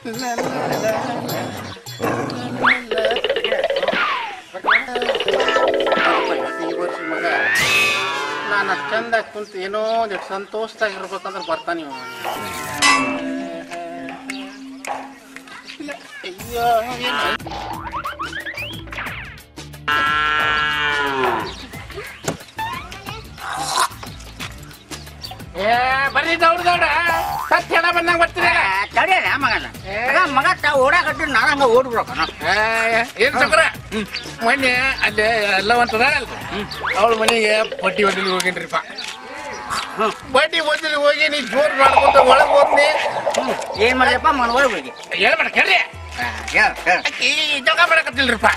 ಈ ವರ್ಷ ಮಗ ನಾನು ಅಷ್ಟು ಚಂದ ಕುಂತು ಏನೋ ಒಂದಿಟ್ಟು ಸಂತೋಷದಾಗಿರ್ಬೇಕಂದ್ರೆ ಬರ್ತಾನೆ ಇವ. ಅಯ್ಯೋ ಏನು ಏ ಬರ್ರಿ ದೌಡ್ ದೌಡ ಸತ್ ಹೆಣ ಬಂದಂಗ ಬರ್ತೀರ ತಡಿಯಲ್ಲ ಮಗನ ಮಗ ಮಗ ತಾ ಓಡಾಕಟ್ಟು ನಾನು ಹಂಗ ಓಡ್ಬಿಡೋಕನ ಏನ್ ಸಕ್ರ ಮೊನ್ನೆ ಅಲ್ಲಿ ಎಲ್ಲ ಒಂಟದ ಅವಳ ಮನೆಗೆ ಬಡ್ಡಿ ಹೊಡಿಲಿ ಹೋಗಿನ್ರಿಪ್ಪ ಬಡ್ಡಿ ಹೊಡಿಲಿ ಹೋಗಿ ನೀ ಜೋರ್ ಮಾಡ್ಕೊಂತ ಒಳಗ್ ಹೋದ್ನಿ ಏನ್ ಮಾಡಿದಪ್ಪ ಮನ ಒಳಗೆ ಹೋಗಿ ಹೇಳ್ಬೇಡ ಕರ್ರಿ ಹೇಳ ಹೇಳ ಈ ಜಗ ಮಾಡಕತ್ತಿಲ್ರಿಪ್ಪ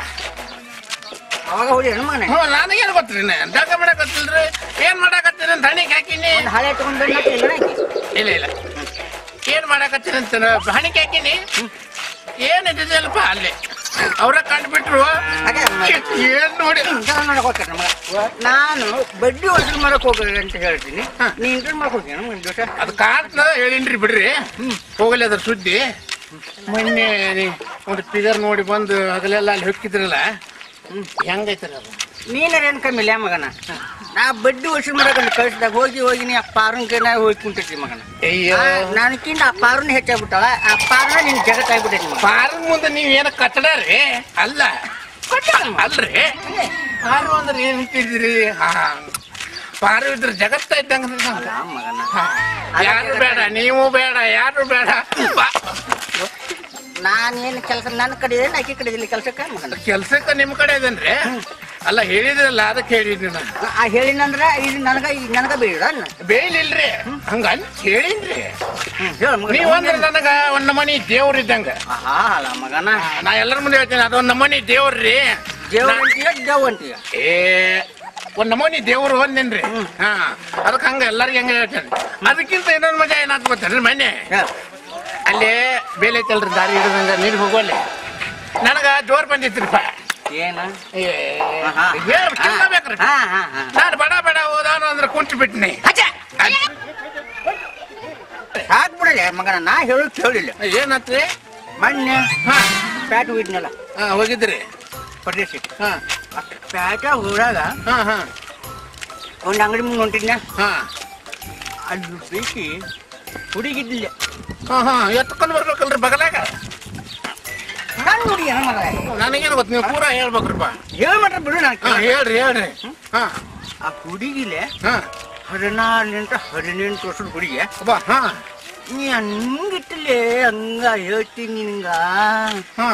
ಅವಾಗ ಹೋಗಿ ಹೆಣ್ಣು ಮಗನ ಹ್ಞೂ ನನಗೇನು ಗೊತ್ತ್ರಿ ಜಗ ಮಾಡಕತ್ತಿಲ್ರಿ ಏನ್ ಮಾಡಕತ್ತೀರಿ ಅಂತ ಹಣಿಗೆ ಹಾಕಿನಿ ಒಂದು ಹಳೆ ತಗೊಂಡು ಇಲ್ಲ ಇಲ್ಲ ಏನ್ ಮಾಡಕತ್ತೀರಿ ಅಂತ ಹಣಿಗೆ ಹಾಕಿನಿ ಏನ್ ಇದ್ದಿದ್ದಲ್ಪ ಅಲ್ಲಿ ಅವ್ರ ಕಂಡ್ಬಿಟ್ರು ಅದೇ ಏನ್ ನೋಡಿ ನೋಡಕ್ ಮಗ ನಾನು ಬಡ್ಡಿ ವಸೂಲು ಮಾಡಕ್ ಹೋಗಿ ಅಂತ ಹೇಳ್ತೀನಿ ನೀ ಇಂಟರ್ ಮಾಡಕ್ ಹೋಗಿ ನಮ್ಮ ದಿವಸ ಅದು ಕಾಣ್ತದ ಹೇಳಿನ್ರಿ ಬಿಡ್ರಿ ಹೋಗಲಿ ಅದ್ರ ಸುದ್ದಿ ಮೊನ್ನೆ ನೀ- ಒಂದು ಫಿಗರ್ ನೋಡಿ ಬಂದು ಹಗಲೆಲ್ಲ ಅಲ್ಲಿ ಹೊಕ್ಕಿದ್ರಲ್ಲ ಹೆಂಗೈತ್ರಿ ಅದು ನೀನರ ಏನ್ ಕಮ್ಮಿ ಇಲ್ಲ ಮಗನ ನಾ ಬಡ್ಡಿ ವಸೂಲು ಮಾಡಕ್ ಕಳಿಸಿದಾಗ ಹೋಗಿ ಹೋಗಿ ನೀ ಆ ಪಾರನ್ ಕೈನ ಹೋಗಿ ಕುಂತೈತಿ ಮಗನ ಅಯ್ಯೋ ನನಗಿಂತ ಆ ಪಾರನ್ ಹೆಚ್ಚಾಗ್ಬಿಟ್ಟವ ಆ ಪಾರನ ನಿನ್ ಜಗತ್ ಆಗ್ಬಿಟ್ಟೈತಿ ಮಗ ಪಾರ ಮುಂದೆ ನೀವ್ ಏನ ಕಟ್ಟಡ ರೀ ಅಲ್ಲ ಅಲ್ರಿ ಪಾರು ಅಂದ್ರೆ ಏನ್ ಅಂತಿದ್ರಿ ಹಾ ಪಾರು ಇದ್ರ ಜಗತ್ತ ಇದ್ದಂಗ ಅಲ್ಲ ಮಗನ ಯಾರು ಬೇಡ ನೀವು ಬೇಡ ಯಾರು ಬೇಡ ಬಾ- ನಾನೇನು ಕೆಲಸ ನನ್ನ ಕಡೆ ಏನು ಆಕಿ ಕಡೆ ಇಲ್ಲಿ ಕೆಲಸಕ್ಕೆ ಮಗನ ಕೆಲ್ಸಕ್ಕ ನಿಮ್ ಕಡೆ ಇದೇನ್ರಿ ಅಲ್ಲ ಹೇಳಿದ್ರಲ್ಲ ಅದಕ್ಕೆ ಹೇಳಿದ್ರಿ ನಾನು ಆ ಹೇಳಿನಂದ್ರ ಇದು ನನಗ ಈಗ ನನಗ ಬೇಡ ಬೇಲಿಲ್ರಿ ಹಂಗ ಅಂತ ಹೇಳಿನ್ರಿ ಹೇಳ ಮಗ ನೀವ್ ಅಂದ್ರೆ ನನಗ ಒಂದ್ ನಮನಿ ದೇವ್ರ ಇದ್ದಂಗ ಆಹಾ ಅಲ್ಲ ಮಗನ ನಾ ಎಲ್ಲರ ಮುಂದೆ ಹೇಳ್ತೀನಿ ಅದೊಂದ್ ನಮನಿ ದೇವ್ರಿ ದೇವ್ ಅಂತೀಯ ದೇವ್ ಅಂತೀಯ ಏ ಒಂದ್ ನಮೂನಿ ದೇವ್ರು ಒಂದೇನ್ರಿ ಹಾ ಅದಕ್ಕೆ ಹಂಗ ಎಲ್ಲರಿಗೂ ಹಂಗ ಹೇಳ್ತೇನೆ ಅದಕ್ಕಿಂತ ಇನ್ನೊಂದ್ ಮಜಾ ಏನಾದ್ ಗೊತ್ತೇನ್ರಿ ಮೊನ್ನೆ ಹೇಳ ಅಲ್ಲಿ ಬೇಲೆ ಐತಲ್ರಿ ದಾರಿ ಹಿಡಿದಂಗ ನೀರ್ ಹೋಗೋಲ್ಲಿ ನನಗ ಜೋರ್ ಬಂದಿತ್ರಿಪ್ಪ ಏನ ಏ ಆಹಾ. ಹೇಳ್- ಕೇಳ್ಬೇಕ್ರಿ. ಹಾ ಹಾ ಹಾ ನಾನು ಬಡ ಬಡ ಹೋದಾನು ಅಂದ್ರೆ ಕುಂಟು ಬಿಟ್ನಿ ಸಾಕ್ಬಿಡಲೆ ಮಗನ ನಾ ಹೇಳು ಕೇಳಿಲ್ಲ ಏನತ್ರಿ ಮೊನ್ನೆ ಹಾ ಪ್ಯಾಟ್ ಹೋಗಿದ್ನಲ್ಲ ಹಾ ಹೋಗಿದ್ರಿ ಪರದೇಶಿ ಹಾ ಪ್ಯಾಟ ಹೋದಾಗ ಹಾ ಹಾ ಒಂದು ಅಂಗಡಿ ಮುಂದೆ ಹೊಂಟಿದ್ನ ಹಾ ಅಲ್ಲಿ ಬೇಕಿ ಹುಡುಗಿದ್ದಿಲ್ಲ ಹಾ ಹಾ ಎತ್ಕೊಂಡು ಬರ್ಬೇಕಲ್ರಿ ಬಗಲಾಗ ನಾನು ಹುಡುಗಿ ಏನ ಮಗ ನನಗೇನು ಗೊತ್ತು ನೀವು ಪೂರಾ ಹೇಳ್ಬೇಕ್ರಿಪ್ಪ ಹೇಳ ಮಾತ್ರ ಬಿಡು ಹಾ ನಾನು ಹೇಳ್ರಿ ಹೇಳ್ರಿ ಹಾ ಆ ಹುಡುಗಿಲೆ ಹಾ ಹದಿನಾರರಿಂದ ಹದಿನೆಂಟು ವರ್ಷದ ಹುಡುಗಿ ಅಬ್ಬಾ ಹಾ ನೀ ಹಂಗಿಟ್ಟಲೆ ಹಂಗ ಹೇಳ್ತೀನಿ ನಿಂಗ ಹಾ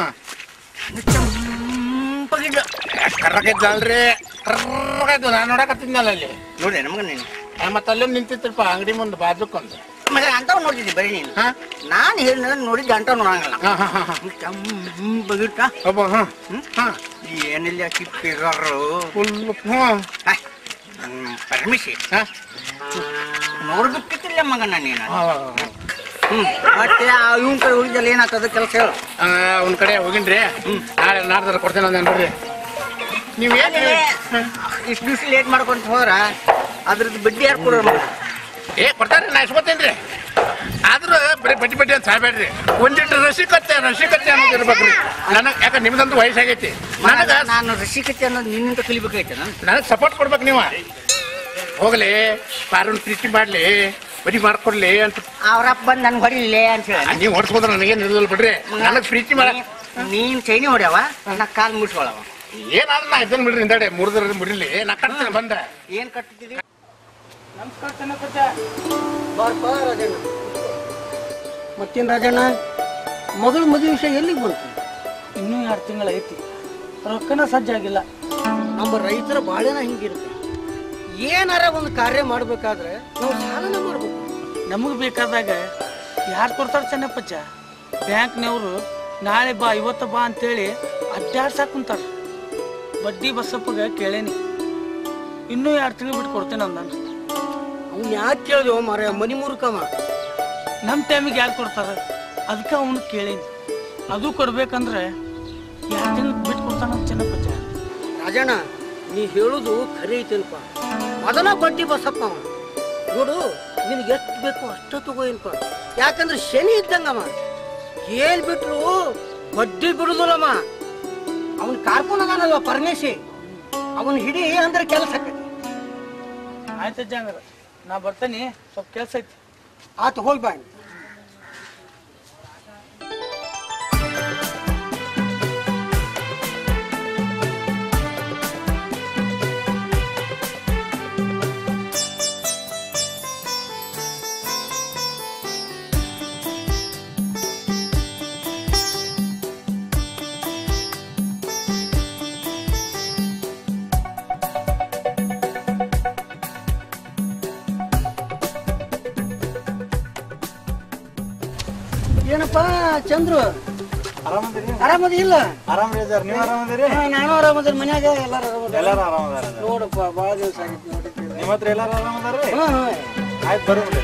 ಚಂಪಗಿಡ್ಲ ಕರ್ರಗಿದ್ದಲ್ರಿ ಕರ್ರಗಾಯ್ತು ನಾನು ನೋಡಕತ್ತಿದ್ನಲ್ಲ ಅಲ್ಲಿ ನೋಡಿ ನಮಗ ನೀನು ಮತ್ತೆ ಅಲ್ಲೊಂದು ನಿಂತಿತ್ತಪ್ಪ ಅಂಗಡಿ ಮುಂದೆ ಬಾಜುಕೊಂದು ಮಗ ಅಂತವ್ ನೋಡಿದ್ದಿ ಬರೀ ನೀನು ಹಾ ನಾನು ಹೇಳಿದ ನೋಡಿದ್ದೆ ಅಂತ ನೋಡಂಗಿಲ್ಲ ಹಾ ಹಾ ಹಾ ಹಾ ಚಂಪಗಿಟ್ಟ ಅಬ್ಬಾ ಹಾ ಹಾ ಏನಿಲ್ಲ ಆಕಿ ಫಿಗರು ಫುಲ್ ಹ್ಞೂ ಪರ್ಮಿಸಿ ಹಾ ನೋಡ್ಬೇಕಿತ್ತಿಲ್ಲ ಮಗನ ನೀನು ಹಾ ಹ್ಮ್ ಮತ್ತೆ ಆ ಇವನ್ ಕಡೆ ಹೋಗಿದ್ದಲ್ಲ ಏನಾಗ್ತದ ಕೆಲಸ ಹೇಳು ಒಂದ್ ಕಡೆ ಹೋಗಿನ್ರಿ ನಾಳೆ ನಾಡ್ದಾರ ಕೊಡ್ತೇನೆ ಅಂದ ನೋಡ್ರಿ ನೀವೇನು ಇಷ್ಟು ದಿವಸ ಲೇಟ್ ಮಾಡ್ಕೊಂತ ಹೋದ್ರ ಅದ್ರದ್ದು ಬಡ್ಡಿ ಯಾರು ಕೊಡೋರು ಮಗ ಏ ಕೊಡ್ತಾರ್ರಿ ನಾ ಇಸ್ಕೊತೇನ್ರಿ ಆದ್ರೂ ಬರೀ ಬಡ್ಡಿ ಬಡ್ಡಿ ಅಂತ ಸಾಯ್ಬೇಡ್ರಿ ಒಂದಿಟ್ಟು ರಸಿಕತ್ತೆ ರಸಿಕತ್ತೆ ಅನ್ನೋದು ಇರ್ಬೇಕ್ರಿ ನನಗ್ ಯಾಕ ನಿಮ್ದಂತೂ ವಯಸ್ಸಾಗೈತಿ ನನಗ ನಾನು ರಸಿಕತೆ ಅನ್ನೋದು ನಿನ್ನಿಂದ ಕಲಿಬೇಕಾಯ್ತು ನಾನು ನನಗ್ ಸಪೋರ್ಟ್ ಕೊಡ್ಬೇಕು ನೀವು ಹೋಗ್ಲಿ ಪಾರನ್ ಪ್ರೀತಿ ಮಾಡ್ಲಿ ಬರೀ ಮಾಡ್ಕೊಡ್ಲಿ ಅಂತ ಅವ್ರಪ್ಪ ಬಂದು ನನ್ಗೆ ಹೊಡಿಲಿಲ್ಲ ಅಂತ ಹೇಳಿ ನೀವು ಹೊಡ್ಸ್ಕೊಂಡ್ರೆ ನನಗೇನು ಇರೋದಿಲ್ಲ ಬಿಡ್ರಿ ನನಗ್ ಪ್ರೀತಿ ಮಾಡ ನೀನ್ ಚೈನಿ ಹೊಡ್ಯಾವ ನಾ ಕಾಲ್ ಮುಟ್ಕೊಳವ ಏನಾದ್ರೂ ನಾ ಇದನ್ನ ಬಿಡ್ರಿ ಹಿಂದಡೆ ಮುರಿದ್ರ ಮುರಿಲಿ ನಾ ಕಟ್ತೇನೆ ಬಂದ ಏನ್ ಕಟ್ಟಿದ್ವಿ ಮತ್ತೇನು ರಾಜಣ್ಣ ಮಗಳ ಮದುವೆ ವಿಷಯ ಎಲ್ಲಿಗೆ ಬಂತು ಇನ್ನೂ ಎರಡು ತಿಂಗಳು ಐತಿ ರೊಕ್ಕನ ಸಜ್ಜಾಗಿಲ್ಲ ನಮ್ಮ ರೈತರ ಬಾಳೆನ ಹಿಂಗಿರುತ್ತೆ ಏನಾರ ಒಂದು ಕಾರ್ಯ ಮಾಡ್ಬೇಕಾದ್ರೆ ನಾವು ಸಾಲನ ಮಾಡ್ಬೇಕು ನಮಗೆ ಬೇಕಾದಾಗ ಯಾರು ಕೊಡ್ತಾರೆ ಚೆನ್ನಪ್ಪಚ್ಚ ಬ್ಯಾಂಕ್ನವರು ನಾಳೆ ಬಾ ಇವತ್ತು ಬಾ ಅಂತೇಳಿ ಅಡ್ಡಾಡ್ಸಾಕ್ ಕುಂತಾರ ಬಡ್ಡಿ ಬಸ್ಸಪ್ಪಗೆ ಕೇಳೇನಿ ಇನ್ನೂ ಎರಡು ತಿಂಗಳು ಬಿಟ್ಟು ಕೊಡ್ತೇನೆ ಅಂದಾನ ಅವ್ನು ಯಾಕೆ ಕೇಳಿದೆವು ಮಾರ ಮನಿ ಮುರುಕಮ್ಮ ನಮ್ಮ ಟೈಮಿಗೆ ಯಾರು ಕೊಡ್ತಾರೆ ಅದಕ್ಕೆ ಅವನು ಕೇಳೇನಿ ಅದು ಕೊಡ್ಬೇಕಂದ್ರೆ ಎರಡು ತಿಂಗಳು ಬಿಟ್ಟು ಕೊಡ್ತಾನ ಚೆನ್ನಪ್ಪಚ್ಚ ರಾಜಣ್ಣ ನೀ ಹೇಳುದು ಖರೆ ಐತೇನಪ್ಪ ಮೊದಲ ಬಡ್ಡಿ ಬಸಪ್ಪ ಅವ ನೋಡು ನಿನಗೆ ಎಷ್ಟು ಬೇಕು ಅಷ್ಟು ತಗೋ ಏನಪ್ಪ ಯಾಕಂದ್ರೆ ಶನಿ ಇದ್ದಂಗಮ್ಮ ಏನ್ ಬಿಟ್ರು ಬಡ್ಡಿ ಬಿಡುದಿಲ್ಲಮ್ಮ ಅವನ್ ಕಾರ್ಕೊಂಡ್ ಅದಾನಲ್ವ ಪರಮೇಶಿ ಅವನ್ ಹಿಡಿ ಅಂದ್ರೆ ಕೆಲಸ ಆಕೈತಿ ಆಯ್ತು ಹಂಗಾರ ನಾ ಬರ್ತೇನೆ ಸ್ವಲ್ಪ ಕೆಲ್ಸ ಐತಿ ಆತು ಹೋಗಿ ಬಾ ಏನಪ್ಪಾ ಚಂದ್ರು ಆರಾಮದಿರಿ ಆರಾಮದಿ ಇಲ್ಲ ಆರಾಮ್ರಿ ಸರ್ ನೀವು ಆರಾಮದಿರಿ ಹಾ, ನಾನು ಆರಾಮದಿರಿ ಮನ್ಯಾಗ ಎಲ್ಲಾರು ಆರಾಮದಾರ ಎಲ್ಲಾರು ಆರಾಮದಾರ ನೋಡಪ್ಪ ಬಾಳ ದಿವಸ ಆಗಿತ್ತು ನೋಡಿದ್ವಿ ನಿಮ್ಮ ಹತ್ರ ಎಲ್ಲಾರು ಆರಾಮದಾರ್ರಿ ಹಾ ಹಾ ಆಯ್ತು ಬರ್ರಿ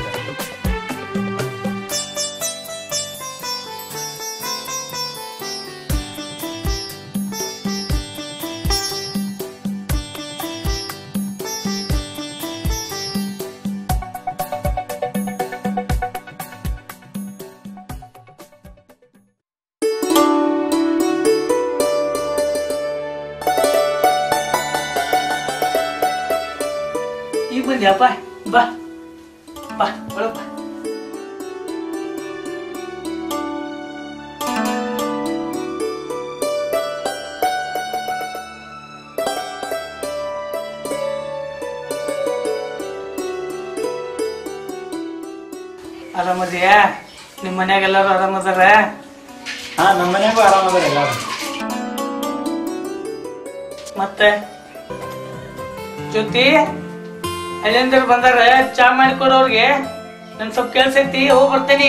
ಈಗ ಬಂದ್ಯಪ್ಪ ಬಾ ಬಾ ಒಳಗ್ ಬಾ ಆರಾಮದಿಯಾ ನಿಮ್ಮ ಮನ್ಯಾಗ ಎಲ್ಲಾರು ಆರಾಮದಾರ ಹಾ ನಮ್ಮ ಮನ್ಯಾಗೂ ಆರಾಮದಾರ ಎಲ್ಲಾರು ಮತ್ತೆ ಜ್ಯೋತಿ ಎಲ್ಲಿಂದ್ರ ಬಂದಾರ ಚಾ ಮಾಡಿಕೊಡೋರ್ಗೆ ನನ್ ಸ್ವಲ್ಪ ಕೆಲ್ಸ ಐತಿ ಹೋಗಿ ಬರ್ತೇನಿ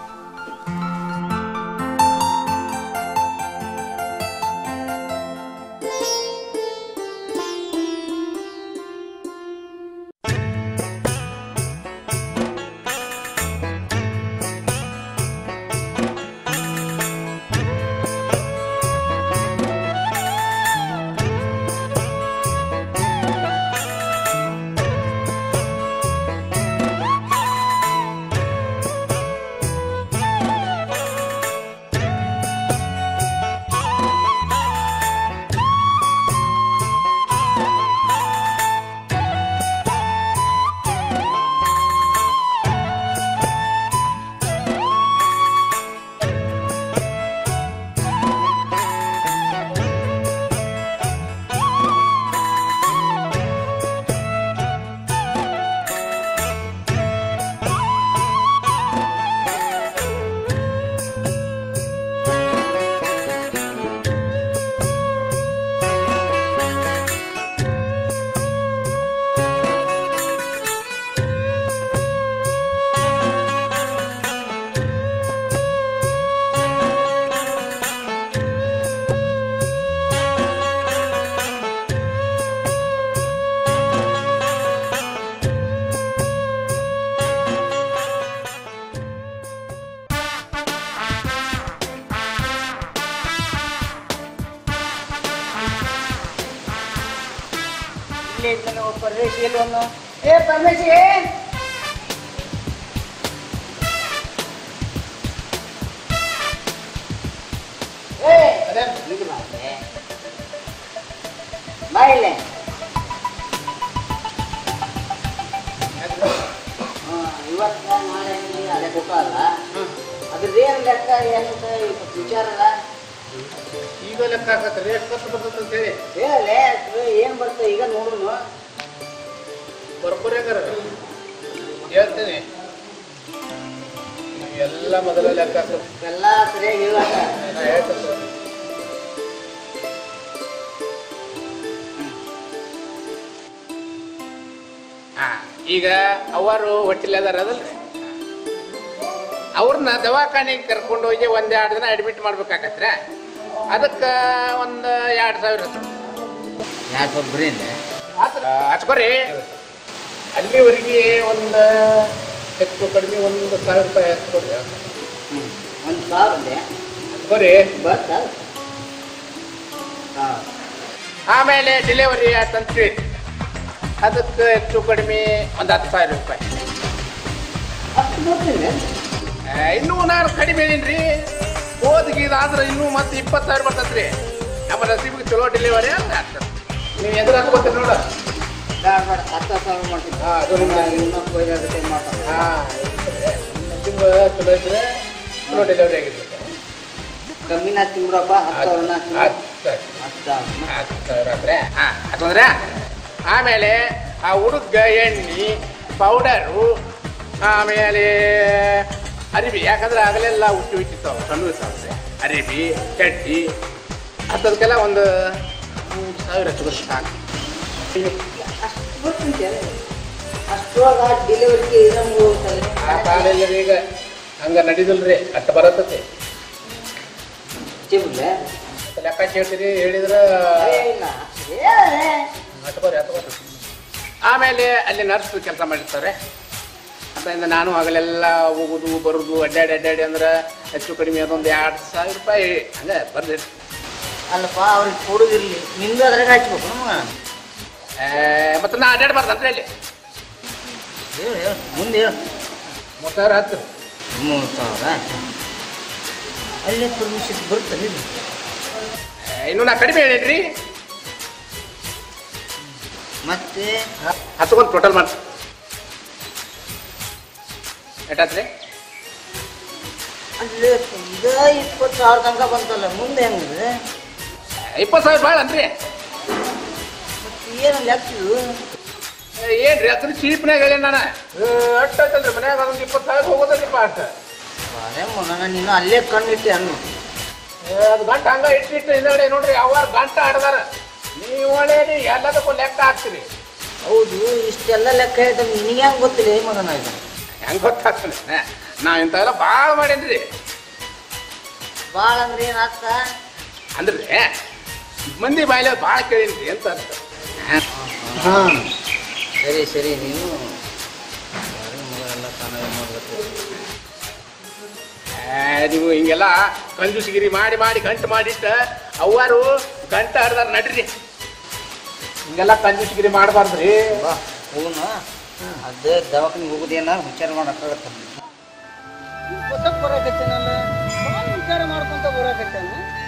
ಇಲ್ಲೇ ಇದ್ದಾನೆ ಒಬ್ಬ ಪರಮೇಶ್ ಎಲ್ಲವನು ಏ ಪರಮೇಶ್ ಏ ಇದು ಮಾಡ್ದೆ. ಬಾ ಇಲ್ಲೇ ಹಾ, ಇವತ್ತ ನಾಳೆ ನೀ ಅದೇ ಕೊಟ್ಟಲ್ಲ ಅದ್ರದ್ದೇನು ಲೆಕ್ಕ ಏನಂತ ವಿಚಾರ ಅಲ್ಲ ಈಗ ಲೆಕ್ಕ ಹಾಕತ್ರಿ ಎಷ್ಟು ಖರ್ಚು ಬರ್ತದೆ ಅಂತ ಹೇಳಿ ಹೇಳಲೆ ಏನ್ ಬರ್ತದೆ ಈಗ ನೋಡುನು ಬರ್ಬರಿ ಹಂಗಾರ ಹೇಳ್ತೀನಿ ನೀವು ಎಲ್ಲ ಮೊದಲ ಲೆಕ್ಕ ಹಾಕ್ರಿ. ಎಲ್ಲ ಸರಿಯಾಗಿ ಹೇಳಕ್ಕ ನಾ ಹೇಳ್ತೀನಿ ತಗೋ. ಆ, ಈಗ ಅವರು ಹೊಟ್ಟಿಲ್ ಅದಾರ ಅದಲ್ರಿ ಅವ್ರನ್ನ ದವಾಖಾನೆಗೆ ಕರ್ಕೊಂಡು ಹೋಗಿ ಒಂದ್ ಎರಡು ದಿನ ಅಡ್ಮಿಟ್ ಮಾಡ್ಬೇಕಾಗತ್ರ ಅದಕ್ಕೆ ಒಂದು ಎರಡು ಸಾವಿರ ಯಾಕೆ ಒಬ್ರಿಂದ ಹಚ್ಕೊರಿ ಅಲ್ಲಿವರೆಗೆ ಒಂದು ಹೆಚ್ಚು ಕಡಿಮೆ ಒಂದು ಸಾವಿರ ರೂಪಾಯಿ ಹಚ್ಕೊರಿ ಒಂದು ಸಾವಿರ ಹಚ್ಕೊರಿ ಬರ್ತಾ ಆಮೇಲೆ ಡೆಲಿವರಿ ಆತಂತ್ರಿ ಅದಕ್ಕೆ ಹೆಚ್ಚು ಕಡಿಮೆ ಒಂದು ಹತ್ತು ಸಾವಿರ ರೂಪಾಯಿ ಅಷ್ಟು ಬರ್ತೀನಿ ಆ, ಇನ್ನೂ ನಾನು ಕಡಿಮೆ ಹೇಳೀನಿ ಮೂವತ್ತಿಗೆ ಇದಾದ್ರೆ ಇನ್ನೂ ಮತ್ತೆ ಇಪ್ಪತ್ತು ಸಾವಿರ ಬರ್ತೈತ್ರಿ ನಮ್ಮ ನಸೀಬಿಗೆ ಚಲೋ ಡೆಲಿವರಿ ಅಂತ ಆಗ್ತದೆ ನೀವು ಎದುರು ಹಾಕೋತೀರಿ ನೋಡ ಬೇಡ ಬೇಡ ಹತ್ತು ಸಾವಿರ ಮಾಡ್ತೀನಿ ಹಾಂ ಅದು ನಿಮ್ಮ ಇನ್ನೊಂದು ಐದಾರು ಟೈಮ್ ಮಾಡ್ತಾರೆ ಹಾಂ ನಸೀಬ್ ಚಲೋ ಇದ್ರೆ ಚಲೋ ಡೆಲಿವರಿ ಆಗಿರ್ತದೆ ಕಮ್ಮಿನ ಹಾಕ್ತೀನಿ ಬಿಡಪ್ಪ ಹತ್ತು ಸಾವಿರನ ಹಾಕ್ತೀನಿ. ಆಯ್ತು ಸರಿ ಹತ್ತು ಸಾವಿರ ಹತ್ತು ಸಾವಿರ ಅಂದ್ರೆ ಹಾಂ ಅದೊಂದ್ರೆ ಆಮೇಲೆ ಆ ಹುಡುಗ ಎಣ್ಣೆ ಪೌಡರು ಆಮೇಲೆ ಅರಿವಿ ಯಾಕಂದ್ರೆ ಆಗಲೆಲ್ಲ ಹುಟ್ಟಿ ಹುಟ್ಟಿರ್ತಾವ ಸಣ್ಣ ಇರ್ತಾವೆ ಅರಿವಿ ಚಡ್ಡಿ ಅಂಥದಕ್ಕೆಲ್ಲ ಒಂದು ಮೂರು ಸಾವಿರ ಹಚ್ಚಿದ್ರೆ ಸಾಕು ಅಷ್ಟು ಗೊತ್ತುಂಟೆ ಅಷ್ಟೊಳಗ ಡೆಲಿವರಿಗೆ ನಮ್ಗೆ ಹೋಗ್ತದೆ ಆ ಕಾಲೆಲ್ಲ ಈಗ ಹಂಗೆ ನಡೀದಿಲ್ರಿ ಅಷ್ಟು ಬರತ್ತೈತಿ ಚಿಬ್ಲೆ ಲೆಕ್ಕ ಕೇಳ್ತೀರಿ ಹೇಳಿದ್ರೆ ಇಲ್ಲ ಹೇಳೇ ಹತ್ಕೋರಿ ಹತ್ಕೋರಿ ಆಮೇಲೆ ಅಲ್ಲಿ ನರ್ಸ್ ಕೆಲಸ ಮಾಡಿರ್ತಾರೆ ಅದರಿಂದ ನಾನು ಹಗಲೆಲ್ಲ ಹೋಗೋದು ಬರೋದು ಅಡ್ಡಾಡಿ ಅಡ್ಡಾಡಿ ಅಂದ್ರೆ ಹೆಚ್ಚು ಕಡಿಮೆ ಅದೊಂದು ಎರಡು ಸಾವಿರ ರೂಪಾಯಿ ಹಂಗೆ ಬರ್ದಿರಿ ಅಲ್ಲಪ್ಪ ಅವ್ರಿಗೆ ಕೊಡುದಿರ್ಲಿ ನಿಂದು ಅದ್ರಾಗ ಹಚ್ಬೇಕು ನಮ್ಗೆ ಮತ್ತು ನಾ ಅಡ್ಡಾಡ್ಬಾರ್ದು ಅಲ್ಲಿ ಹೇಳು ಹೇಳು ಮುಂದೆ ಹೇಳು ಮೂರು ಸಾವಿರ ಹತ್ತು ಮೂರು ಸಾವಿರ ಅಲ್ಲೇ ಪರ್ಮಿಷನ್ ಬರ್ತದೆ ಇದು ಇನ್ನು ನಾ ಕಡಿಮೆ ಹೇಳಿದ್ರಿ ಮತ್ತೆ ಹತ್ಕೊಂಡು ಟೋಟಲ್ ಮಾಡಿ ಎಷ್ಟಾತ್ರಿ ಅಲ್ಲೇ ಈಗ ಇಪ್ಪತ್ತು ಸಾವಿರ ತನಕ ಬಂತಲ್ಲ ಮುಂದೆ ಹೆಂಗಿದೆ ಇಪ್ಪತ್ತು ಸಾವಿರ ಭಾಳ ಅನ್ರಿ ಮತ್ತೆ ಏನು ಲೆಕ್ಕಿದು ಏನ್ರಿ ಅದ್ರ ಚೀಪ್ನಾಗ ಹೇಳಿ ನಾನು ಅಷ್ಟು ಆಯ್ತಲ್ರಿ ಮನ್ಯಾಗ ಅದೊಂದು ಇಪ್ಪತ್ತು ಸಾವಿರ ಹೋಗೋದಲ್ರಿಪ್ಪ ಅಷ್ಟು ಅದೇ ಮಗನ ನೀನು ಅಲ್ಲೇ ಕಣ್ಣಿಟ್ಟೆ ಅನ್ನು ಏ, ಅದು ಗಂಟ ಹಂಗ ಇಟ್ಟಿಟ್ಟು ಹಿಂದಗಡೆ ನೋಡ್ರಿ ಯಾವಾರ ಗಂಟ ಆಡ್ದಾರ ನೀವು ಒಳ್ಳೆಯದು ಎಲ್ಲದಕ್ಕೂ ಲೆಕ್ಕ ಹಾಕ್ತೀರಿ ಹೌದು ಇಷ್ಟೆಲ್ಲ ಲೆಕ್ಕ ಹೇಳ್ತಾರೆ ನಿನಗೆ ಹೆಂಗೆ ಗೊತ್ತಿಲ್ಲ ಏ ಮಗನ ಇದು ಹೆಂಗ್ ಗೊತ್ತಾಗ್ತದೆ ನಾ ಇಂಥವೆಲ್ಲ ಭಾಳ ಮಾಡೇನ್ರಿ ಭಾಳ ಅಂದ್ರೆ ಏನು ಅರ್ಥ ಅಂದ್ರೆ ಮಂದಿ ಬಾಯಿಲೆ ಭಾಳ ಕೇಳೀನ್ರಿ ಅಂತ ಅರ್ಥ ಹಾಂ ಸರಿ ಸರಿ ನೀನು ಬಾರಿ ಮಗ ಎಲ್ಲ ತಾನೇ ಮಾಡ್ಬೇಕು ಏ, ನೀವು ಹಿಂಗೆಲ್ಲ ಕಂಜುಸಿಗಿರಿ ಮಾಡಿ ಮಾಡಿ ಗಂಟು ಮಾಡಿಟ್ಟ ಅವ್ವಾರು ಗಂಟ ಆಡ್ದಾರ ನಡ್ರಿ ಹಿಂಗೆಲ್ಲ ಕಂಜುಸಿಗಿರಿ ಮಾಡಬಾರ್ದ್ರಿ ಬಾ ಹೋಗೋಣ ಅದೇ ದವಾಖಾನೆ ಹೋಗೋದೇನ ವಿಚಾರ ಮಾಡಕ್ಕಾಗತ್ತ ಹೊಸ ಬರಾಕತ್ತೇನಲ್ಲ ಭಾಳ ವಿಚಾರ ಮಾಡ್ಕೊಂತ ಬರಾಕತ್ತಾನ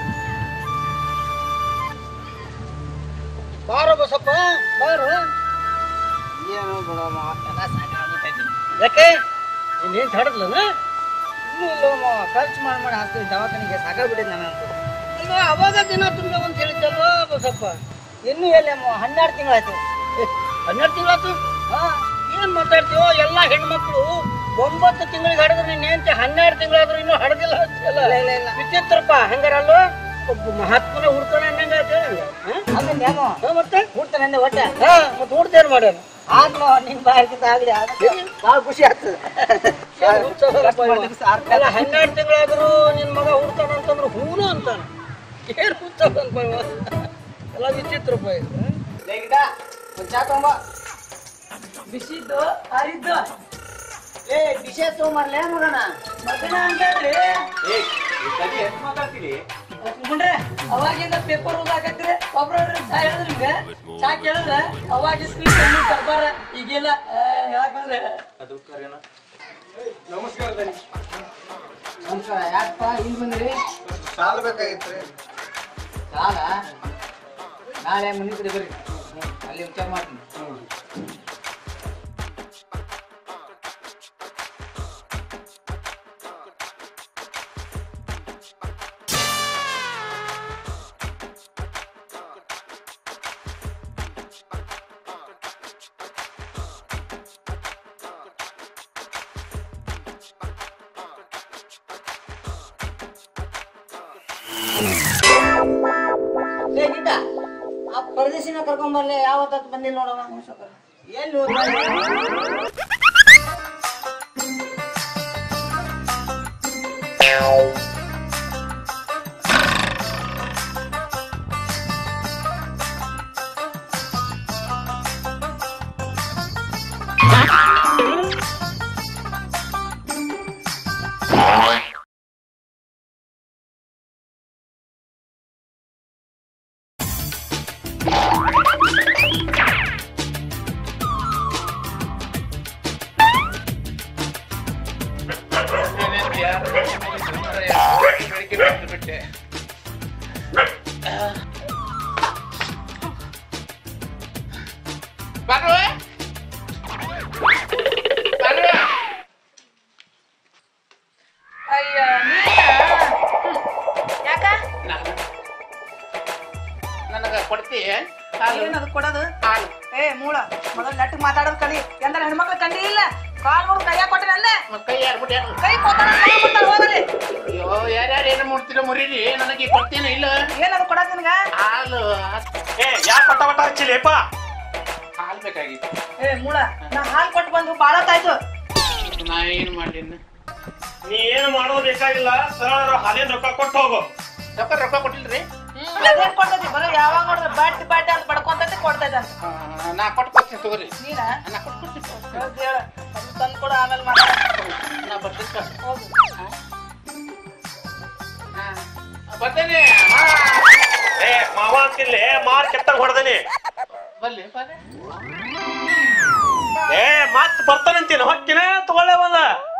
ಬಾರ ಬಸಪ್ಪ ಬಾರು ಏನು ಬಿಡಮ್ಮ ಎಲ್ಲ ಸಾಕಾಗ್ಬಿಟ್ಟೈತಿ ಯಾಕೆ ಇನ್ನೇನು ತಡದ್ಲನ ಇನ್ನೂ ಇಲ್ಲ ಮಾವ ಖರ್ಚು ಮಾಡಿ ಮಾಡಿ ಹಾಕ್ತೀವಿ ದವಾಖಾನೆಗೆ ಸಾಕಾಗ್ಬಿಟ್ಟಿದೆ ನನಗಂತೂ ಅಲ್ವಾ ಅವಾಗ ದಿನ ತುಂಬ ಅಂತ ಹೇಳಿದ್ದಲ್ವಾ ಬಸಪ್ಪ ಇನ್ನೂ ಎಲ್ಲಮ್ಮ ಹನ್ನೆರಡು ತಿಂಗಳಾಯ್ತು ಹನ್ನೆರಡು ತಿಂಗಳಾತು ಹಾ ಏನ್ ಮಾತಾಡ್ತೀವೋ ಎಲ್ಲ ಹೆಣ್ಮಕ್ಳು ಒಂಬತ್ತು ತಿಂಗಳಿಗೆ ಹಡಿದ್ರೆ ನಿನ್ನ ಹೆಂಡತಿ ಹನ್ನೆರಡು ತಿಂಗಳಾದ್ರೂ ಇನ್ನೂ ಹಡದಿಲ್ಲ ಅಂತೀಯಲ್ಲ ಇಲ್ಲ, ಇಲ್ಲ, ಇಲ್ಲ. ವಿಚಿತ್ರಪ್ಪ ಹಂಗಾರಲ್ವ ಒಬ್ಬ ಮಹಾತ್ಮನ ಹುಡ್ತಾನೆ ಅನ್ನಂಗ ಆಮೇಲೆ ಯಾಮೋ ಮತ್ತೆ ಹುಡ್ತಾನೆ ಅಂದೆ ಹೊಟ್ಟೆ ಹಾ ಮತ್ತೆ ಹುಡ್ತೇನ್ ಮಾಡ್ಯಾನ ಆದ್ಮ ನಿನ್ ಬಾಯ್ಕಿತ ಆಗಲಿ ಭಾಳ ಖುಷಿ ಆಗ್ತದೆ ಅಲ್ಲ ಹನ್ನೆರಡು ತಿಂಗಳಾದ್ರೂ ನಿನ್ ಮಗ ಹುಡ್ತಾನ ಅಂತಂದ್ರೆ ಹೂನು ಅಂತಾನ ಏನ್ ಹುಡ್ತಾನಪ್ಪ ಇವ? ಎಲ್ಲ ವಿಚಿತ್ರಪ್ಪ ಇದು ಒಂದು ಚಾ ತಗೊಂಬ ಬಿಸಿದ್ದು ಹರಿದ್ದು ಏ ವಿಷಯ ತಗೊಂಬರ್ಲೇ ಮಗನ ಮಗನ ಅಂತಂದ್ರಿ ಮುಂಡ್ರೆ ಅವಾಗಿಂದ ಪೇಪರ್ ಓದಾಕತ್ರಿ ಒಬ್ರ ಚಾ ಹೇಳಿದ್ರೆ ನಿಮ್ಗೆ ಚಾ ಕೇಳಿದ್ರೆ ಅವಾಗ ಸ್ಕ್ರೀನ್ ಕರ್ಬಾರ ಈಗಿಲ್ಲ ಯಾಕಂದ್ರೆ ನಮಸ್ಕಾರ ಯಾಕಪ್ಪ ಇಲ್ಲಿ ಬಂದ್ರಿ ಸಾಲ ಬೇಕಾಗಿತ್ತು ಸಾಲ ನಾಳೆ ಮನೆ ಕಡೆ ಬರ್ರಿ ಅಲ್ಲಿ ವಿಚಾರ ಮಾಡ್ತೀನಿ ಲೇ ಗೀತ ಆ ಪರದೇಶಿನ ಕರ್ಕೊಂಬರ್ಲಿ ಯಾವತ್ತ ಬಂದಿಲ್ಲ ನೋಡವ ಎಲ್ಲಿ ಹೋದ ಬಿಟ್ಟೆ ಬರುವ ಬರುವ ಅಯ್ಯ ಯಾಕ ನಾನು ನನಗ ಕೊಡ್ತಿ ಹಾಲು ಏನದು ಕೊಡೋದು ಹಾಲು ಏ ಮೂಳ ಮೊದಲು ನೆಟ್ಟಿಗೆ ಮಾತಾಡೋದು ಕಲಿ ಎಂದ್ರ ಹೆಣ್ಮಕ್ಳು ಕಂಡಿ ಇಲ್ಲ ಕಾಲ್ ಮುರು ಕೈಯಾಗ ಕೊಟ್ಟಿರ ಅಲ್ಲೇ ಮತ್ತ್ ಕೈ ಯಾರು ಬಿಟ್ಯಾರ ಕೈ ಕೊತ್ತಾರ ಹೋಗಲಿ ಅಯ್ಯೋ ಯಾರ್ಯಾರು ಏನು ಮಾಡ್ತಿಲ್ಲ ಮುರೀರಿ ನನಗೆ ಕೊಡ್ತೇನೆ ಇಲ್ಲ ಏನದು ಕೊಡೋದು ನಿನಗ ಹಾಲು ಏ ಯಾಕೆ ಪಟ ಪಟ ಹಚ್ಚಿಲೇಪ ಹಾಲು ಬೇಕಾಗಿತ್ತು ಏ ಮೂಳ ನಾ ಹಾಲ್ ಕೊಟ್ಟು ಬಂದು ಬಾಳ ತಾಯ್ತು ನಾ ಏನು ಮಾಡಲಿ ಇನ್ನು? ನೀ ಏನು ಮಾಡೋದು ಬೇಕಾಗಿಲ್ಲ ಸರಳ ಹಾಲಿನ ರೊಕ್ಕ ಕೊಟ್ಟು ಹೋಗು ರೊಕ್ಕ ರೊಕ್ಕ ಕೊಟ್ಟಿಲ್ರಿ ಅದೇನ್ ಕೊಡ್ತೈತಿ ಬರೀ ಯಾವಾಗ ನೋಡಿದ್ರೆ ಬ್ಯಾಟ್ ಬ್ಯಾಟ್ ಅಂತ ಬಡ್ಕೊಂತೈತಿ ಕೊಡ್ತೈತಿ ಅಂತ ಆ, ನಾ ಕೊಟ್ಟು ಕೊಡ್ತೀನಿ ತಗೋರಿ ನೀನ ನಾ ಕೊಟ್ಟು ಕೊಡ್ತೀನಿ ಹೌದ್ ಹೇಳ ತಂದು ಕೊಡು ಆಮೇಲೆ ಮಾತಾಡ ನಾ ಬರ್ತೀನಿ ಹೋಗು ಬರ್ತೇನೆ ಏ ಮಾವ ಅಂತಿಲ್ಲ ಮಾರ್ ಕೆಟ್ಟಾಗ ಹೊಡೆದನಿ ಬರ್ಲಿ ಬರ್ರಿ ಏ ಮತ್ ಬರ್ತಾನಂತೀನಿ ಹೊಕ್ಕಿನ ತಗೊಳ್ಳೇ ಬಂದ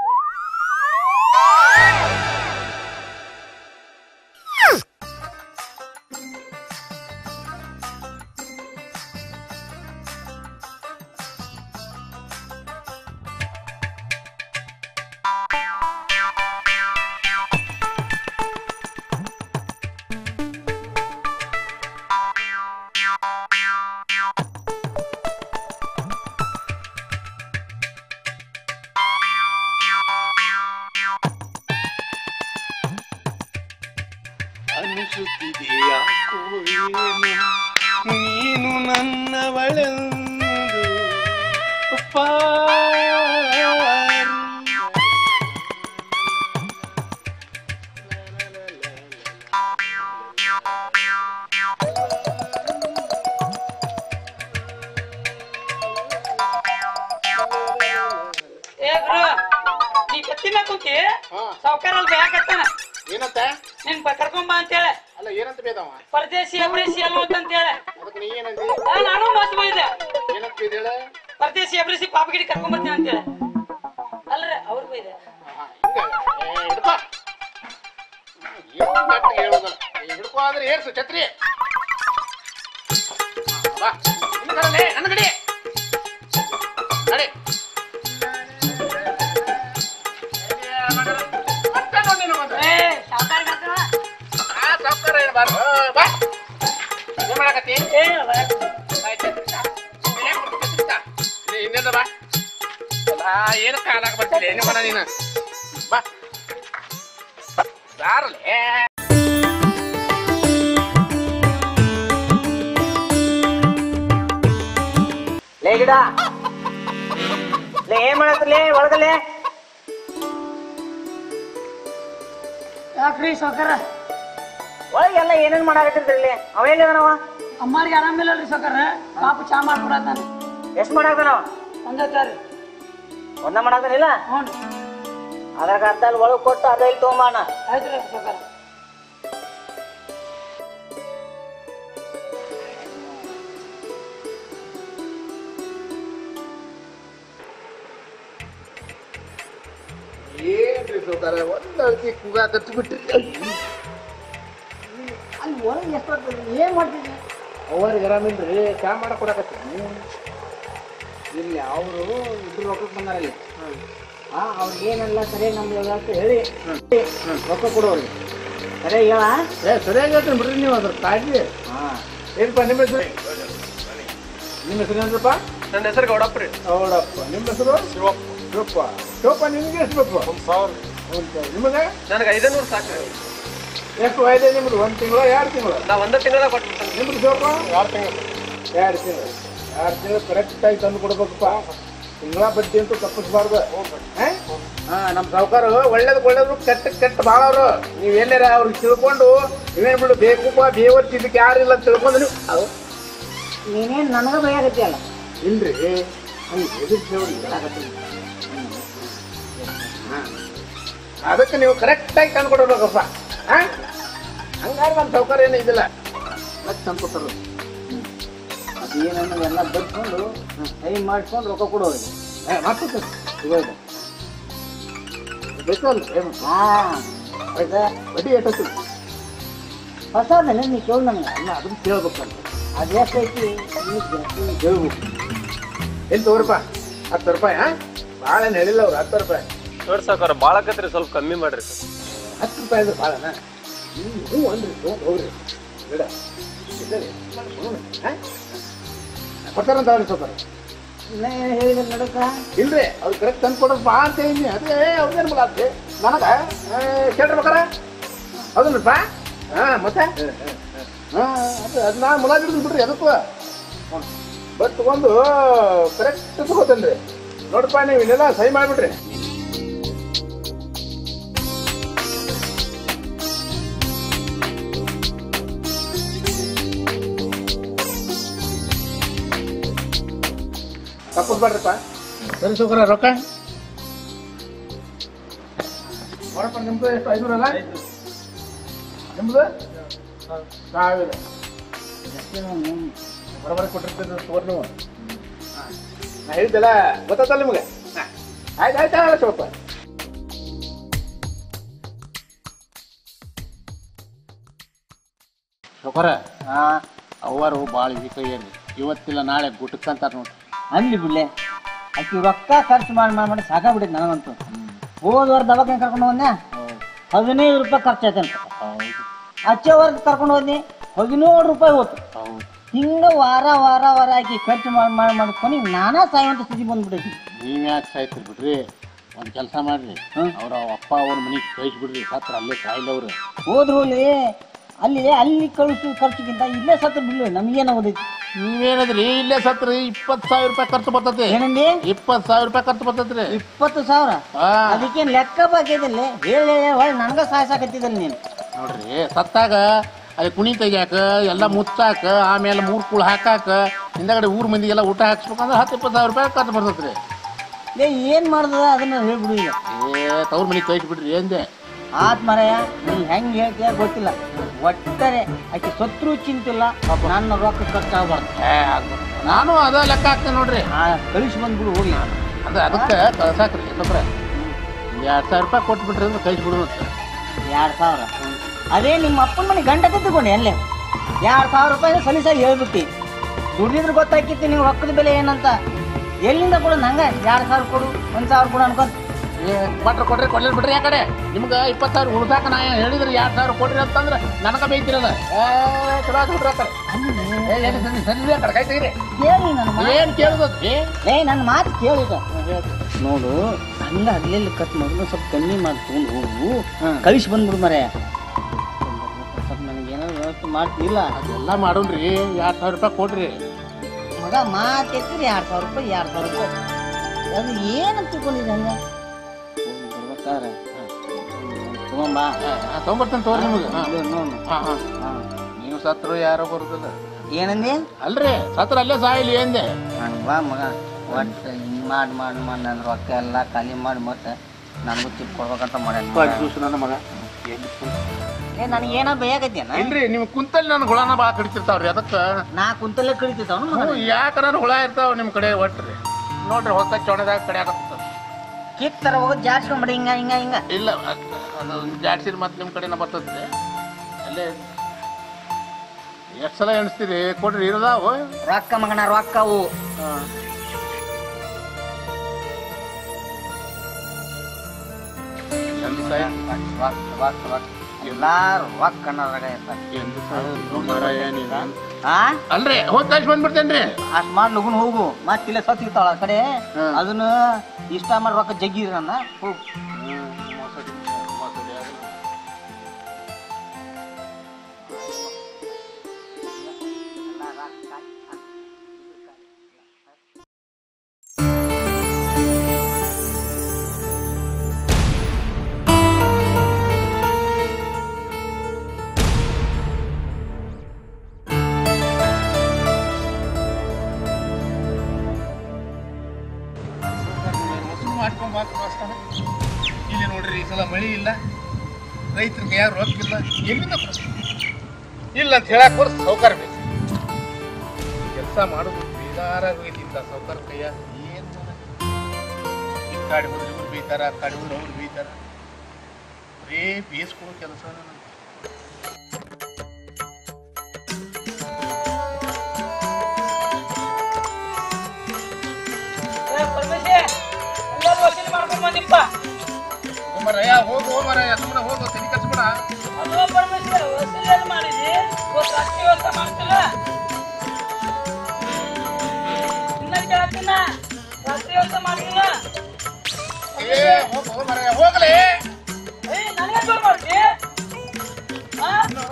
ಅನಿಸುತ್ತಿದೆ ಯಾಕೋ ಏನು ನೀನು ನನ್ನವಳೆಂದು ಪಾರಿ. ಏ ಗುರು ನೀ ಕತ್ತಿ ಮ್ಯಾಗ ಕುಂತಿ ಹಾ ಸಾವ್ಕಾರ ಅಲ್ಲಿ ಬೇಕತ್ತಾನ ಏನಂತ ನಿನ್ ಬ- ಕರ್ಕೊಂಡ್ ಬಾ ಅಂತೇಳಿ ಅಲ್ಲ ಏನಂತ ಬೇದವ ಪರದೇಶಿ ಅಬ್ರೇಸಿ ಅಲ್ವತ್ ಅಂತೇಳಿ ಅದಕ್ಕೆ ನೀ ಏನಂದಿ ಆ, ನಾನು ಮಸ್ತ್ ಬೈದೆ ಏನಂತ ಬೇದೇಳ ಪರದೇಶಿ ಅಬ್ರೇಸಿ ಪಾಪಗಿಡಿ ಕರ್ಕೊಂಡ್ ಬರ್ತೀನಿ ಅಂತೇಳಿ ಅಲ್ರಿ ಅವ್ರು ಬೈದೆ ಹಿಡ್ಕೋ ಏನು ಗಟ್ಟಿ ಹೇಳೋದಲ್ಲ ಈ ಹಿಡ್ಕೋ ಅಂದ್ರೆ ಏರ್ಸು ಛತ್ರಿ ಹಾ, ಬಾ ಇನ್ನು ಬರಲೇ ನನ್ನ ಕಡೆ ನಡಿ ಮತ್ತೆ ನೋಡಿ ನೀನು ಮತ್ತೆ. ಏ ಸಾವ್ಕಾರ ಕರ್ಕೊಂಡ್ ಬಾ. ಆ ಸಾವ್ಕಾರ ಏನು ಬಾರ ಬಾ ಏನ್ ಮಾಡಕತ್ತಿ ಏ ಇನ್ನೆಲ್ಲ ಬಾ ಆ, ಏನು ಕಾಲಾಗ ಬರ್ತಿಲ್ಲ ಏನು ಬರ ನೀನು ಬಾ ಬಾರಲೇ ಲೇ ಗಿಡ ಲೇ ಏನ್ ಮಾಡತ್ಲೇ ಒಳಗಲೇ ಯಾಕ್ರಿ ಸಾವ್ಕಾರ ಒಳಗೆಲ್ಲ ಏನೇನ್ ಮಾಡಾಕತ್ತಿರ್ಲಿ ಅವೇಲಿದನವ ಅಮ್ಮಾರಿಗೆ ಆರಾಮಿಲ್ಲಲ್ರಿ ಸಾವ್ಕಾರ ಪಾಪ ಚಾ ಮಾಡ್ಬಿಡತ್ತಾನ ಎಷ್ಟ್ ಮಾಡಾಕನವ ಒಂದತ್ತಾರಿ ಒಂದ ಮಾಡಾಕನಿಲ್ಲ ಹ್ಞೂ ಅದ್ರಾಗ ಅರ್ಧ ಅಲ್ಲಿ ಒಳಗ್ ಕೊಟ್ಟು ಅದ ಇಲ್ಲಿ ತಗೊಂಬಾಣ ಆಯ್ತ್ರಿ ಸಾವ್ಕಾರ ಏನ್ರಿ ಸೌಕಾರ ಒಂದು ಅಳ್ತಿ ಕೂಗ ಕತ್ತು ಬಿಟ್ರಿ ಅಲ್ಲಿ ಒಳಗೆ ಎಷ್ಟೊತ್ತು ಏನ್ ಮಾಡ್ತಿದ್ವಿ ಅವ್ರಿಗೆ ಆರಾಮಿಲ್ರಿ ಚಾ ಮಾಡಕ್ ಕೊಡಕತ್ತೀನಿ ಇಲ್ಲಿ ಅವರು ಇಬ್ರು ರೊಕ್ಕಕ್ಕೆ ಬಂದಾರ ಇಲ್ಲಿ ಹಾ ಅವ್ರಿಗೆ ಏನೆಲ್ಲ ಸರಿ ನಮ್ದು ಅಂತ ಹೇಳಿ ರೊಕ್ಕ ಕೊಡೋರಿ ಸರಿ ಹೇಳ ಏ ಸರಿಯಾಗಿ ಹೇಳ್ತೀನಿ ಬಿಡ್ರಿ ನೀವು ಅದ್ರ ಕಾಳಜಿ ಹಾ ಏನಪ್ಪ ನಿಮ್ಮ ಹೆಸರು ನಿಮ್ಮ ಹೆಸರು ಏನಪ್ಪ ನನ್ನ ಹೆಸರು ಗೌಡಪ್ರಿ ಹೌದಪ್ಪ ನಿಮ್ಮ ಹೆಸರು ಶಿವಪ್ಪ ಶಿವಪ್ಪ ಶಿವಪ್ಪ ನಿಮಗೆ ಎಷ್ಟು ಬೇಕು ಒಂದು ಸಾವಿರ ಒಂದು ಸಾವಿರ ನಿಮಗೆ ನನಗೆ ಐದನೂರು ಸಾಕು ಎಷ್ಟು ವಯಸ್ಸು ನಿಮ್ದು ಒಂದು ತಿಂಗಳು ಎರಡು ತಿಂಗಳು ನಾ ಒಂದ ತಿಂಗಳ ಕೊಟ್ಬಿಡ್ತೇನೆ ನಿಮ್ದು ಶಿವಪ್ಪ ಎರಡು ತಿಂಗಳು ಎರಡು ತಿಂಗಳು ಎರಡು ತಿಂಗಳು ಕರೆಕ್ಟಾಗಿ ತಂದು ಕೊಡ್ಬೇಕಪ್ಪ ತಿಂಗಳ ಬಡ್ಡಿ ಅಂತೂ ತಪ್ಪಿಸ್ಬಾರ್ದು ಹಾ ನಮ್ಮ ಸಾವುಕಾರ ಒಳ್ಳೇದು ಒಳ್ಳೇದು ಕೆಟ್ಟ ಕೆಟ್ಟ ಭಾಳ ಅವರು ನೀವು ಎಲ್ಲಾರ ಅವ್ರಿಗೆ ತಿಳ್ಕೊಂಡು ಇವೇನು ಬಿಡು ಬೇಕಪ್ಪ ಬೇವತ್ತು ಇದಕ್ಕೆ ಯಾರಿಲ್ಲ ಅಂತ ತಿಳ್ಕೊಂಡು ನೀವು ಅದು ನೀನೇನ್ ನನಗ ಬೈಯಾಗತ್ತಿಯಲ್ಲ ಇಲ್ರಿ ಅವ್ನು ಎದುರು ದೇವ್ರಿಗೆ ಹೇಳಾಕತ್ತೀನಿ. ಹಾ. ಅದಕ್ಕೆ ನೀವು ಕರೆಕ್ಟಾಗಿ ತಂದು ಕೊಡ್ಬೇಕಪ್ಪ ಹಾ ಹಂಗಾರೆ ನಮ್ಮ ಸೌಕರ್ಯ ಏನು ಇದಿಲ್ಲ ಮತ್ತೆ ತಂದು ಕೊಟ್ಟರು ಅದೇನನ್ನ ಎಲ್ಲ ಬಡ್ಕೊಂಡು ಸೈ ಮಾಡಿಸ್ಕೊಂಡು ರೊಕ್ಕ ಕೊಡೋರಿ ಮತ್ತೆ ಇವಾಗ ಬೇಕಲ್ಲ ಹಾ ಬಡ್ಡಿ ಎಷ್ಟು ಹೊಸ ನೆನೆ ನೀ ಕೇಳು ನನಗೆ ಅಲ್ಲ ಅದನ್ನ ಕೇಳ್ಬೇಕಂತ ಅದು ಎಷ್ಟೈತಿ ನೀ ಜಾಸ್ತಿ ಕೇಳ್ಬೇಕು ಎಲ್ಲಿ ತಗೋರಪ್ಪ ಹತ್ತು ರೂಪಾಯಿ ಹಾ ಭಾಳ ಹೇಳಿಲ್ಲ ಅವ್ರು ಹತ್ತು ರೂಪಾಯಿ ನೋಡಿ ಸಾಕಾರ ಭಾಳ ಆಕತ್ರಿ ಸ್ವಲ್ಪ ಕಮ್ಮಿ ಮಾಡ್ರಿ ಹತ್ತು ರೂಪಾಯಿ ಅಂದ್ರೆ ಭಾಳನ ಹ್ಞೂ ಹ್ಞೂ ಅಂದ್ರಿ ತೊಗೊಂಡು ಹೋಗ್ರಿ ಬೇಡ ಇದ್ದಾರೆ. ಹ್ಞೂ, ಹಾ? ಕೊಡ್ತಾರಂತ ಅವ್ರಿಗೆ ಸ್ವಲ್ಪ ನಾ ಹೇಳಿದ್ರೆ ನಡಕ ಇಲ್ರಿ ಅವ್ರು ಕರೆಕ್ಟ್ ತಂದು ಕೊಡೋದು ಬಾ ಅಂತ ಹೇಳಿ ಅದೇ ಅವ್ರೇನು ಮಾಡತ್ತೆ ನನಗ ಕೇಳ್ಬೇಕಾರ ಹೌದಲ್ಲಪ್ಪ ಹಾ ಮತ್ತೆ ಹಾ ಅದು ಅದು ನಾ ಮುಲಾಜ್ ಹಿಡಿದು ಬಿಡ್ರಿ ಅದಕ್ಕೂ ಬಟ್ ತಗೊಂಡು ಕರೆಕ್ಟ್ ತಗೋತೇನ್ರಿ ನೋಡಪ್ಪ ನೀವು ಇಲ್ಲೆಲ್ಲ ಸಹಿ ಮಾಡಿಬಿಡ್ರಿ ತಪ್ಪಿಸ್ಬೇಡ್ರಿಪ್ಪ ಸರಿ ಸುಖರ ರೊಕ್ಕ ನೋಡಪ್ಪ ನಿಮ್ದು ಎಷ್ಟು ಐನೂರಲ್ಲ ನಿಮ್ದು ಸಾವಿರ ಬರೋಬರ ಕೊಟ್ಟಿರ್ತೀರಿ ತಗೋರಿ ನೀವು ಹಾ. ನಾ ಹೇಳಿದ್ದೆಲ್ಲ ಗೊತ್ತಾತಲ್ಲ ನಿಮಗೆ ಆಯ್ತು ಆಯ್ತು ಆಯ್ತು ಶಿವಪ್ಪ ಶುಕರ ಅವರು ಭಾಳ ಈ ಕೈಯಲ್ಲಿ ಇವತ್ತಿಲ್ಲ ನಾಳೆ ಗುಟ್ಟಕ್ಕಂತಾರ ನೋಡ್ರಿ ಅನ್ಲಿ ಬಿಡ್ಲೆ ಆಕಿ ರೊಕ್ಕ ಖರ್ಚು ಮಾಡಿ ಮಾಡಿ ಮಾಡಿ ಸಾಕಾಗ್ಬಿಟ್ಟಿದ್ ನನಗಂತೂ ಹೋದ ವಾರ ದವಾಖಾನೆ ಕರ್ಕೊಂಡು ಹೋದ್ನೆ ಹದಿನೈದು ರೂಪಾಯಿ ಖರ್ಚಾಯ್ತಂತ ಹಚ್ಚೆ ವಾರದ ಕರ್ಕೊಂಡು ಹೋದ್ನಿ ಹದಿನೇಳು ರೂಪಾಯಿ ಹೋತು ಹಿಂಗ ವಾರ ವಾರ ವಾರ ಆಕಿ ಖರ್ಚು ಮಾಡಿ ಮಾಡಿ ಮಾಡಿ ಕೊನೆಗೆ ನಾನಾ ಸಾಯುವಂತ ಸ್ಥಿತಿ ಬಂದ್ಬಿಟ್ಟೈತಿ ನೀವ್ ಯಾಕೆ ಸಾಯ್ತಿರ್ ಬಿಡ್ರಿ ಒಂದ್ ಕೆಲಸ ಮಾಡ್ರಿ ಅವ್ರ ಅಪ್ಪ ಅವ್ರ ಮನೆಗೆ ಕಳಿಸ್ಬಿಡ್ರಿ ಸತ್ರ ಅಲ್ಲೇ ಕಾಯಿಲೆ ಅವ್ರು ಹೋದ್ರು ಹೋಗ್ಲಿ ಅಲ್ಲಿ ಅಲ್ಲಿ ಕಳಿಸು ಖರ್ಚಿಗಿಂತ ಇಲ್ಲೇ ಸತ್ತ ಬಿಡ್ಲಿ ನಮಗೇನ ಓದೈತಿ ನೀವೇನದ್ರಿ ಇಲ್ಲೇ ಸತ್ರಿ ಇಪ್ಪತ್ತು ಸಾವಿರ ರೂಪಾಯಿ ಖರ್ಚು ಬರ್ತೈತಿ ಏನಂದಿ ಇಪ್ಪತ್ತು ಸಾವಿರ ರೂಪಾಯಿ ಖರ್ಚು ಬರ್ತೈತ್ರಿ ಇಪ್ಪತ್ತು ಸಾವಿರ ಆ, ಅದಕ್ಕೇನ್ ಲೆಕ್ಕ ಬಾಕಿದಿಲ್ಲ ಹೇಳಿ ಹೊಳ್ಳಿ ನನಗ ಸಾಯ್ಸಾಕತ್ತಿದ್ದಲ್ಲ ನೀನು ನೋಡ್ರಿ ಸತ್ತಾಗ ಅಲ್ಲಿ ಕುಣಿ ತೆಗ್ಯಾಕ ಎಲ್ಲ ಮುಚ್ಚಾಕ ಆಮೇಲೆ ಮೂರ್ ಕುಳು ಹಾಕಾಕ ಹಿಂದಗಡೆ ಊರ್ ಮಂದಿಗೆಲ್ಲ ಊಟ ಹಾಕ್ಸ್ಬೇಕಂದ್ರೆ ಹತ್ತು ಇಪ್ಪತ್ತು ಸಾವಿರ ರೂಪಾಯಿ ಖರ್ಚು ಬರ್ತೈತ್ರಿ ಲೇ ಏನ್ ಮಾಡ್ದದ ಅದನ್ನ ಹೇಳ್ಬಿಡು ಈಗ ಏ ತವ್ರ ಮನೆಗೆ ಕಳಿಸ್ಬಿಡ್ರಿ ಏನ್ದೆ ಆತ್ ಮರಯ ನೀ ಹೆಂಗ್ ಹೇಳ್ತೀಯ ಗೊತ್ತಿಲ್ಲ ಒಟ್ಟಾರೆ ಆಕೆ ಸತ್ರು ಚಿಂತಿಲ್ಲ ನನ್ನ ರೊಕ್ಕ ಖರ್ಚಾಗಬಾರ್ದು ಏ, ಆಗ್ಬೋದು. ನಾನು ಅದ ಲೆಕ್ಕ ಹಾಕ್ತೇನೆ ನೋಡ್ರಿ ಆ ಕಳಿಸಿ ಬಂದ್ಬಿಡು ಹೋಗ್ಲಿ ಅದ ಅದಕ್ಕೆ ಕಳ್ಸಾಕ್ರಿ ಯಾಕಂದ್ರೆ ಎರಡು ಸಾವಿರ ರೂಪಾಯಿ ಕೊಟ್ಬಿಟ್ರಿ ಅಂದ್ರೆ ಕಳಿಸ್ಬಿಡು ಅಂತ ಎರಡ್ ಸಾವಿರ ಅದೇ ನಿಮ್ಮ ಅಪ್ಪನ ಮನೆ ಗಂಡ ತಗೊಂಡೆ ಅಲ್ಲೇ ಎರಡ್ ಸಾವಿರ ರೂಪಾಯಿ ಸಲೀಸಾಗಿ ಹೇಳ್ಬಿಟ್ಟಿ ದುಡಿದ್ರೆ ಗೊತ್ತಾಕಿತ್ತು ನೀವು ರೊಕ್ಕದ ಬೆಲೆ ಏನಂತ ಎಲ್ಲಿಂದ ಕೊಡು ನಂಗ ಎರಡ್ ಸಾವಿರ ಕೊಡು ಒಂದ್ ಸಾವಿರ ಕೊಡು ಅನ್ಕೊಂತ ಏ ಕೊಟ್ರೆ ಕೊಟ್ರಿ ಕೊಡ್ಲಿಲ್ಲ ಬಿಡ್ರಿ ಯಾಕಡೆ ನಿಮ್ಗೆ ಇಪ್ಪತ್ತು ಸಾವಿರ ಉಳ್ದಾಕ ನಾ ಹೇಳಿದ್ರೆ ಎರಡು ಸಾವಿರ ಕೊಡ್ರಿ ಅಂತಂದ್ರೆ ನನಗೆ ಬೈತಿರಲ್ಲ ಏ ಚಲೋ ಆಯ್ತು ಬಿಡ್ರಿ ಆಕಡೆ. ಏ ಏನು ಸರಿ ಸರಿ ಆ ಕಡೆ ಕೈ ತೆಗೀರಿ ಕೇಳಿ ನನ್ನ ಮಾತು ಏನು ಕೇಳಿದ್ರಿ ಏ ನನ್ನ ಮಾತು ಕೇಳಿದ ನೋಡು ಹಂಗ ಹಗ್ಲೆಲ್ಲಿ ಕಟ್ ಮೊದಲು ಸ್ವಲ್ಪ ಕಮ್ಮಿ ಮಾಡಿ ತಗೊಂಡು ಹೋಗು ಕಳಿಸಿ ಬಂದ್ಬಿಡು ಮರೆ ಸ್ವಲ್ಪ ನನಗೆ ಏನಾದ್ರು ವ್ಯವಸ್ಥೆ ಮಾಡ್ತಿಲ್ಲ ಅದೆಲ್ಲ ಮಾಡೋಣ್ರಿ ಎರಡು ಸಾವಿರ ರೂಪಾಯಿ ಕೊಡ್ರಿ ಮಗ ಮಾತೆತ್ತಿರಿ ಎರಡು ಸಾವಿರ ರೂಪಾಯಿ ಎರಡು ಸಾವಿರ ರೂಪಾಯಿ ಅದು ಏನಂತ ತಿಳ್ಕೊಂಡಿದ್ದೆ ಹಂಗ ಹೋಗಿ ಬರ್ಬೇಕಾದ್ರೆ ತಗೊಂಬಾ ತೊಗೊಂಬರ್ತೇನೆ ತೋರಿ ನಿಮಗೆ ಹಾಂ ನೋಡು ಹಾಂ ಹಾಂ ನೀವು ಸತ್ರು ಯಾರೋ ಬರುದಿಲ್ಲ ಏನಂದಿ ಅಲ್ರಿ ಸತ್ರ ಅಲ್ಲೇ ಸಾಯಿಲಿ ಎಂದೆ ಹಂಗ ಬಾ ಮಗ ಒಟ್ಟು ಹಿಂಗೆ ಮಾಡಿ ಮಾಡಿ ಮಾಡಿ ನನ್ನ ರೊಕ್ಕ ಎಲ್ಲ ಖಾಲಿ ಮಾಡಿ ಮತ್ತೆ ನನಗೂ ಚಿಪ್ ಕೊಡ್ಬೇಕಂತ ಮಾಡ್ಯಾನ ನನ್ನ ಮಗ ಏ ನನಗೆ ಏನೋ ಬೇಯಾಗತ್ತೇನ ಇಲ್ರಿ ನಿಮ್ ಕುಂತಲ್ಲಿ ನನ್ನ ಹುಳನ ಭಾಳ ಕಡಿತಿರ್ತಾವ್ರಿ ಅದಕ್ಕೆ ನಾ ಕುಂತಲ್ಲೇ ಕಳಿತಿದ್ದವನು ಮಗ ಯಾಕ ನನ್ನ ಹುಳ ಇರ್ತಾವ ನಿಮ್ ಕಡೆ ಒಟ್ರಿ ನೋಡ್ರಿ ಹೊಸ ಚೊಣದಾಗ ಕಡೆ ಆಗತ್ತ ಕಿತ್ತರ ಹೋಗೋದು ಜಾಸ್ತಿ ಮಾಡಿ ಹಿಂಗ ಹಿಂಗ ಹಿಂಗ ಇಲ್ಲ ಅದ್- ಅದು ಜಾಡ್ಸಿರ್ ಮತ್ತೆ ನಿಮ್ ಕಡೆನ ಬರ್ತದ್ರಿ ಅಲ್ಲೇ ಎಷ್ಟ್ ಸಲ ಎಣಿಸ್ತೀರಿ ಕೊಡ್ರಿ ಇರದಾವು ರೊಕ್ಕ ಮಗನ ರೊಕ್ಕವು ಎಂದು ಸಾಯ್ ರೊಕ್ಕ ರೊಕ್ಕ ರೊಕ್ಕ ಎಲ್ಲಾರು ರೊಕ್ಕ ಅನ್ನೋದ್ರಾಗ ಇರ್ತಾರೆ ಎಂದು ಸಾಯ್ ಏನಿಲ್ಲ ಆ ಅಲ್ರಿ ಹೋದ್ ಕಳ್ಸಿ ಬಂದ್ಬಿಡ್ತೇನ್ರಿ ಅಷ್ಟ್ ಮಾಡಿ ಲಗುನ್ ಹೋಗು ಮತ್ತೆ ಇಲ್ಲೇ ಸತ್ತಿರ್ತಾಳ ಆ ಕಡೆ ಹಾ. ಅದನ್ನ ಇಷ್ಟ ಮಾಡಿ ರೊಕ್ಕ ಜಗ್ಗಿರಿ ನನ್ನ ಹೋಗು ಮಾಡ್ಕೊಂಡ್ ಇಲ್ಲಿ ನೋಡ್ರಿ ಈ ಸಲ ಮಳಿ ಇಲ್ಲ ರೈತರ ಕೈಯಾಗ ರೊಕ್ಕ ಇಲ್ಲ ಎಲ್ಲಿಂದ ಕೊಡ್ತೀವಿ? ಇಲ್ಲ ಅಂತ ಹೇಳಕ್ ಬರ್ಸ್ ಸೌಕರ್ಯ ಬೇಕು ಕೆಲಸ ಮಾಡೋದು ಬೇಜಾರಾಗೋಗೈತಿ ಇಂಥ ಸೌಕರ್ಯ ಕೈಯಾಗ ಏನ್ ಈ ಕಾಡಿ ಹೋದ್ರೆ ಇವ್ರು ಬೀತಾರ ಆ ಕಾಡಿ ಹೋದ್ರೆ ಅವ್ರು ಬೀತಾರ ಬರೀ ಬೇಯಿಸ್ಕೊಡೋ ಕೆಲಸ ಮಾಡ್ಕೊಂಡ್ ಬಂದಿಪ್ಪ ಮರಯ್ಯ ಹೋಗು ಮರಯ್ಯ ಸುಮ್ಮನೆ ಹೋಗು ತಲೆ ಕಚ್ಬೇಡ ಅದು ಪರಮೇಶ್ವರ ವಸೂಲಿ ಎಲ್ಲಿ ಮಾಡಿದಿ ಇವತ್ತು ರಾತ್ರಿ ವ್ಯವಸ್ಥೆ ಮಾಡ್ತಿಲ್ಲ ಇನ್ನ ಕೇಳತ್ತಿನ ರಾತ್ರಿ ವ್ಯವಸ್ಥೆ ಮಾಡ್ತಿಲ್ಲ ಏ ಹೋಗು ಮರಯ್ಯ ಹೋಗಲೇ ಏಯ್ ನನಗೆ ಜೋರ್ ಮಾಡ್ತಿ ಹಾ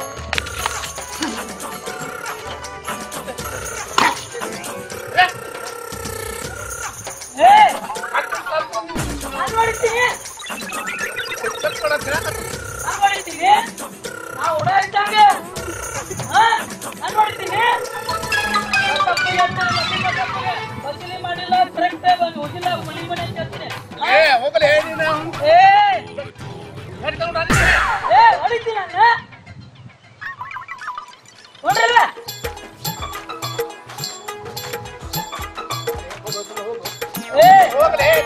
ಏ ನಾನು ಮಾಡಿದ್ದೀನಿ ನಾನು ಮಾಡಿದ್ದೀನಿ ನಾವು ಉಡ ಇದ್ದಂಗೆ ಹಾ ನಾನು ಮಾಡಿದ್ದೀನಿ ತಪ್ಪಿಗೆ ಅಂತ ತಪ್ಪಿಗೆ ತಪ್ಪಿಗೆ ವಸೂಲಿ ಮಾಡಿಲ್ಲ ಕರೆಕ್ಟ್ ಹೋಗಿಲ್ಲ ಮನೆ ಮನೆ ಅಂತ ಹೇಳ್ತೀನಿ ಏ ಹೋಗಲೇ ನೀನು ಏ ಗಾಡಿ ತಗೊಂಡು ಅಲ್ಲಿ. ಏ ಹೊಡಿತೀನಿ ನಾನು ನೋಡ್ರಲ್ಲ ಏ ಹೋಗಲೇ ಏ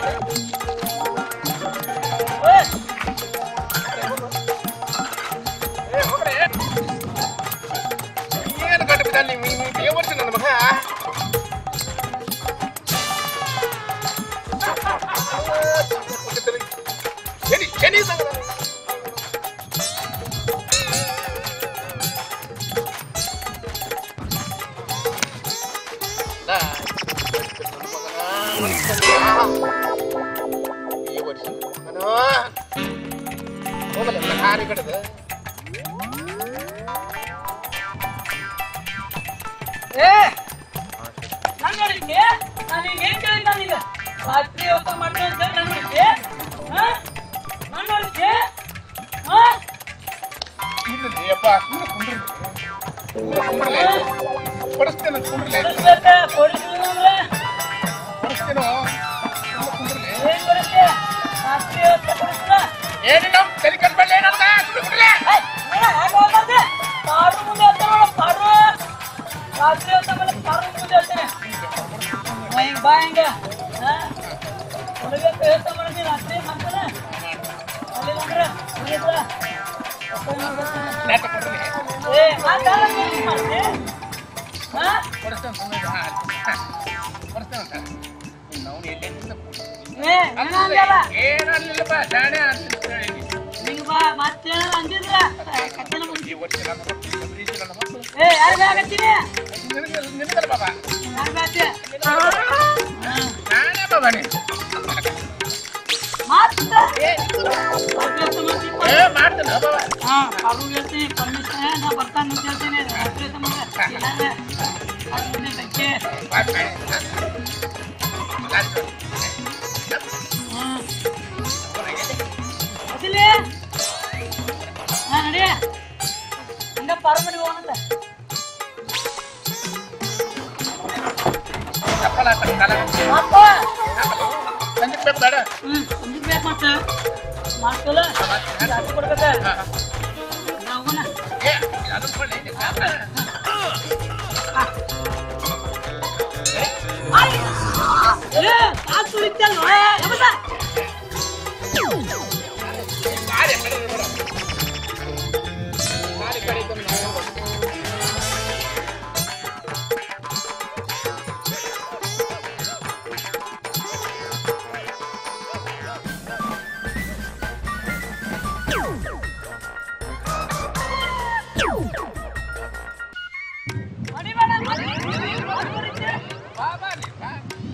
ಏ ಹೋಗಲೇ ಏನು ಗಂಟು ಬಿದ್ದಲ್ಲಿ ನೀವು ದೇವರ್ಸಿ ನನ್ನ ಮಗ ಎನಿ ಎನಿ ಸಂಗಡ ಈ ವರ್ಷ ಹೋಗಲ್ಲ ಹಾರಿ ಕಡೆದ ಏ ನಾನು ನೋಡಿದ್ದೆ ನಾನು ಈಗ ಏನ್ ಕೇಳಿದ್ದೆ ನಾನೀಗ ರಾತ್ರಿ ಊಟ ಮಾಡ್ತೀನಿ ಅಂತ ನಾನು ನೋಡಿದ್ದೆ ಹಾ ನಾನು ನೋಡಿದ್ದೆ ಹಾ ಇಲ್ಲ ಅಪ್ಪ ಸುಮ್ಮನೆ ಕುಂಡ್ರಿ ಕುಂಡ್ರಲೇ ಕೊಡಿಸ್ತೇನೆ ಕುಂಡ್ರಲೇ ಕೊಡಿಸ್ಬೇಕ ಕೊಡಿಸಿಲ್ಲ ಅಂದ್ರೆ ಕೊಡಿಸ್ತೇನೋ ಸುಮ್ಮನೆ ಕುಂಡ್ರಲೇ ಏನ್ ಕೊಡಿಸ್ತೆ ರಾತ್ರಿ ಊಟ ಕೊಡಿಸಿಲ್ಲ ಏನು ನಮ್ಮ ತಲೆ ಕಟ್ಬೇಡ ಏನಂತ ಸುಮ್ಮನೆ ಕುಂಡ್ರಲೇ ಏಯ್, ನೋಡ, ಹ್ಯಾಂಗ್ ಹೋಗ್ಬಾರ್ದೆ? ಪಾರು ಮುಂದೆ ಹೇಳ್ತಾನೆ ನೋಡು, ಪಾರು. ರಾತ್ರಿ ಹೊತ್ತ ಮೇಲೆ ಪಾರು ಮುಂದೆ ಹೇಳ್ತಾನೆ. ಬಾ ಹಿಂಗ್ ಬಾ ಹಿಂಗ. ಹಾ? ಹುಡುಗ ಪ್ರಯತ್ನ ಮಾಡಿದ್ನಿ ರಾತ್ರಿ ಮಾಡ್ತಾನೆ. ಅಲ್ಲಿಲ್ಲ ಅಂದ್ರೆ ಮುಗೀತಾ? ಅಪ್ಪ ಏನೋ ಗೊತ್ತಿಲ್ಲ. ನಾಟಕ ಕೊಡ್ರಲೇ ಏ, ಆ ಕಾಲ ಏನ್ ಮಾಡ್ತಿ? ಹಾ? ಕೊಡಿಸ್ತೇನೆ ಸುಮ್ಮನೆ ಕೊಡಿಸ್ತೇನೆ ಅಂತ ನಾವು ಎಲ್ಲೆಲ್ಲಿಂದ ಏ, ಏನ ಅಂದಲ್ಲ? ಏನಲ್ಲಿಲ್ಲಪ್ಪ ಶಾಣೆ ಅಂತ ಹೇಳಿ ನಿಂಗ್ ಬಾ, ಮತ್ತೆ ಅಂದಿದ್ರ? ಕತ್ತಲ ಮುಂದೆ. ಈ ವರ್ಷ ನನ್ನ ಮಕ್ಕಳು ಪ್ರೀತಿ ನನ್ನ ಮಕ್ಕಳು ಏ, ಯಾರ್ ಬ್ಯಾಗತ್ತೀನಿ? ನಿನಗೆ ನಿನಗಲ್ಲ ಬಾಬಾ ಯಾರ್ ಬ್ಯಾಗ್ತಿ? ಹಾ. ನಾನೇ ಬಾಬಾ ನೀ ಮತ್ತೆ? ರಾತ್ರಿ ಹೊತ್ತ ಮಾಡ್ತಿಪ್ಪ. ಏ ಮಾಡ್ತೇನೆ ಬಾಬಾ ಹಾ, ಪಾರು ಹೇಳ್ತೀನಿ ಪರ್ಮಿಷನ್ ನಾ ಬರ್ತಾನೆ ಅಂತ ಹೇಳ್ತೀನಿ ರಾತ್ರಿ ಸಂಬಂಧ ಇಲ್ಲಾಂದ್ರೆ ಅದು ಮುಂದೆ ಬೆಂಕಿ. ಹ್ಮ್. ಅದಿಲ್ಲಿ? ಹಾ, ನಡಿ. ಹಂಗ ಪಾರು ಮನೆಗೆ ಹೋಗೋಣಂತೆ. ಚಪ್ಪಲ ಕಾಲ ಅಪ್ಪ. ಸಂಜೆ ಬೇಕು ಬೇಡ ಹ್ಮ್, ಸಂಜೆಗ್ ಬೇಕು ಮತ್ತೆ. ಮಾಡ್ಕೊಲ್ಲ? ರಾತ್ರಿ ಕೊಡ್ಬೇಕ? ನಾ ಹೋಗೋಣ. ಏ ಅದು ಕೊಳ್ಳಿ ಏ, ಕಾಲ್ ತುಳಿತಲ್ವ? ಏ, ಎಬ್ಬಿಸ. ಗಾಡಿ ಕಡೆ ಬೇಡ ಗಾಡಿ ಕಡೆ ಇದ್ದು ನಾವು ಹೊಡಿಬೇಡ, ಹೊಡಿ. ಹೊಡಿ, ಹೊಡಿತೆ. ಬಾಬಾ ನೀ ಬಾ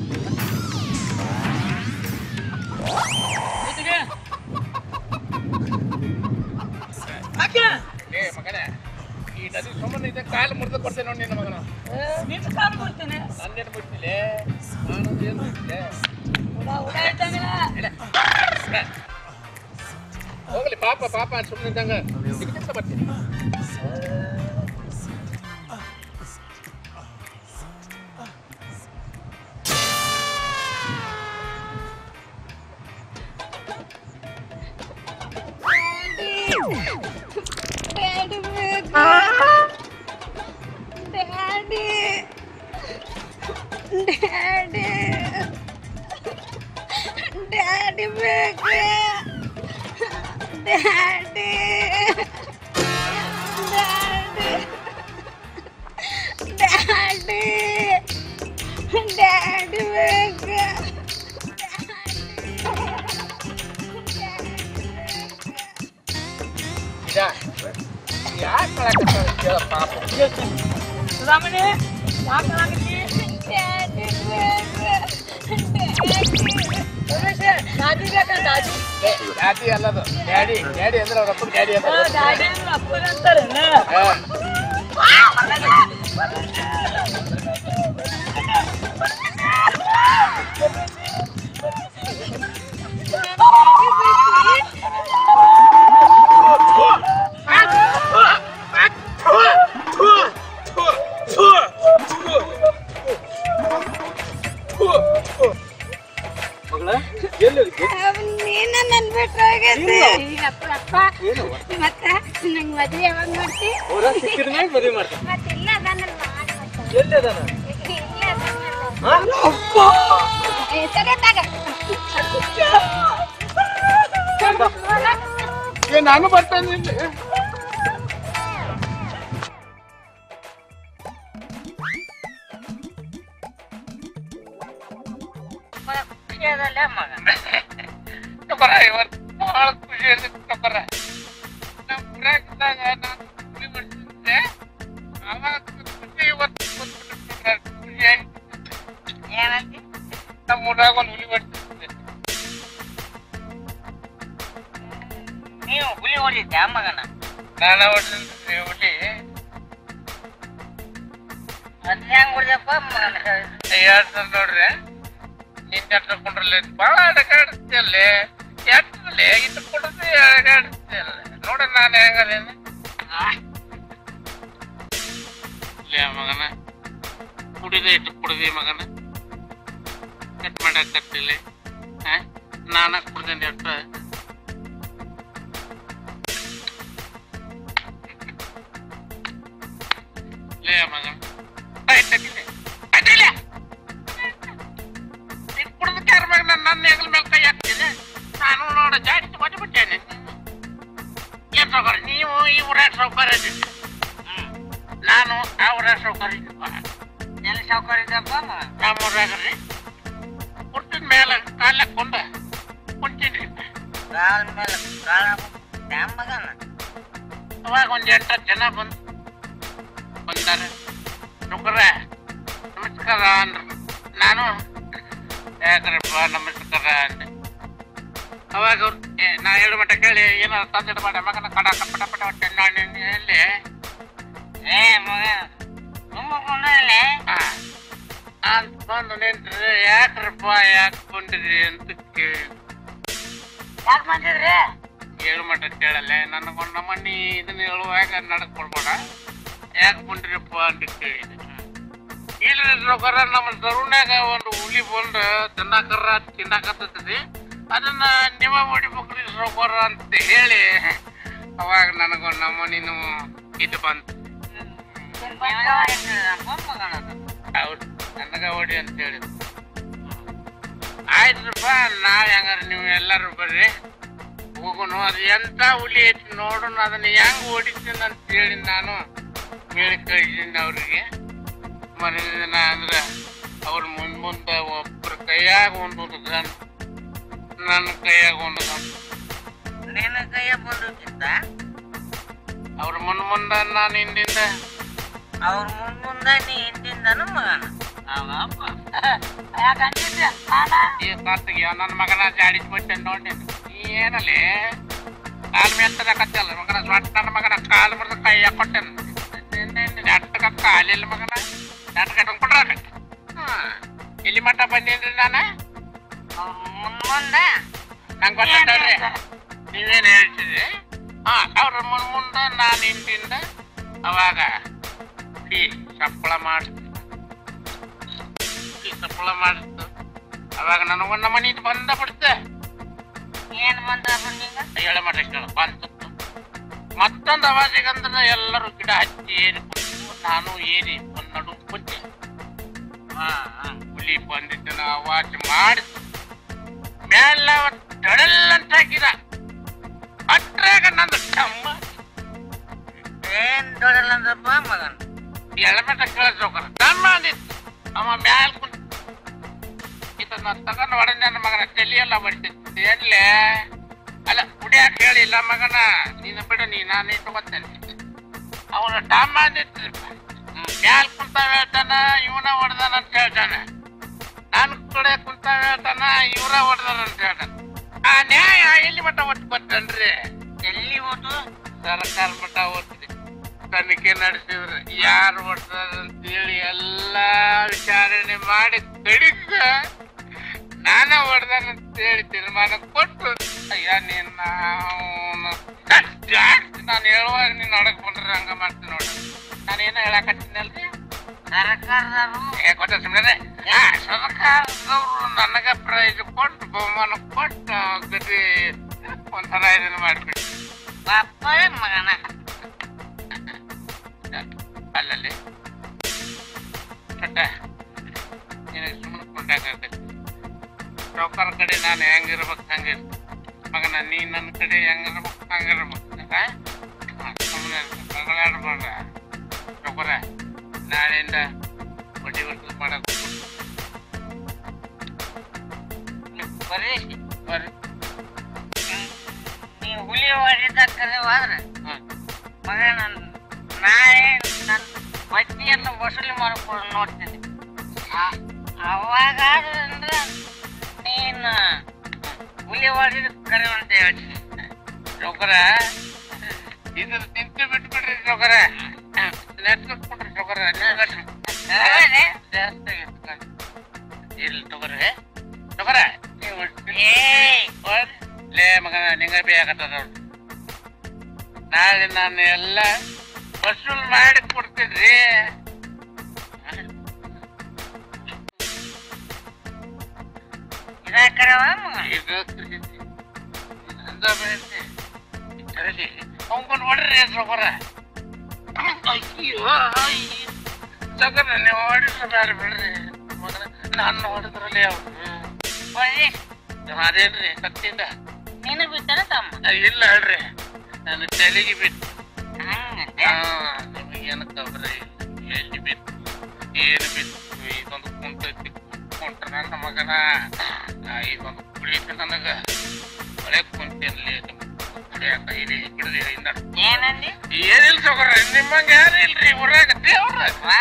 ಜೊತೆಗೆ. ಹಾಕ್ಯ. ಏ ಮಗನೇ ಈ ನದಿ ಸುಮ್ಮನೆ ಇದೆ ಕಾಲು ಮುರಿದು ಕೊಡ್ತೇನೆ ನೋಡಿ ನಿನ್ನ ಮಗನ ಏ, ನಿನ್ನ ಕಾಲು ಬಿಡ್ತೀನಿ ನನ್ನೇನು ಬಿಡ್ತಿಲೆ ನಾನು ಏನು ಬಿಡ್ತಿಲೆ ಉಡ ಉಡ ಇದ್ದಂಗಿಲ್ಲ ಹೋಗ್ಲಿ ಪಾಪ ಪಾಪ ಸುಮ್ಮನೆ ಇದ್ದಂಗ ಸಿಕ್ಕಿಂತ ಬರ್ತೀನಿ ಡ್ಯಾಡಿ ಬೇಕು ಡ್ಯಾಡಿ ಡ್ಯಾಡಿ ಡ್ಯಾಡಿ ಬೇಕು ಡ್ಯಾಡಿ ಯಾಕೆ ಕಳಕತ್ತಾಳ ಕೇಳ ಪಾಪ ಸುಧಾಮಣಿ ಯಾಕೆ ಆಗತ್ತಿ ಡ್ಯಾಡಿ ಬೇಕು ದಾದಿ ಬೇಕಾ ದಾದಿ ಡ್ಯಾಡಿ ಅಲ್ಲದು ಡ್ಯಾಡಿ ಡ್ಯಾಡಿ ಅಂದ್ರೆ ಅವ್ರ ಅಪ್ಪನ ಡ್ಯಾಡಿ ಅಂತ ದಾದಿ ಅಂದ್ರೆ ಅಪ್ಪನ ಅಂತಾರೇನ ಹಾ. ನೀನ ನನ್ ಬಿಟ್ಟು ಹೋಗಿದ್ದೆ ಅಪ್ಪ ಅಪ್ಪ ಮತ್ತ ನಂಗ್ ಮದ್ವೆ ಯಾವಾಗ ಮಾಡ್ತಿ ಮತ್ತಿಲ್ಲ ಅದನ್ನ ಮಾಡ್ ಮತ್ತೆ. ಇಲ್ಲ ಅದನ್ನ. ಏ, ಸರಿ ತಗ. ಏ ನಾನು ಬರ್ತೇನೆ ಇಲ್ಲಿ. ತಗೋರ, ಇವತ್ತು ಭಾಳ ಖುಷಿ ಇರ್ತೈತಿ ತಗೋರ. ನಮ್ ಊರಾಗ್ ಇದ್ದಾಗ ನಾನು ಹುಲಿ ಮಾಡ್ತಿದ್ದೆ. ಅವಾಗ ಖುಷಿ ಇವತ್ತು ಬಂದ್ಬಿಟ್ಟು ತಗೋರ, ಖುಷಿಯಾಗಿ. ನಮ್ಮ ಊರಾಗ ಒಂದು ಹುಲಿ ಮಾಡ್ತಿದ್ದೆ ನೀವು ಹುಲಿ ಹೊಡಿದ್ದೆ ಮಗನ ನಾನು ಹೊಡ್ದಿದ್ದೆ ಹುಲಿ ಅದ್ ಹೆಂಗ್ ಹೊಡ್ದಪ್ಪ ಮಗನ ಎರಡ್ ಸಲ ನೋಡ್ರಿ ನಿನ್ ಹತ್ರ ಕೊಂಡ್ರಲ್ಲ ಬಹಳ ಅಡಗಾಡಿಸ್ತೇಲೆ ಎಟ್ಟಲೆ ಇದು ಕೊಡದೆ ಅಡಗಾಡಿಸ್ತೇಲೆ ನೋಡ ನಾನು ಹೆಂಗದೇನೆ ಲೇ ಮಗನ ಕುಡಿದೆ ಇಟ್ಟು ಕುಡಿದಿ ಮಗನ ಕಟ್ ಮಾಡಕ್ ಕಟ್ಟಿಲ್ಲ ನಾನ ಕುಡ್ದೇನೆ ಅಷ್ಟ ಲೇ ಮಗನ ಆಯ್ತಕ್ಕಿದೆ ಆಯ್ತಿಲ್ಲ ನೀನ್ ಕುಡ್ದ ಕಾರ್ಮಾಗ ನನ್ನ ನನ್ನ ಹೆಗಲ ಮೇಲೆ ಕೈ ಹಾಕ್ತಿದೆ ನಾನು ನೋಡ ಜಾಡಿ ಮಾಡಿಬಿಟ್ಟೇನೆ ಏನ್ ಸೌಕರ್ಯ ನೀವು ಈ ಊರ ಸೌಕರ್ಯ ಇದ್ದೀರಿ. ನಾನು ಆ ಊರ ಸೌಕರ್ಯ ಇದ್ದೀನಪ್ಪ. ಎಲ್ಲಿ ಸೌಕರ್ಯ ಇದ್ದಪ್ಪ ಮಗ ನಮ್ಮ ಊರಾಗ್ರಿ ಹುಟ್ಟಿದ ಮೇಲೆ ಕಾಲ ಕೊಂಡ ಕುಂತಿದ್ರಿ ಕಾಲ್ ಮೇಲೆ ಕಾಲ ಡ್ಯಾಮ್ ಮಗನ ಅವಾಗ ಒಂದ್ ಎಂಟು ಜನ ಬಂದು ಬಂದಾರ ನೌಕರ ನಮಸ್ಕಾರ ಅಂದ್ರು ನಾನು ಯಾಕ್ರಪ್ಪ ನಮಸ್ಕಾರ ಅಂದೆ ಅವಾಗ ಅವ್ರು ಏ, ನಾ ಹೇಳು ಮಟ್ಟ ಕೇಳಿ ಏನಾರ ತಂದಿಡ ಮಾಡ ಮಗನ ಕಡ ಪಟ ಪಟ ಹೊಟ್ಟೆ ಎಲ್ಲಿ ಏ ಮಗ ತುಂಬಕೊಂಡಲ್ಲಿ ಆ, ಅಂತ ಬಂದು ನಿಂತ್ರೆ ಯಾಕ್ರಪ್ಪ ಯಾಕೆ ಬಂದಿರಿ ಅಂತ ಕೇಳಿ ಯಾಕೆ ಬಂದಿದ್ರಿ ಏಳು ಮಟ್ಟ ಕೇಳಲ್ಲ ನನಗೊಂದು ನಮ್ಮನಿ ಇದನ್ನ ಹೇಳುವಾಗ ನಡ್ಕೊಳ್ಬೇಡ ಯಾಕೆ ಬಂದ್ರಿಪ್ಪ ಅಂತ ಕೇಳಿದೆ ಇಲ್ರಿ ರೊಕ್ಕರ ನಮ್ಮ ತರುಣ್ಯಾಗ ಒಂದು ಹುಲಿ ಬಂದು ತಿನ್ನಾಕರ ತಿನ್ನಾಕತ್ತೈತಿ ಅದನ್ನ ನೀವ ಹೊಡಿಬೇಕ್ರಿ ರೊಕ್ಕರ ಅಂತ ಹೇಳಿ ಅವಾಗ ನನಗೊಂದು ನಮ್ಮನಿನು ಇದು ಬಂತು ಹೌದು ನನಗ ಹೊಡಿ ಅಂತ ಹೇಳಿದ್ರು ಆಯ್ತ್ರಪ್ಪ ನಾಳೆ ಹಂಗಾರ ನೀವು ಎಲ್ಲರೂ ಬರ್ರಿ ಹೋಗುನು ಅದು ಎಂತ ಹುಲಿ ಐತಿ ನೋಡೋಣ ಅದನ್ನ ಹೆಂಗ್ ಹೊಡಿತೀನಿ ಅಂತ ಹೇಳಿ ನಾನು ಹೇಳಿ ಕಳಿಸಿದ್ದೀನಿ ಅವ್ರಿಗೆ ಮನೆ ದಿನ ಅಂದ್ರ ಅವ್ರ ಮುಂದ್ ಮುಂದ ಒಬ್ರ ಕೈಯಾಗ ಒಂದು ಗನ್ ನನ್ನ ಕೈಯಾಗ ಒಂದು ಗನ್ ನಿನ್ನ ಕೈಯ ಬಂದಿತ್ತ ಅವ್ರ ಮುಂದ್ ಮುಂದ ನಾನು ಹಿಂದಿಂದ ಅವ್ರ ಮುಂದ್ ಮುಂದ ನೀ ಹಿಂದಿಂದನು ಮಗನ ಅವಪ್ಪ ಯಾಕಂತಿದ್ದೆ ನಾನ ಈ ಕಾತಿಗೆ ನನ್ನ ಮಗನ ಜಾಡಿಸ್ಬಿಟ್ಟೆ ನೋಡಿ ನೀ ಏನಲ್ಲಿ ಕಾಲ್ ಮೇಲೆ ತರಕತ್ತಲ್ಲ ಮಗನ ಸೊಟ್ಟ ನನ್ನ ಮಗನ ಕಾಲು ಮುರಿದ ಕೈ ಕೊಟ್ಟೆನು ನೆಟ್ಟಗ ಕಾಲಿಲ್ಲ ಮಗನ ನೆಟ್ಟ ಕಟ್ಕೊಂಡ್ ಕೊಡ್ರಾಕ ಇಲ್ಲಿ ಮಟ್ಟ ಬಂದೇನ್ರಿ ನಾನು ಅವ್ರ ಮುಂದ್ ಮುಂದೆ ನಂಗೆ ಗೊತ್ತಾಡ್ರಿ ನೀವೇನ್ ಹೇಳ್ತಿದ್ರಿ ಹಾ ಅವ್ರ ಮುಂದ್ ಮುಂದ ನಾನು ಹಿಂದಿಂದ ಅವಾಗ ಈ ಸಪ್ಪಳ ಮಾಡಿಸ್ತು ಈ ಸಪ್ಪಳ ಮಾಡಿಸ್ತು ಅವಾಗ ನನಗೊಂದು ಮನೆ ಬಂದ ಬಿಡುತ್ತೆ ಏನ್ ಬಂದ ಬಂದೀಗ ಹೇಳ ಮಟ್ಟ ಕೇಳ ಬಂತು ಮತ್ತೊಂದು ಅವಾಜಿಗಂದ್ರೆ ಎಲ್ಲರೂ ಗಿಡ ಹಚ್ಚಿ ಏರಿ ಕುಂತು ನಾನು ಏರಿ ಒಂದ್ ನಡು ಕುಂತೆ ಹಾ ಹಾ ಹುಲಿ ಬಂದಿದ್ದನ ಅವಾಜ್ ಮಾಡಿ ಮೇಲ ತಡಲ್ಲಂತ ಹಾಕಿದ ಅಟ್ರಾಗ ನಂದು ಟಮ್ಮ ಏನ್ ದೊಡ್ಡಲ್ಲ ಅಂದ್ರಪ್ಪ ಮಗನ ಎಳಮೆಟ ಕೇಳಿಸ್ಬೇಕಾರ ತಮ್ಮ ಅಂದಿತ್ತು ಅವ ಮ್ಯಾಲ್ ಕುಂತ ಇದನ್ನ ತಗೊಂಡು ಹೊಡೆದ ನನ್ನ ಮಗನ ತಲೆಯೆಲ್ಲ ಬಡಿತಿತ್ತು ಏನ್ಲೆ ಅಲ್ಲ ಕುಡಿಯಾಕ ಹೇಳಿಲ್ಲ ಮಗನ ನೀನು ಬಿಡು ನೀ ನಾನು ಇಟ್ಕೊತೇನೆ ಅವ್ರ ಡಾಮಾದಿತ್ತು ಮ್ಯಾಲ್ ಕುಂತಾವ ಹೇಳ್ತಾನ ಇವನ ಹೊಡ್ದಾನ ಅಂತ ಹೇಳ್ತಾನೆ ನನ್ ಕಡೆ ಕುಂತಾವ ಹೇಳ್ತಾನ ಇವ್ರ ಹೊಡ್ದಾನ ಅಂತ ಹೇಳ್ತಾನ ಆ ನ್ಯಾಯ ಎಲ್ಲಿ ಮಟ್ಟ ಒಟ್ಟು ಕೊಟ್ಟನ್ರಿ ಎಲ್ಲಿ ಓದು ಸರ್ಕಾರ ಮಟ್ಟ ಓದ್ತಿದೆ ತನಿಖೆ ನಡೆಸಿದ್ರು ಯಾರು ಹೊಡ್ದಾರ ಅಂತೇಳಿ ಎಲ್ಲಾ ವಿಚಾರಣೆ ಮಾಡಿ ಕಡಿಕ ನಾನ ಹೊಡ್ದಾನ ಅಂತೇಳಿ ತೀರ್ಮಾನ ಕೊಟ್ಟು ಅಯ್ಯ ನೀನ್ ನಾನು ಹೇಳುವಾಗ ನೀನ್ ಒಳಗ್ ಬಂದ್ರೆ ಹಂಗ ಮಾಡ್ತೀನಿ ನೋಡ್ರಿ ನಾನೇನೋ ಹೇಳಕತ್ತೀನಲ್ರಿ ಸರ್ಕಾರದವರು ಏ ಗೊತ್ತ ಸುಮ್ಮನೆ ಸರ್ಕಾರದವರು ನನಗ ಪ್ರೈಸ್ ಕೊಟ್ಟು ಬಹುಮಾನ ಕೊಟ್ಟು ಗತಿ ಒಂಥರ ಇದನ್ನ ಮಾಡ್ಬಿಟ್ಟು ಪಾಪ ಏನ್ ಮಗನ ಅಲ್ಲಲ್ಲಿ ಕಟ್ಟ ನಿನಗೆ ಸುಮ್ಮನೆ ಕೊಂಡಾಗತ್ತೆ ಸಾವುಕಾರ ಕಡೆ ನಾನು ಹೆಂಗಿರ್ಬೇಕು ಹಂಗೆ ಮಗನ ನೀ ನನ್ನ ಕಡೆ ಹೆಂಗಿರ್ಬೇಕು ಹಂಗಿರ್ಬೇಕು ಸುಮ್ಮನೆ ಜಗಳಾಡ್ಬೇಡ ಸಾವುಕಾರ ನಾಳೆಯಿಂದ ಬಡ್ಡಿ ಬರ್ತದ ಮಾಡಕ್ ಬರ್ರಿ ಬರ್ರಿ ನೀವು ಹುಲಿ ಹೊಡಿದ ಕರೆ ಹೋದ್ರೆ ಮಗ ನಾನು ನಾಳೆ ನನ್ನ ಬಡ್ಡಿಯನ್ನು ವಸೂಲಿ ಮಾಡ್ಕೊಂಡು ನೋಡ್ತೀನಿ ಆ- ಅವಾಗ ಅಂದ್ರೆ ನೀನು ಹುಲಿ ಹೊಡಿದ ಕರೆ ಅಂತ ಹೇಳ್ತೀನಿ ಸೌಕರ ಇದು ನಿಂತು ಬಿಟ್ಬಿಡ್ರಿ ಸೌಕರ ನೆಟ್ಕೊಟ್ಬಿಡ್ರಿ ಸೌಕರ ಇಲ್ಲಿ ತಗೋರಿ ತಗೋರ ಲೇ ಮಗನ ನಿಂಗ ಬೇಕಾಗ್ತದ ನಾಳೆ ನಾನು ಎಲ್ಲ ವಸೂಲ್ ಮಾಡಿ ಕೊಡ್ತೀನಿ ಇದು ಅಂದ ಬೆಳೆಸಿ ಕರೀಲಿ ಅವ್ಕೊಂಡು ಹೊಡ್ರಿ ಸೊಗರ ಅಯ್ಯೋ ಸೊಗರ ನೀವು ಹೊಡಿದ್ರೆ ಬೇರೆ ಬಿಡ್ರಿ ಮಗನ ನಾನು ಹೊಡೆದ್ರಲ್ಲಿ ಅವ್ರು ಅದೇನ್ರಿ ಸತ್ತಿಂದ ನೀನು ಬಿಟ್ಟಾರ ತಮ್ಮ ಇಲ್ಲ ಹೇಳ್ರಿ ನಾನು ತಲೆಗೆ ಬಿಟ್ಟು ನಿಮಗೇನು ಖಬರ ಇಲ್ಲ ಎಲ್ಲಿ ಬಿತ್ತು ಏನು ಬಿತ್ತು ಇದೊಂದು ಕುಂತೈತಿ ಕುಂಟ್ರ ನನ್ನ ಮಗನ ಆ, ಇದೊಂದು ಕುಡಿಯೈತಿ ನನಗ ಒಳ್ಳೆ ಕುಂತೇನ್ಲಿ ಕುಡಿಯಾಕ ಇಲ್ಲಿ ಬಿಡದಿ ಏನಂದಿ ಏನಿಲ್ಲ ಸೊಗರ ನಿಮ್ಮಂಗ ಯಾರು ಇಲ್ರಿ ಊರಾಗ ದೇವ್ರ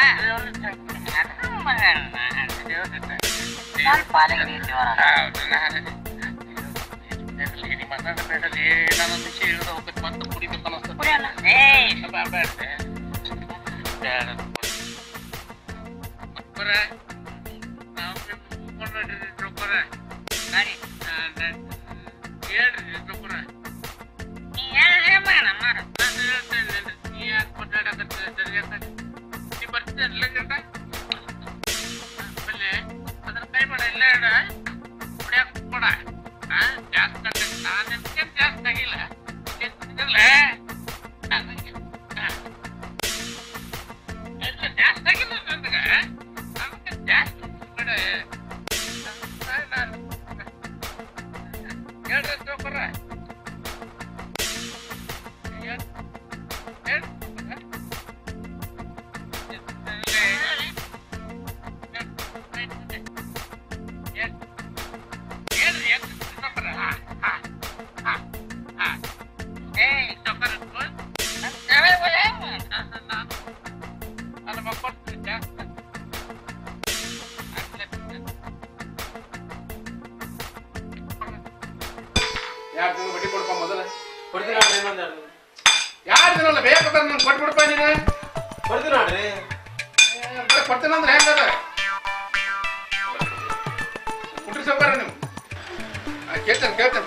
ಹೌದು ನಾನು ಇರ್ಲಿ, ಮಗನ ಬೇಡಲಿ ನಾನೊಂದು ವಿಷಯ ಹೇಳ್ದ ಹೋಗ್ಬೇಕು ಮತ್ತೆ ಕುಡಿಬೇಕು ಅನ್ನಿಸ್ತದೆ ಏ ಬೇಡ ಬೇಡ ಮಕ್ಕಳ ನಾವು ಕೂತ್ಕೊಂಡ್ರಿ ರೊಕ್ಕರ ನಡಿ ಹೇಳ್ರಿ ರೊಕ್ಕರ ನೀ ಹೇಳ್ರಿ ಮಗನ ಮಾಡು ನಾನು ಹೇಳ್ತೇನೆ ನೀ ಯಾಕೆ ಕೊಟ್ಟಾಡಕತ್ತಿ ಸರಿಯಾಗಿ ನೀ ಬರ್ತೀಯಲ್ಲ ಗಂಟ ಆಮೇಲೆ ಅದ್ರ ಕೈ ಮಾಡ ಇಲ್ಲ ಹೇಳ ಕುಡಿಯಕ್ ಕೊಡ ಜಾಸ್ತಿ ಆಗೈತೆ ನಾನು ಎಂತೇನು ಜಾಸ್ತಿ ಆಗಿಲ್ಲ ಎಂತಿಲ್ಲ ನನಗೆ ಎಲ್ಲ ಜಾಸ್ತಿ ಆಗಿಲ್ಲ ನನಗೆ ನನಗೆ ಜಾಸ್ತಿ ಬಿಡ ಹೇಳ್ರಿ ಚೌಕರ ಯಾರು ತಿಂಗಳು ಬಡ್ಡಿ ಕೊಡ್ಪ ಮೊದಲ ಕೊಡ್ತೀನಿ ಇನ್ನೊಂದು ಯಾರು ದಿನಲ್ಲ ಬೇಕಾದ್ರೆ ನಾನು ಕೊಟ್ಬಿಡಪ್ಪ ನೀನು ಕೊಡ್ತೀನಿ ನೋಡ್ರಿ ಕೊಡ್ತೇನೆ ಅಂದ್ರೆ ಹೆಂಗದ ಕುಟ್ರಿ ಸೌಕರ್ಯ ನೀವು ಆ, ಕೇಳ್ತೇನೆ ಕೇಳ್ತೇನೆ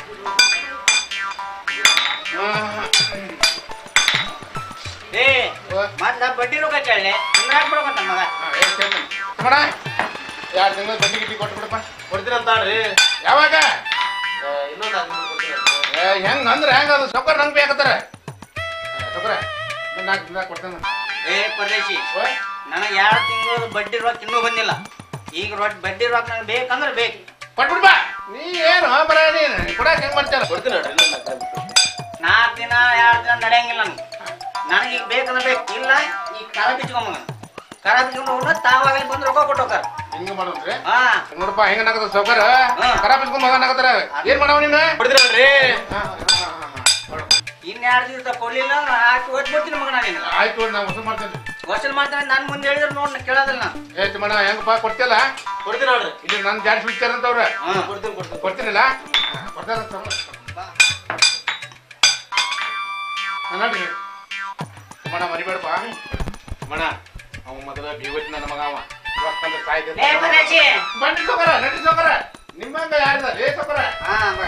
ಏ ಮತ್ತ ಬಡ್ಡಿ ರೊಕ್ಕ ಕೇಳಿ ಹಿಂಗ ಹಾಕ್ಬಿಡ್ಬೇಕಂತ ಮಗ ತಗೋಣ ಎರಡು ತಿಂಗಳು ಬಡ್ಡಿ ಗಿಡ್ಡಿ ಕೊಟ್ಬಿಡಪ್ಪ ಕೊಡ್ತೀನಿ ಅಂತ ಹೇಳ್ರಿ ಯಾವಾಗ ಇನ್ನೊಂದು ಹದಿಮೂರು ಕೊಡ್ತೀನಿ ಏ, ಹೆಂಗ್ ಅಂದ್ರೆ ಹೆಂಗ ಅದು ಸೌಕರ್ ನಂಗೆ ಬೇಕಾದ್ರೆ ಸೌಕರ ನಾಲ್ಕು ದಿನ ಕೊಡ್ತೇನೆ ಏ ಪರದೇಶಿ ನನಗೆ ಎರಡು ತಿಂಗಳು ಬಡ್ಡಿ ರೊಕ್ಕ ಇನ್ನೂ ಬಂದಿಲ್ಲ ಈಗ ರೊಕ್ಕ ಬಡ್ಡಿ ರೊಕ್ಕ ನನಗೆ ಬೇಕಂದ್ರೆ ಬೇಕು ಕೊಟ್ಬಿಡ್ಬಾ ನೀ ಏನು ಬರ ನೀನು ಕೊಡಕ್ಕೆ ಹೆಂಗ್ ಮಾಡ್ತಾರ ಕೊಡ್ತೀನಿ ನೋಡ್ರಿ ಇನ್ನೊಂದು ಹದಿಮೂರು ನಾಲ್ಕು ದಿನ ಎರಡು ದಿನ ನಡೆಯಂಗಿಲ್ಲ ನನಗೆ ನನಗೆ ಈಗ ಬೇಕಂದ್ರೆ ಬೇಕು ಇಲ್ಲ ಈಗ ಕರ ಬಿಚ್ಕೊಂಬ ಕರ ಬಿಚ್ಕೊಂಡು ಹೋಗ್ರ ತಾವಾಗಲಿ ಬಂದು ರೊಕ್ಕ ಕೊಟ್ಟು ಹೋಗ್ತಾರ ಹಿಂಗ ಮಾಡೋದ್ರಿ ಹಾ ನೋಡಪ್ಪ ಹೆಂಗ ನಗದ ಸೌಕರ್ ಕರ ಬಿಸ್ಕೊಂಡ್ ಮಗ ನಗತಾರ ಏನ್ ಮಾಡವ ನೀನು ಕೊಡ್ತೀನಿ ನೋಡ್ರಿ ಇನ್ಯಾರು ದಿವಸ ಕೊಡ್ಲಿಲ್ಲ ಅಂದ್ರೆ ಹಾಕಿ ಒಟ್ಬಿಡ್ತೀನಿ ಮಗ ನಾನು ನಿನಗ ಆಯ್ತು ನಾ ವಸೂಲ್ ಮಾಡ್ತೇನೆ ವಸೂಲ್ ಮಾಡ್ತಾನೆ ನಾನು ಮುಂದೆ ಹೇಳಿದ್ರೆ ನೋಡ್ ನಾ ಕೇಳೋದಿಲ್ಲ ನಾನು ಏ ತಿಮ್ಮಣ್ಣ ಹೆಂಗಪ್ಪ ಕೊಡ್ತಿಯಲ್ಲ ಕೊಡ್ತೀನಿ ನೋಡ್ರಿ ಇಲ್ಲಿ ನನ್ನ ಜಾಡ್ಸ್ ಬಿಡ್ತಾರಂತವ್ರ ಹಾ. ಕೊಡ್ತೀನಿ ಕೊಡ್ತೀನಿ ಕೊಡ್ತೀನಿಲ್ಲ ಕೊಡ್ತಾರಂತ ನೋಡ್ರಿ ತಿಮ್ಮಣ್ಣ ಮರಿಬೇಡಪ್ಪ ತಿಮ್ಮಣ್ಣ ಅವ ಮೊದಲ ಬೀವತ್ತಿ ನನ್ನ ಮಗ ಅವ ಇವತ್ತಂದ್ರೆ ಸಾಯ್ದೆ ಲೇ ಪರೇಶಿ. ಬನ್ನಿ ಸೋಕರ ನಡಿ ಸೋಕರ ನಿಮ್ಮಂಗ ಯಾರ್ದ ಲೇ ಸೋಕರ ಹಾ ಬಾ.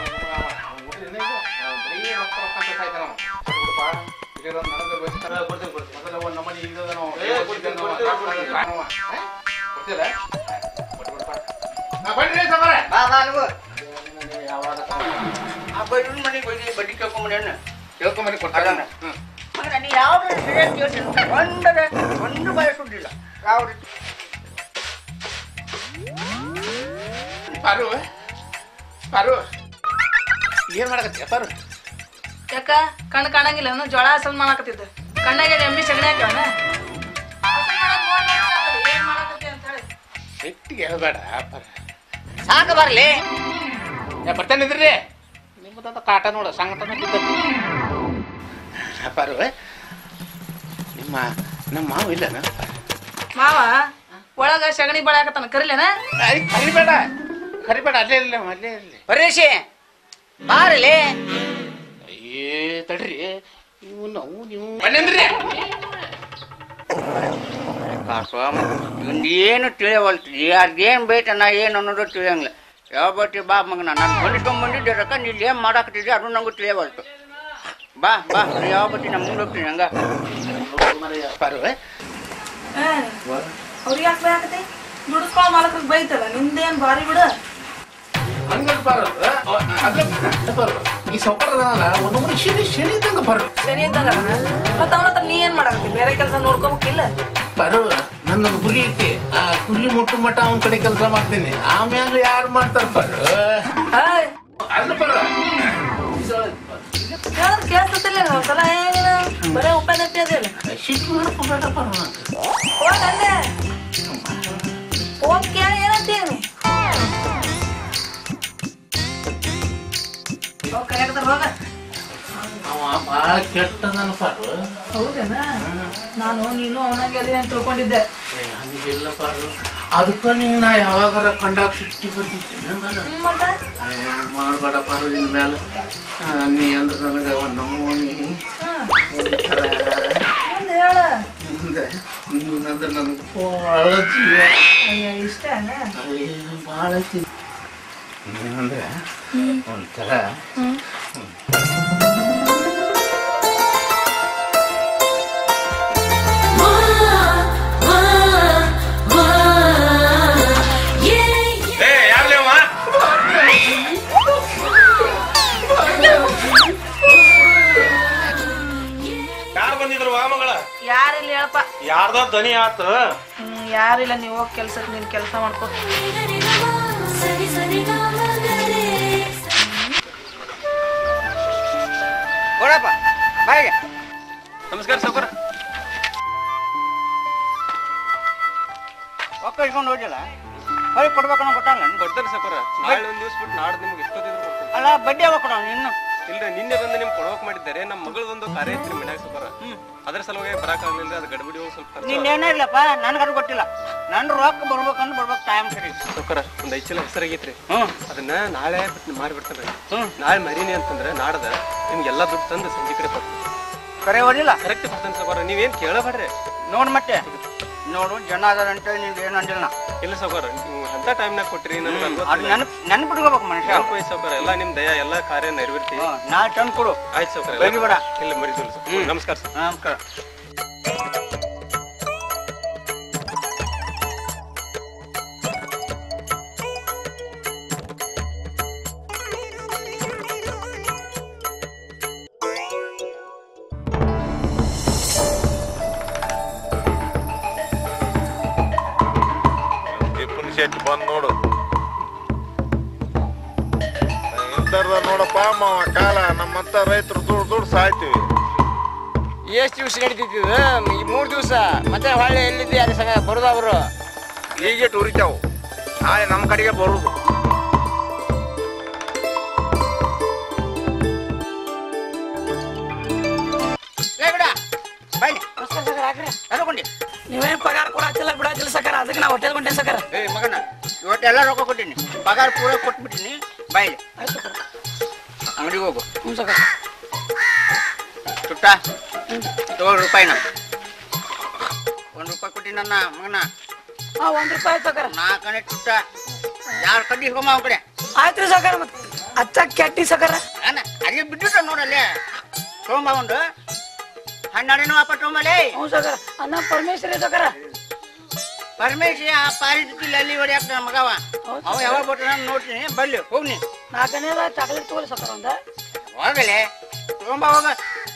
ಕೊಡ್ತೀನಿ ಕೊಡ್ತೀನಿ ಬಾ ಬಾ ಅಲ್ಗು. ಆ ಬೈರನ್ ಮನೆಗೆ ಹೋಗಿ ಬಡ್ಡಿ ಕೇಳ್ಕೊಂಬಂದೇನ ಕೇಳ್ಕೊಂಬನಿ ಕೊಡ್ತಾರ ಮಗನ ನೀ ಯಾವ್ದು ಸರಿಯಾಗಿ ಕೇಳ್ತೀನಿ ಒಂದರ ಒಂದು ಬಾಯಿ ಸುಡ್ಲಿಲ್ಲ ಯಾವ ರೀತಿ ಪಾರು ಪಾರು ಏನ್ ಮಾಡಕತ್ತೀಯ ಪಾರು ಯಾಕ ಕಣ್ ಕಾಣಂಗಿಲ್ಲ ನಾನು ಜೋಳ ಹಸಲ್ ಮಾಡಾಕತ್ತಿದ್ದ ಕಣ್ಣಾಗ ಎಮ್ಮಿ ಸಗಣಿ ಹಾಕ್ಯಾವನ ಏನ್ ಮಾಡಾಕತ್ತಿ ಅಂತ ಹೇಳಿ ಸಿಟ್ಟಿಗೆ ಹೇಳ್ಬೇಡ ಪಾರು ಸಾಕು ಬರ್ಲಿ ಏ ಬರ್ತಾನಿದ್ರಿ ನಿಮ್ಮದಂತ ಕಾಟ ನೋಡ ಸಂಗಟನ ಬಿದ್ದತಿ ಪಾರು ನಿಮ್ಮ ನಮ್ಮ ಮಾವ ಇಲ್ಲನ ಮಾವ ಒಳಗ ಸಗಣಿ ಬಳಾಕತ್ತಾನ ಕರಿಲೇನ ಐ, ಕರಿಬೇಡ ಕರಿಬೇಡ ಅಲ್ಲೇ ಇಲ್ಲ ಅಲ್ಲೇ ಇರಲಿ ಪರೇಶಿ ಬಾರಲಿ ಅಯ್ಯೇ ತಡ್ರಿ ಇವು ನಾವು ನೀವು ಬನ್ನಿಂದ್ರಿ ಏನು ತಿಳಿಯವಲ್ತು ಯಾರ್ದೇನು ಬೇಟ ನಾ ಏನು ಅನ್ನೋದು ತಿಳಿಯಂಗಿಲ್ಲ ಯಾವ ಬಟ್ಟಿ ಬಾ ಮಗನ ನಾನು ಹೊಲಿಸ್ಕೊಂಡ್ ಬಂದಿದ್ದೆ ರೊಕ್ಕ ನೀನು ಏನು ಮಾಡಾಕತ್ತಿದ್ದೆ ಅದು ನಂಗೂ ತಿಳಿಯವಲ್ತು ಬಾ ಬಾ ನೀ ಯಾವ ಬಟ್ಟಿ ನಮ್ಮ ಮುಂದೆ ಹೋಗ್ತೀನಿ ಹಂಗ ಪಾರು ಅವ್ರಿಗೆ ಯಾಕೆ ಬೈಯಾಕತ್ತಿ ದುಡಿಸ್ಕೊಳ ಮಾಲಕ್ರಿಗೆ ಬೈತಲ್ಲ ನಿಂದೇನ್ ಭಾರಿ ಬಿಡು ಹಂಗಂತ ಪಾರು ಅಲ್ಲ ಪಾರು ಈ ಸೌಕರ್ಯದಲ್ಲ ಒಂದು ಮನೆ ಶನಿ ಶನಿ ಇದ್ದಂಗ ಪಾರು ಸರಿ ಇದ್ದಾಗ ಮತ್ತ ಅವನ ಹತ್ರ ನೀ ಏನ್ ಮಾಡಾಕತ್ತಿ ಬೇರೆ ಕೆಲಸ ನೋಡ್ಕೋಬೇಕಿಲ್ಲ ಪಾರು ನನ್ನೊಂದು ಗುರಿ ಐತಿ ಆ ಗುರಿ ಮುಟ್ಟು ಮಟ್ಟ ಅವನ ಕಡೆ ಕೆಲಸ ಮಾಡ್ತೀನಿ ಆಮ್ಯಾಗ ಯಾರು ಮಾಡ್ತಾರ ಪಾರು ಹಾಯ್ ಅಲ್ಲ ಪಾರು ಹೇಳಿದ್ರೆ ಕೇಳ್ತಿಲ್ಲ ಒಂದ್ಸಲ ಏನಿಲ್ಲ ಬರೇ ಉಪಾಯ ತಪ್ಪಿ ಅದಿಲ್ಲ ಶಿಟ್ ಮಾಡ್ಕೋಬೇಡ ಪಾರು ಹೋಗ್ ಅಲ್ಲೇ ಹೋಗ್ ಕೇಳಿ ಏನಂತೀನಿ ಹೋಗ್ ಕರ್ಯಾಕತ್ತಾರ ಹೋಗ ಅವ ಭಾಳ ಕೆಟ್ಟದನ ಪಾರು ಹೌದೇನ ನಾನು ನೀನು ಅವನಾಗೆ ಅದೇ ಅಂತ ತಿಳ್ಕೊಂಡಿದ್ದೆ ಏ, ಹಂಗಿಲ್ಲ ಪಾರು ಅದಕ್ಕ ನಿಂಗೆ ನಾ ಯಾವಾಗಾರ ಕಂಡಾಗ ಸಿಟ್ಟಿ ಬರ್ತಿದ್ದೆ ಹ್ಮ್ ಮತ್ತೆ ಮಾಡಬೇಡ ಪಾರು ಇನ್ ಮೇಲೆ ಆ, ನೀ ಅಂದ್ರೆ ನನಗೆ ಒಂದು ನಮೂನಿ ಒಂಥರ ಮುಂದೆ ಹೇಳ ಮುಂದೆ ನೀನಂದ್ರೆ ನನಗೆ ಭಾಳ ಜೀವ ಅಯ್ಯ ಇಷ್ಟನ ಅಯ್ಯೋ, ಭಾಳ ಜೀವ ನೀನಂದ್ರೆ ಒಂಥರ ಏ ಯಾರ್ಲಿ ಅವ ಯಾರು ಬಂದಿದ್ರು ವಾ ಮಗಳ ಯಾರಿಲ್ಲ ಹೇಳಪ್ಪ ಯಾರ್ದ ಧ್ವನಿ ಆತ ಹ್ಮ್ ಯಾರಿಲ್ಲ ನೀವು ಹೋಗಿ ಕೆಲ್ಸಕ್ಕೆ ನೀನ್ ಕೆಲಸ ಮಾಡ್ಕೋ ಕೊಡಪ್ಪ ಬಾಯಿಗೆ ನಮಸ್ಕಾರ ಸೌಕರ್ ಒಕ್ಕ ಇಟ್ಕೊಂಡು ಹೋಗಿಲ್ಲ ಹೊರಗೆ ಕೊಡ್ಬೇಕನ್ನೋ ಗೊತ್ತಲ್ಲ ನಿನ್ಗೆ? ಕೊಡ್ತಾರೆ ಸೌಕರ ನಾಳೆ ಒಂದ್ ದಿವ್ಸ ಬಿಟ್ಟು ನಾಡ್ದು ನಿಮ್ಗೆ ಎಷ್ಟೊತ್ತಿದ್ರು ಕೊಡ್ತೀನಿ ಅಲ್ಲ ಬಡ್ಡಿ ಯಾವಾಗ ಕೊಡೋಣ ಇನ್ನು ಇಲ್ರಿ ನಿನ್ನೆ ಬಂದು ನಿಮ್ಗೆ ಕೊಡೋಕ್ ಮಾಡಿದ್ದಾರೆ ನಮ್ಮ ಮಗಳದೊಂದು ಕಾರ್ಯ ಐತ್ರಿ ಮನ್ಯಾಗ ಸೌಕರ ಅದ್ರ ಸಲುವಾಗಿ ಬರಾಕಾಗ್ಲಿಲ್ಲ ಅದು ಗಡ್ಬಿಡಿ ಹೋಗಿ ಸ್ವಲ್ಪ ಖರ್ಚು ನಿನ್ನ ಏನೂ ಇಲ್ಲಪ್ಪ ನನಗದು ಗೊತ್ತಿಲ್ಲ ನನ್ನ ರೊಕ್ಕ ಬರ್ಬೇಕಂದ್ರೆ ಬರ್ಬೇಕು ಟೈಮ್ ಸರಿ ಸೌಕರ ಒಂದ್ ಐದು ಚೀಲ ಹೆಸರಾಗೈತ್ರಿ ಹ್ಞೂ ಅದನ್ನ ನಾಳೆ ಬಿಟ್ಟು ಮಾರಿ ಬಿಡ್ತಾನೆ ನಾಳೆ ಮರೀನಿ ಅಂತಂದ್ರೆ ನಾಡ್ದ ನಿಮ್ಗೆ ಎಲ್ಲ ದುಡ್ಡು ತಂದು ಸಂಜೆ ಕಡೆ ಬರ್ತೀನಿ ಕರೆ ಓದಿಲ್ಲ ಕರೆಕ್ಟ್ ಬರ್ತಾನೆ ಸೌಕರ ನೀವೇನ್ ಕೇಳಬೇಡ್ರಿ ನೋಡು ಮತ್ತೆ ನೋಡು ಜನ ಅದಾರಂತೆ ನೀವು ಏನು ಅಂದಿಲ್ಲ ನಾ ಇಲ್ಲ ಸೌಕರ ನೀವು ಅಂತ ಟೈಮ್ನಾಗ ಕೊಟ್ರಿ ನನಗೆ ಅದು ನೆನಪು ನೆನಪಿಟ್ಕೋಬೇಕು ಮನುಷ್ಯ ನೆನಪು ಸೌಕರ ಎಲ್ಲ ನಿಮ್ ದಯ ಎಲ್ಲ ಕಾರ್ಯ ನೆರವೇರ್ತಿ ಹ್ಞೂ ನಾಳೆ ತಂದು ಕೊಡು ಆಯ್ತು ಸೌಕರ ಬೈಬೇಡ. ಇಲ್ಲ ಮರಿದಿಲ್ಲ ಸರ್ ನಮಸ್ಕಾರ ಸರ್ ನಮಸ್ಕಾರ ಟಿಪ್ಪನ್ ಶೆಟ್ ಬಂದ್ ನೋಡು ಇಂಥರ್ದ ನೋಡಪ್ಪ ಮಾವ ಕಾಲ ನಮ್ಮಂತ ರೈತರು ದುಡ್ಡು ದುಡ್ಡು ಸಾಯ್ತೀವಿ ಎಷ್ಟು ದಿವಸ ನಡೀತಿದ್ದು ಈ ಮೂರು ದಿವಸ ಮತ್ತೆ ಹೊಳ್ಳಿ ಎಲ್ಲಿದ್ದೆ ಅದ್ರ ಸಂಗ ಬರೋದು ಅವರು ಹೀಗೆ ಉರಿತಾವು ನಾಳೆ ನಮ್ಮ ಕಡೆಗೆ ಬರುದು ನೀವೇ ಪಗಾರ ಕೊಡಾಚಿಲ್ಲ ಬಿಡಾಚಿಲ್ಲ ಸಕರ ಅದಕ್ಕೆ ನಾ ಹೋಟೆಲ್ ಹೊಂಟೆ ಸಕರ ಏ ಮಗನ ಇವತ್ತೆಲ್ಲ ರೊಕ್ಕ ಕೊಟ್ಟಿನಿ ಪಗಾರ ಪೂರ ಕೊಟ್ಬಿಟ್ಟಿನಿ ಬಾಯ್ಲಿ ಅಂಗಡಿಗೆ ಹೋಗು ಹ್ಞೂ ಸಕರ ಚುಟ್ಟ ಏಳು ರೂಪಾಯಿನ ಒಂದು ರೂಪಾಯಿ ಕೊಟ್ಟಿನಿ ನನ್ನ ಮಗನ ಹಾ ಒಂದ್ ರೂಪಾಯಿ ಸಕರ ನಾಲ್ಕನೇ ಚುಟ್ಟ ಯಾರು ಕಡ್ಡಿ ಇಸ್ಕೊಂಬ ಅವ್ನ ಕಡೆ ಆಯ್ತ್ರಿ ಸಕರ ಮತ್ತೆ ಅಚ್ಚ ಕೆಟ್ಟಿ ಸಕರ ಅಣ್ಣ ಅದೇ ಬಿದ್ದುಟ ನೋಡಲ್ಲೇ ತೊಗೊಂಬ ಒಂದು ಹನ್ನೆರಡನೇ ವಾಪ ತೊಗೊಂಬಲೇ ಹ್ಞೂ ಸಕರ ಅನ್ನ ಪರಮೇಶ್ವರಿ ಸಕರ ಪರಮೇಶ್ ಆ ಪಾರಿದಿಲ್ಲ ಅಲ್ಲಿ ಹೊಡ್ಯಾಕ ನನ್ನ ಮಗವ ಅವ ಯಾವಾಗ ಬರ್ತಾನ ನೋಡ್ತೀನಿ ಬರ್ಲಿ ಹೋಗ್ನಿ ನಾಲ್ಕನೇದ ಚಾಕ್ಲೇಟ್ ತಗೋರಿ ಸಕರ ಒಂದ ಹೋಗಲೇ ತೊಗೊಂಬ ಹೋಗ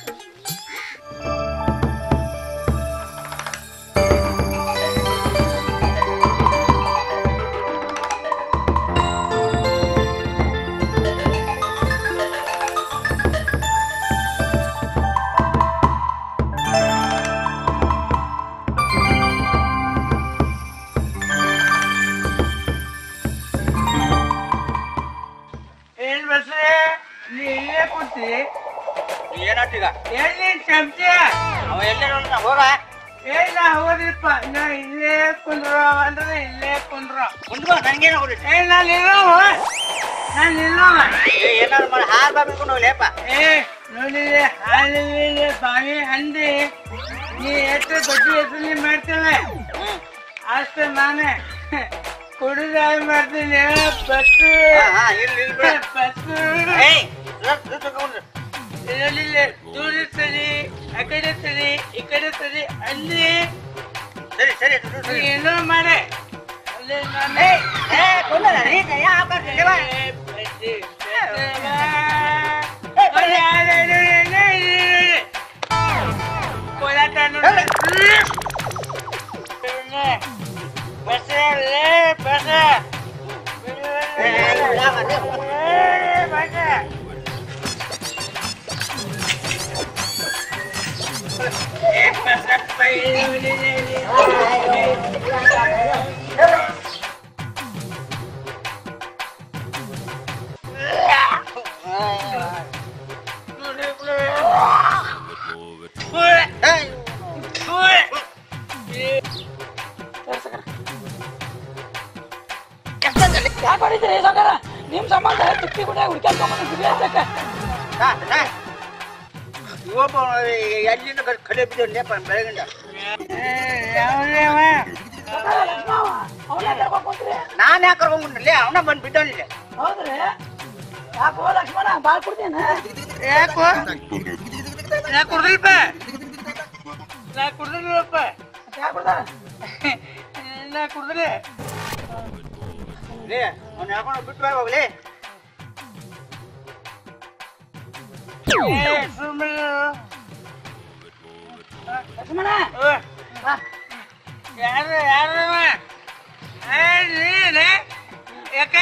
ಏನ್ ಬಸ್ರೆ ನೀ ಇಲ್ಲೇ ಕೂತಿ ಏನಾಟೀಗ ಏನ್ ನೀನ್ ಚಮಚ ಅವ ಎಲ್ಲೇ ಹೋಗ ಏ ನಾ ಹೋದ್ರಿಪ್ಪ ನಾ ಇಲ್ಲೇ ಕುಂದ್ರು ಅಂದ್ರೆ ಇಲ್ಲೇ ಕುಂದ್ರು ಕುಂದ್ಕೋ ನಂಗೇನು ಹೋಗ್ರಿ ಏ ನಾನು ಇರೋವ ನಾನು ಇರೋವ ಏನಾದ್ರು ಮಾಡಿ ಹಾಲು ಬಾ ಬಿಟ್ಕೊಂಡು ಹೋಗ್ಲೇಪ್ಪ ಏ ನೋಡಿದ್ರೆ ಹಾಲಿನ ಬಾವಿ ಹಂದಿ ನೀ ಎಷ್ಟು ಬಡ್ಡಿ ಹೆಸರು ಮಾಡ್ತೇವೆ ಅಷ್ಟು ನಾನೇ ಕುಡಿದ ಮಾಡ್ತೀನಿ ಬಸ್ಸು ಹಾ, ಇರ್ಲಿ, ಇರ್ಲಿ ಬಿಡು. ಬಸ್ಸು ಏಯ್ ಇದ್- ಇದ್ ತಗೊಂಡ್ರು. ಇದರಲ್ಲಿ ದೂರ ಸರಿ ಆ ಕಡೆ ಸರಿ ಈ ಕಡೆ ಸರಿ ಅಲ್ಲಿ ಸರಿ ಸರಿ ದುಡ್ಡು ಸರಿ. ಏನೋ ಮಾಡೆ ಅಲ್ಲಿ ನಾನು ಏಯ್, ಏಯ್, ಕೊಂದಲ್ಲ, ನೀ ಕೈ ಹಾಕ್ಬಾರ್ದು, ಇಲ್ಲೇ ಬಾ. ಕೋಲಾಟ ನೋಡಿ ಬಸ್ಸಲ್ಲೇ ಬಸ್ ಏಯ್, ಯಾವ, ಅದೇ. ಬಸ್ ಏಯ್, ಯಾಕೆ ಹೊಡಿತೀರಿ ಸಕರ ನಿಮ್ ಸಂಬಂಧ ತುಟ್ಟಿ ಗುಡಿಯಾಗ ಹುಡ್ಕ್ಯಾಡ್ಕೊಂಬಂದು ಹಾ, ಹಾ. ಇವೊಬ್ಬ ಎಲ್ಲಿಂದ ಕಡ್- ಕಡೆ ಬಿದ್ದೋನ್ಲೇಪ್ಪ ಬೆಳಗಿಂದ ಅವನ ಕರ್ಕೊಂಡ್ ಕುಂತ್ರಿ ನಾನ್ ಯಾಕೆ ಕರ್ಕೊಂಡ್ಬಿಡ್ಲಿ ಅವನ ಬಂದು ಬಿದ್ದೋನಿಲ್ಲ ಹೌದ್ರಿ ಯಾಕೋ ಲಕ್ಷ್ಮಣ ಬಾಳ್ ಕೊಡ್ತೇನೆ ಯಾಕೋ ನಾ ಕುಡ್ದಿಲ್ಪ ನಾ ಕುಡ್ದಿಲ್ವಪ್ಪ ಯಾಕೆ ಕೊಡ್ತಾರ ನಾ ಕುಡ್ದ್ರೆ ಲೇ ಅವ್ನ ಯಾಕೊಂಡು ಬಿಟ್ಟು ಹೋಗ್ಲಿ ಸುಮ್ಮನೆ ಲಕ್ಷ್ಮಣ ಯಾರು ಯಾರು ನೀನೆ ಯಾಕೆ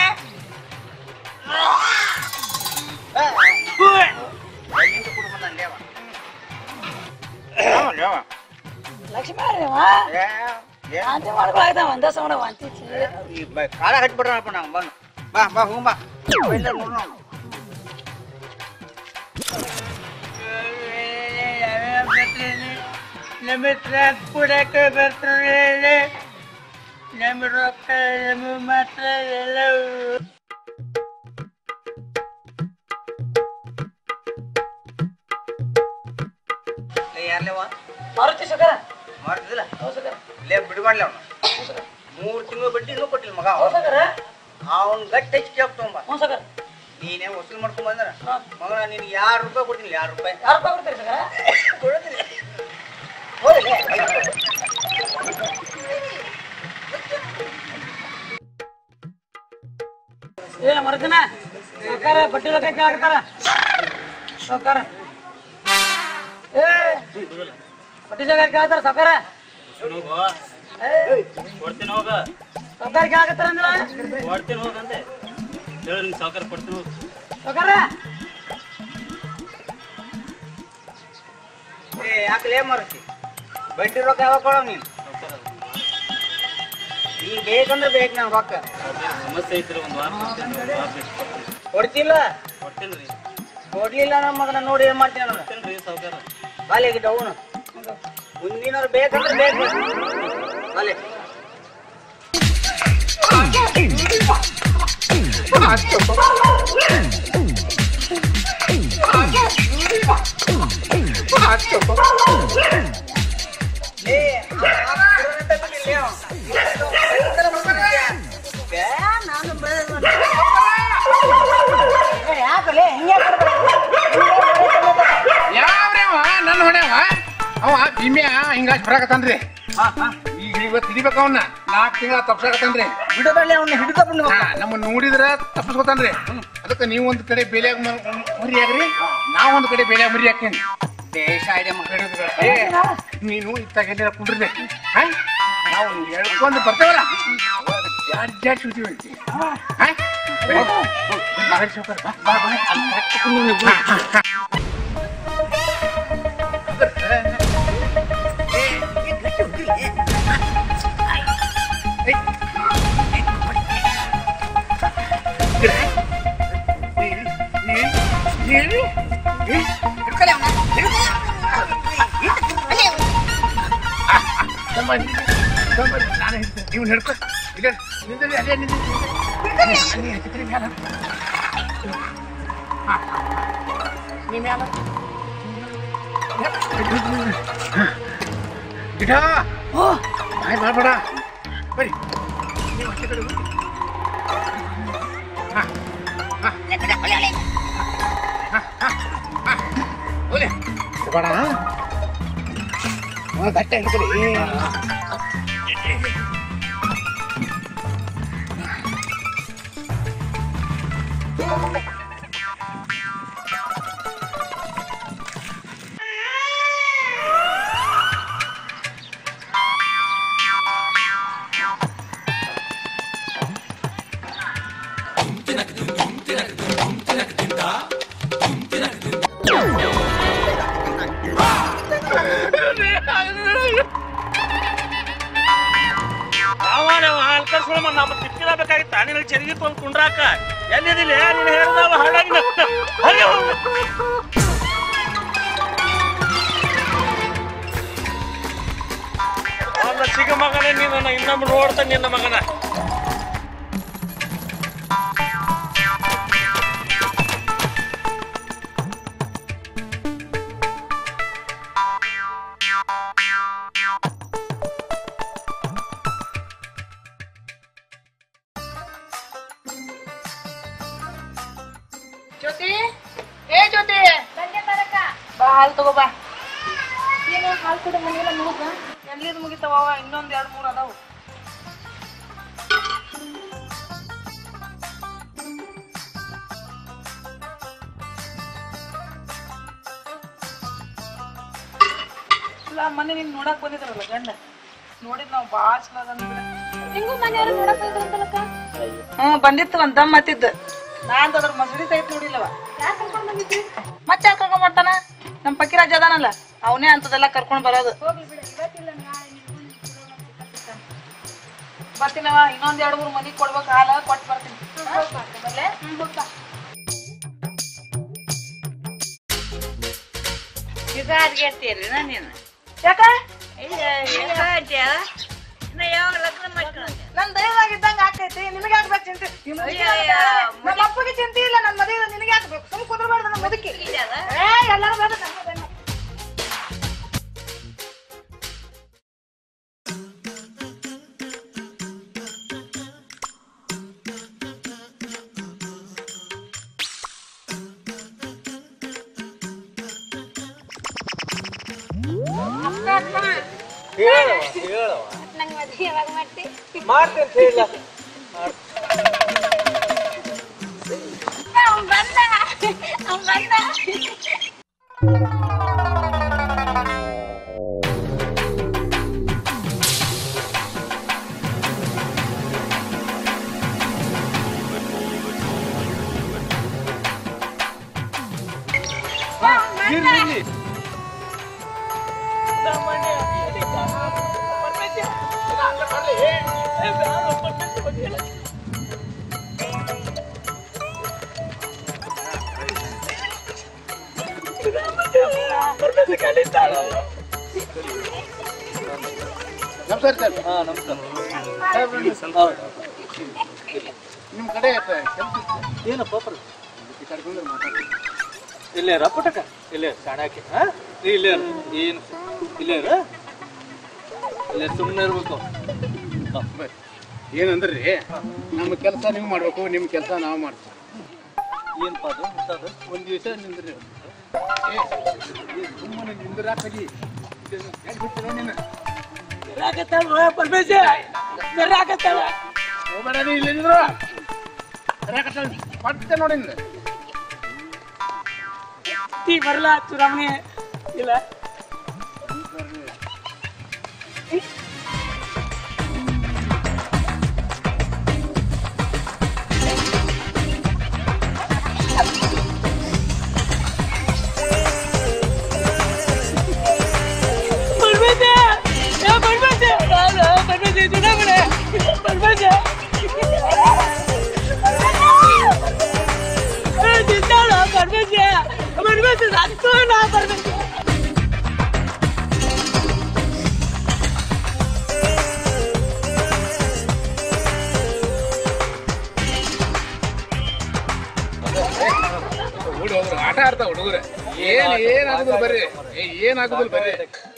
ಎಲ್ಲಿಂದ ಕುಡ್ದು ಬಂದಾನ್ಲೇ ಅವ. ಅವನ್ಲೇ ಅವ. ಲಕ್ಷ್ಮಣ ರೀ ಏ, ಏ, ವಾಂತಿ ಮಾಡ್ಕೊಳಾಗ್ದ ಒಂದೇ ಸಮಣ ವಾಂತಿ ಈ ಬ- ಕಾಲ ಹಚ್ಬಿಡ್ರಪ್ಪ ನಾವು ಬಂದು ಬಾ ಬಾ ಹ್ಞೂ ಬಾ ಎಲ್ಲ ನೋಡು ನಾವು. ನಮ್ಮ ತ್ರಾಸ್ ಕೊಡಕ್ಕೆ ಬರ್ತಾರೆ ನಮ್ಮ ರೊಕ್ಕ ನಮ್ಮ ಮಾತ್ರ ಎಲ್ಲವೂ ಲೇ ಯಾರ್ಲೇವ ಮಾರುತಿ ಸಕರ ಮಾಡ್ತಿದ್ದಿಲ್ಲ ಹೌದು ಸಕರ ಲೇ ಬಿಡ್ಬಾಡ್ಲಿ ಅವನು ಮೂರು ತಿಂಗಳು ಬಡ್ಡಿನೂ ಕೊಟ್ಟಿಲ್ಲ ಮಗ ಹೌದು ಸಕರ ಅವ್ನು ಗಟ್ಟಿ ಹೆಚ್ಚು ಕೇಳ್ತ ತೊಗೊಂಬ ಹ್ಞೂ ಸಕರ ನೀನೇ ವಸೂಲ್ ಮಾಡ್ಕೊಂಡ್ ಬಂದ್ರ ಮಗನ ನಿನ್ಗೆ ಯಾರು ರೂಪಾಯಿ ಕೊಡ್ತೀನಿ ಯಾರು ರೂಪಾಯಿ ಯಾರು ರೂಪಾಯಿ ಕೊಡ್ತೀರಿ ಸಕರ ಕೊಡೋದಿಲ್ಲ ಹೋಗ್ಲಿ ಏ ಮರುದಿನ ಸಕಾರ ಬಡ್ಡಿ ರೊಕ್ಕ ಕೇಳಾಕತ್ತಾರ ಸಕಾರ ಏ ಬಡ್ಡಿ ಜಾಗ ಕೇಳತ್ತಾರ ಸಕಾರ ಕೊಡ್ತೀನಿ ಹೋಗ ಸಕಾರ ಕೇಳಾಕತ್ತಾರ ಅಂದ್ರ ಕೊಡ್ತೀನಿ ಹೋಗಂತೆ ಹೇಳಿ ನಿಂಗೆ ಸಾವುಕಾರ ಕೊಡ್ತೀನಿ ಹೋಗ ಸಕಾರ ಏ ಯಾಕಲೇ ಮರತಿ ಬಡ್ಡಿ ರೊಕ್ಕ ಯಾವಾಗ ಕೊಡೋ ನೀನು ನೀನ್ ಬೇಕಂದ್ರೆ ಬೇಕು ನಂಗೆ ರೊಕ್ಕ ಸಮಸ್ಯೆ ಐತ್ರಿ ಒಂದು ವಾರ ಕೊಡ್ತೀನಿ ಒಂದು ವಾರ ಬಿಟ್ಟು ಕೊಡ್ತೀನಿ ಕೊಡ್ತಿಲ್ಲ ಕೊಡ್ತೀನಿ ರೀ ಕೊಡ್ಲಿಲ್ಲ ನಮ್ಮ ಮಗನ ನೋಡಿ ಏನ್ ಮಾಡ್ತೀನಿ ನಾನು ಕೊಡ್ತೀನಿ ರೀ ಸಾವುಕಾರ ಬಾಲಿಗೆ ಡೌನು ಮುಂದಿನವ್ರು ಬೇಕಂದ್ರೆ ಬೇಕು ಅಲ್ಲಿ ಯಾಕಲೆ ಹಿಂಗೆ ಯಾವ್ರಿ ಅವ ನನ್ನ ಹೊಡೆವ ಅವ ಭೀಮ್ಯ ಹಿಂಗಾಗಿ ಬರಾಕತ್ತಾನ್ರಿ ಈಗ ಇವತ್ತು ಹಿಡಿಬೇಕು ಅವನ್ನ ನಾಲ್ಕು ತಿಂಗಳ ತಪ್ಸಾಕತ್ತಾನ್ರಿ ಬಿಡಬಳ್ಳಿ ಅವನ್ನ ಹಿಡಿದು ಹಾ, ನಮ್ಮ ನೋಡಿದ್ರ ತಪ್ಪಿಸ್ಕೊತಾನ್ರಿ ಅದಕ್ಕೆ ನೀವು ಒಂದ್ ಕಡೆ ಬೇಲಿಯಾಗ ಮರಿ ಆಗ್ರಿ ನಾವ್ ಒಂದ್ ಕಡೆ ಬೇಲಿಯಾಗ ಮರಿ ಹಾಕೇನಿ ದೇಶ ಐಡಿಯಾ ಏ ನೀನು ಇತ್ತಾಗ ಎಲ್ಲಾರ ಕುಂಡ್ರಿ ಹಾ ನಾವು ಹೇಳ್ಕೊಂಡು ಬರ್ತೇವಲ್ಲ ಅವಾಗ ಜಾಡ್ ಜಾಡ್ ಸುತ್ತೀವಿ ಅಂತಿ. ಹಾ? ಬರೀ, ಮಗನ್ ಸಾವ್ಕಾರ, ಬಾ, ಬಾ, ಬಾ, ಅಲ್ಲಿ correct ಕುಂದ್ರು ನೀವು. ಹಾ, ಹಾ, ಹಾ. ಏ, ಏ, ಗಟ್ಟಿ ಹೊಡ್ರಿ. ಏ, ಗಿಡ. ನೀರು, ನೀರು, ನೀರು. ಏ, ಹಿಡ್ಕೊಲೆ ಅವ್ನ, ಹಿಡ್ಕೊ. ಸಂಬಂಧಿ, ಸಂಬಂಧಿ, ನಾನು ಹಿಡ್ತೇನೆ. ಇವ್ನು ಹಿಡ್ಕೊ ಇಲ್ಲ ನಿಂದಲ್ಲಿ ಅಲ್ಲೇ ನಿಂತು ಅಲ್ಲಿ ಹತ್ತಿರ ಮ್ಯಾಲ ಹಾ. ನೀ ಮ್ಯಾಲ ಗಿಡ ಬಾಯ್ ಮಾಡ್ಬೇಡ ಬರಿ ನೀವು ಆಚೆ ಕಡೆ ಹೋಗಿ. ಹಾ, ಹಾ. ಹಾ, ಹಾ, ಹಾ. ಹೋಗ್ಲಿ. ಬೇಡ ಅವ ಗಟ್ಟ ಹಿಡ್ಕೊಳ್ಳಿ ಯಾವ ಹಾಲ್ ಕರ್ಸ್ಕೊಳಮ್ಮ ನಮ್ಮ ತಿಪ್ಪಿದ ಬೇಕಾಗಿತ್ತ ನಿನ್ನ ಚರಿಗೆ ತೊಂದು ಕುಂಡ್ರಾಕ ಎಲ್ಲಿದಿಲ್ಲ ನೀನು ಹೇಳ್ದವ ಹಾಳಾಗಿ ಅಯ್ಯೋ ಅಲ್ಲ ಸಿಗ ಮಗನೇ ನೀನು ಇನ್ನೊಬ್ಬ ನೋಡ್ತಾ ನಿನ್ನ ಮಗನ ಜ್ಯೋತಿ ಏ ಜ್ಯೋತಿ ಬಂದೆ ಬರಕ ಬಾ ಹಾಲು ತಗೋ ಬಾ ಏನು ಹಾಲು ಕೂಡ ಮನೆಯಲ್ಲ ಮುಗಿದ ಎಲ್ಲಿದ್ ಮುಗಿತಾವ ಇನ್ನೊಂದ್ ಎರಡ್ ಮೂರ್ ಅದಾವು ಇಲ್ಲ ಮೊನ್ನೆ ನೀನ್ ನೋಡಕ್ ಬಂದಿದ್ರಲ್ಲ ಗಂಡ ನೋಡಿದ್ ನಾವ್ ಬಾಳ ಚಲೋ ಅದ ಅಂದ್ಬಿಡ. ನಿಂಗೂ ಮನೆಯವರು ನೋಡಕ್ ಹೋಗಿದ್ರಂತಲಕ್ಕ ಹ್ಮ್ ಬಂದಿತ್ತು ಒಂದ್ ದಮ್ ಮತ್ತಿದ್ದು ನಾನ್ ಅದ್ರ ಮಸಡಿ ಸಹಿತ ನೋಡಿಲ್ಲವ ಯಾಕೆ ಕರ್ಕೊಂಡ್ ಬಂದಿದ್ರಿ ಮತ್ತೆ ಯಾಕೆ ಕರ್ಕೊಂಡ್ ಬರ್ತಾನ ನಮ್ ಪಕ್ಕಿರಾಜ್ ಅದಾನಲ್ಲ ಅವನೇ ಅಂತದೆಲ್ಲ ಕರ್ಕೊಂಡ್ ಬರೋದು ಹೋಗ್ಲಿ ಬಿಡ ಇವತ್ತಿಲ್ಲ ನಾಳೆ ನಿಮ್ಗೂ ಚಲೋ ಒಂದ್ ಸಿಕ್ಕ ಸಿಕ್ಕ. ಬರ್ತೀನವ ಇನ್ನೊಂದ್ ಎರಡ್ ಮೂರ್ ಮನಿಗ್ ಕೊಡ್ಬೇಕು ಹಾಲ ಕೊಟ್ ಬರ್ತೀನಿ ಹೋಗ್ಬಾ ಅಕ್ಕ, ಬರ್ಲೆ? ಹ್ಮ್, ಹೋಗ್ಬಾ. ನೀನು ಯಾಕ ಯಾವಾಗ ಲಗ್ನ ಮಾಡ್ಕೊಂಡೆ ನನ್ ದಯವಾಗಿದ್ದಂಗ ಆಕೈತಿ ನಿನಗೆ ಹಾಕ್ಬೇಕು ಚಿಂತೆ ನಿಮ್ ಮದ್ವೆ ಆದ್ರೆ ನಮ್ಮ ಅಪ್ಪಗೆ ಚಿಂತೆ ಇಲ್ಲ ನನ್ ಮದುವೆ ನಿನಗೆ ಹಾಕ್ಬೇಕು ಸುಮ್ ಕುಂದ್ರಬಾರ್ದು ನಮ್ಮ ಮುದುಕಿ ಏ ಎಲ್ಲರೂ ಬೇಡ ನಮ್ಮ ಬೇಡ. ನಂಗ್ ಮದ್ವೆ ಯಾವಾಗ ಮಾಡ್ತಿ ಅವ್ನ್ ಬಂದ ಅವ್ನ್ ಬಂದ ನಮಸ್ಕಾರ ಸರ್ ಹಾ ನಮಸ್ಕಾರ ನಿಮ್ಮ ಕಡೆ ಕೆಲಸ ಏನಪ್ಪ ಪ್ರ ಈ ಕಡೆ ಬಂದ್ರೆ ಮಾತಾಡಿ ಇಲ್ಲೇ ಇರ ಪುಟಕ ಇಲ್ಲೇ ಕಾಣಾಕೆ ಹಾ ನೀ ಇಲ್ಲೇ ಇರು. ಏನು ಇಲ್ಲೇ ಇರ ಇಲ್ಲೇ ಸುಮ್ಮನೆ ಇರ್ಬೇಕು ಹಾ. ಏನಂದ್ರಿ ನಮ್ಮ ಕೆಲಸ ನೀವು ಮಾಡ್ಬೇಕು ನಿಮ್ಮ ಕೆಲಸ ನಾವು ಮಾಡ್ತೀವಿ ಏನಪ್ಪ ಅದು ಹೊಸದು ಒಂದು ದಿವಸ ನಿಂದ್ರಿ ಏ ಸುಮ್ಮನೆ ನಿಂದ್ರಾಕಲಿ ನೀನು ಹೋಗ್ಬೇಡ ನೀ ಇಲ್ಲಿ ನಿಂದ್ರು ಬರಾಕತ್ತಾಳ. ಪಟ್ಟೆ ನೋಡಿ ನೀನು. ಟೀ ಬರಲ್ಲ ಚುರಾಮಣಿ ಇಲ್ಲ ಬರ್ಬೇಕೆ ಏ ಬರ್ಬೇಕೆ ನಾನು ಬರ್ಬೇಕೆ ಚುನಾವಣೆ ಬರ್ಬೇಕೆ ಏ ತಿಂತಾಳ ಬರ್ಬೇಕೆ ಬರ್ಬೇಕು ನಂತೂ ನಾ ಬರ್ಬೇಕು ಓಡಿ ಹೋದ್ರು ಆಟ ಆಡ್ತಾ ಹುಡುಗರು ಏನ್ ಏನ್ ಆಗುದಿಲ್ಲ ಬರ್ರಿ ಏ, ಏನ್ ಆಗುದಿಲ್ಲ ಬರ್ರಿ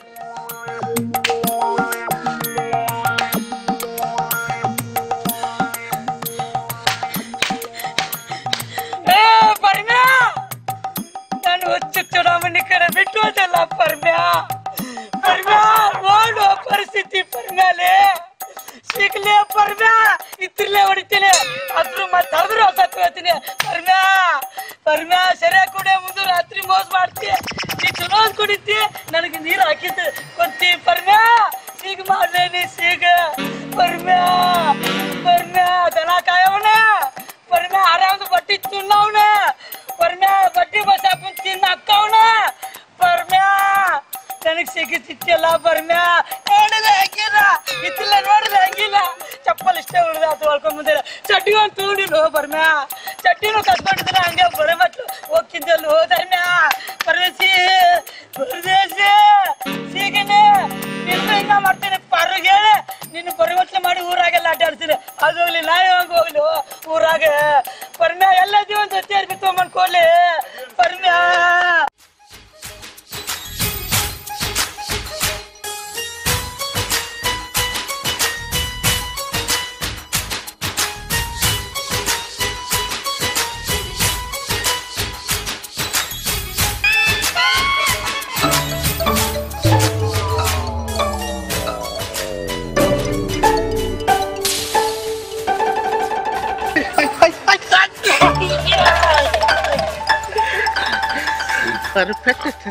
ಏ ಪರ್ಮ್ಯಾ ನಾನು ಹುಚ್ಚು ಚುನಾವಣೆ ಕಡೆ ಬಿಟ್ಟು ಹೋದಲ್ಲ ಪರ್ಮ್ಯಾ ಪರ್ಮ್ಯಾ ನೋಡು ಪರಿಸ್ಥಿತಿ ಪರ್ಮ್ಯಾಲೆ ಸಿಗ್ಲೇ ಪರ್ಮ್ಯಾ ಇತ್ತಿರ್ಲೇ ಹೊಡಿತೀನಿ ಅದ್ರ ಮತ್ತೆ ಅದ್ರ ಸತ್ತು ಹೇಳ್ತೀನಿ ಪರ್ಮ್ಯಾ ಪರ್ಮ್ಯಾ ಸರಿಯಾಗಿ ಕುಡಿಯ ಮುಂದೆ ರಾತ್ರಿ ಮೋಸ ಮಾಡ್ತಿ ನೀ ಚಲೋ ಕುಡಿತಿ ನನಗೆ ನೀರು ಹಾಕಿದ್ದು ಕೊಡ್ತಿ ಪರ್ಮ್ಯಾ ಸಿಗ್ ಮಾಡ್ದೆ ನೀ ಸಿಗ ಪರ್ಮ್ಯಾ ಪರ್ಮ್ಯಾ ದನ ಕಾಯವನ ಪರ್ಮ್ಯಾ ಆರಾಮ್ದು ಬಟ್ಟಿ ತಿನ್ನವನ ಪರ್ಮ್ಯಾ ಬಟ್ಟಿ ಬಸ್ ಹಾಕೊಂಡ್ ತಿನ್ನ ಅಕ್ಕವನ ಪರ್ಮ್ಯಾ ನನಗ್ ಸಿಗಿತಿತ್ತಲ್ಲ ಪರ್ಮ್ಯಾ ನೋಡಿಲ್ಲ ಹಂಗಿಲ್ಲ ಇತ್ತಿಲ್ಲ ನೋಡಿಲ್ಲ ಹಂಗಿಲ್ಲ ಚಪ್ಪಲ್ ಇಷ್ಟೇ ಉಳ್ದ ಅದು ಹೊಳ್ಕೊಂಡ್ ಬಂದಿಲ್ಲ ಚಡ್ಡಿ ಒಂದು ತಗೊಂಡಿಲ್ಲ ಪರ್ಮ್ಯಾ ಚಡ್ಡಿನೂ ಕಸ್ಕೊಂಡಿದ್ರೆ ಹಂಗೆ ಬರೆ ಮಟ್ಲು ಹೋಗ್ತಿದ್ದಲ್ಲ ಹೋದರ್ಮ್ಯಾ ಪರದೇಸಿ ಪರದೇಸಿ ಸೀಗನೆ ನಿನ್ನ ಹಿಂಗ ಮಾಡ್ತೇನೆ ಪರ್ಗೆ ಹೇಳಿ ನಿನ್ನ ಪರಿವರ್ತನೆ ಮಾಡಿ ಊರಾಗೆಲ್ಲ ಅಡ್ಡಾಡ್ತೀನಿ ಅದು ಹೋಗ್ಲಿ ನಾ ಯಾವಾಗ ಹೋಗ್ಲಿ ಊರಾಗ ಪರ್ಮ್ಯಾ ಎಲ್ಲ ಜೀವನ ಜೊತೆ ಇರ್ಬೇಕು ತಗೊಂಡ್ಕೊಡ್ಲಿ ಪರ್ಮ್ಯಾ ಪರ್ಫೆಕ್ಟ್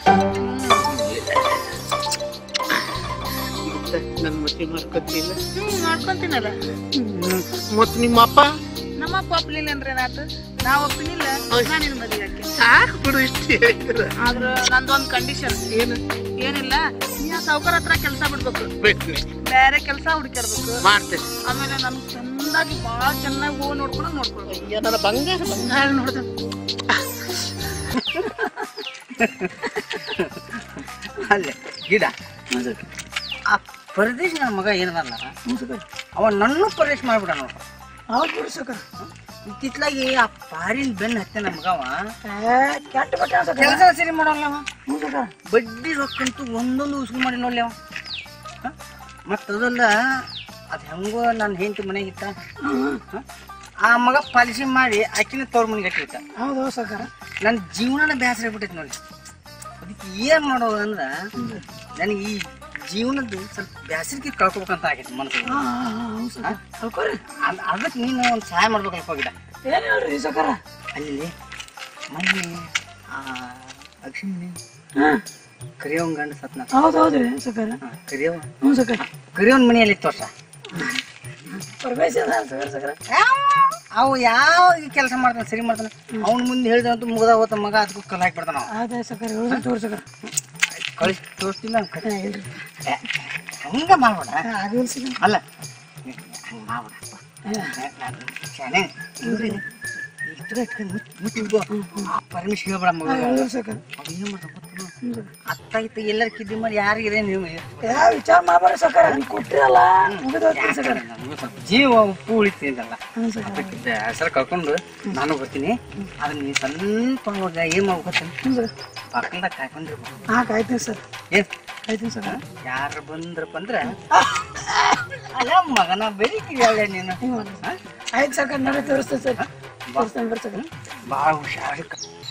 ನನ್ನ ಮತಿ ಮಾಡ್ಕೊತಿಲ್ಲ ಹ್ಮ್ ಮಾಡ್ಕೊಂತೀನಲ್ಲ ಮತ್ ನಿಮ್ಮ ಅಪ್ಪ ನಮ್ಮ ಅಪ್ಪ ಒಪ್ಲಿಲ್ಲ ಅಂದ್ರೆ ಏನಾಯ್ತು ನಾ ಒಪ್ಪಿನಿಲ್ಲ ನಾ ನಿನ್ ಮದುವೆ ಆಕೆ ಸಾಕು ಬಿಡು ಇಷ್ಟು ಹೇಳಿದ್ರ ಆದ್ರ ನಂದೊಂದ್ ಕಂಡೀಷನ್ ಏನು ಏನಿಲ್ಲ ನೀ ಆ ಸಾವ್ಕಾರ ಹತ್ರ ಕೆಲಸ ಬಿಡ್ಬೇಕು ಬೇಕು ಬೇರೆ ಕೆಲಸ ಹುಡುಕಿರ್ಬೇಕು ಮಾಡ್ತೇನೆ ಆಮೇಲೆ ನನ್ ಚಂದಾಗಿ ಬಾಳ ಚೆನ್ನಾಗಿ ಹೂವು ನೋಡ್ಕೊಂಡು ನೋಡ್ಕೊಳ್ಬೇಕು ಅಯ್ಯ ನನ್ನ ಬಂಗಾರ ಬಂಗಾರ ನೋಡ್ದ ಅಲ್ಲೇ ಗಿಡ ಆ ಪರದೇಶ ನನ್ನ ಮಗ ಏನದಲ್ಲ ಅವ ನನ್ನ ಪರದೇಶ ಮಾಡ್ಬಿಡ ನೋಡು ಹೌದು ಬಿಡ್ಸಕ ಇತ್ತಿತ್ಲಾಗಿ ಆ ಪಾರಿನ ಬೆನ್ನ ಹತ್ತೆ ನಮ್ಮ ಮಗವ ಕೆಟ್ಟ ಬಟ್ಟೆ ಅನ್ಸಕ ಕೆಲಸ ಸರಿ ಮಾಡೋಲ್ಲ ಅವ ಬಡ್ಡಿ ರೊಕ್ಕಂತೂ ಒಂದೊಂದು ಉಸ್ಕು ಮಾಡಿ ನೋಡ್ಲಿ ಅವ ಹ? ಮತ್ತ್ ಅದಲ್ಲ ಅದ್ ಹೆಂಗೋ ನನ್ನ ಹೆಂಡತಿ ಮನೆಗೆ ಇತ್ತ ಹ? ಆ ಮಗ ಪಾಲಿಸಿ ಮಾಡಿ ಆಕಿನ ತವ್ರ ಮನೆಗೆ ಹಟ್ಟಿರ್ತ ಹೌದು ಸಕಾರ ನನ್ನ ಜೀವನನ ಬೇಸರ ಆಗ್ಬಿಟ್ಟೈತಿ ನೋಡಿ ಅದಕ್ಕೆ ಏನ್ ಮಾಡೋದು ಅಂದ್ರ ನನಗೆ ಈ ಜೀವನದ್ದು ಸ್ವಲ್ಪ ಬ್ಯಾಸರಿಕೆ ಕಳ್ಕೊಬೇಕಂತ ಆಗೈತಿ ಮನಸ್ಸು ಅದಕ್ಕೆ ನೀನು ಒಂದು ಸಹಾಯ ಮಾಡ್ಬೇಕು ಅನ್ಕೋಗಿದ್ದ ಏನ್ ಹೇಳ್ರಿ ಸಕಾರ ಅಲ್ಲಿ ಮೊನ್ನೆ ಆ ಅಕ್ಷಿಣಿ ಕರಿಯವನ್ ಗಂಡ ಸತ್ನ ಹೌದು ಹೌದ್ರಿ ಸಕಾರ ಕರಿಯವ ಹ್ಞೂ ಸಕಾರ ಕರಿಯವನ್ ಮನೆಯಲ್ಲಿ ಇತ್ತು ವರ್ಷ ಪರಮೇಶ ಸಕಾರ ಸಕಾರ ಅವು ಯಾವ ಕೆಲಸ ಮಾಡ್ತಾನೆ ಸರಿ ಮಾಡ್ತಾನೆ ಅವ್ನ ಮುಂದೆ ಹೇಳಿದಂತೂ ಮುಗ್ದ ಹೋತ ಮಗ ಅದಕ್ಕೂ ಕಲ್ ಹಾಕ್ಬಿಡ್ತಾನ ಅವ ಆಯ್ತು ಸಕಾರ ಹೇಳಿದ್ರೆ ತೋರಿ ಸಕಾರ ಕಳಿಸಿ ತೋರಿಸ್ತಿಲ್ಲ ಅವ್ನ್ ಕಡೆ. ಇಲ್ರಿ ಏ, ಹಂಗ ಮಾಡ್ಬೇಡ ಆಗಿಲ್ಲ ಸಕಾರ ಅಲ್ಲ ಹಂಗ ಮಾಡ್ಬೇಡಪ್ಪ ಶಾನೆ ಪರಮೇಶ್ ಹೇಳ್ಬೇಡ ಮಗ ಹೌದು ಸಕಾರ ಅವ್ ಏನ್ ಮಾಡ್ತಾನ ಗೊತ್ತಾ? ಅತ್ತ ಇತ್ತ ಎಲ್ಲರ ಕಿದ್ದಿ ಮಾಡಿ ಯಾರಿಗಿದೆ ನೀವು ಯಾವ ವಿಚಾರ ಮಾಡಬೇಡ ಸಕಾರ ನೀವು ಕೊಟ್ಟಿರಲ್ಲ ಮುಗಿದು ಸಕಾರ ನನಗೂ ಸ್ವಲ್ಪ ಜೀವ ಉಪ್ಪು ಉಳಿತಿದ್ದಲ್ಲ ಹೆಸರು ಕಳ್ಕೊಂಡು ನಾನು ಬರ್ತೀನಿ ಅದನ್ನ ನೀವು ಸ್ವಲ್ಪ ಅವಾಗ ಏನ್ ಮಾಡ್ಬೇಕು ಪಕ್ಕದಾಗ ಕಾಯ್ಕೊಂಡಿರ್ಬೇಕು ಹಾ ಕಾಯ್ತೀನಿ ಸರ್ ಏನ್ ಕಾಯ್ತೀನಿ ಸರ್ ಯಾರು ಬಂದ್ರಪ್ಪ ಅಂದ್ರೆ ಅಲ್ಲ ಮಗನ ಬೆಳಿತೀವಿ ನೀನು ಹಾ? ಆಯ್ತು ಸರ್ ನೋಡಿ ತೋರಿಸ್ತೇನೆ ಸರ್ ತೋರಿಸ್ತೇನೆ ಬರ್ರಿ ಸರ್ ಭಾಳ ಹುಷಾರು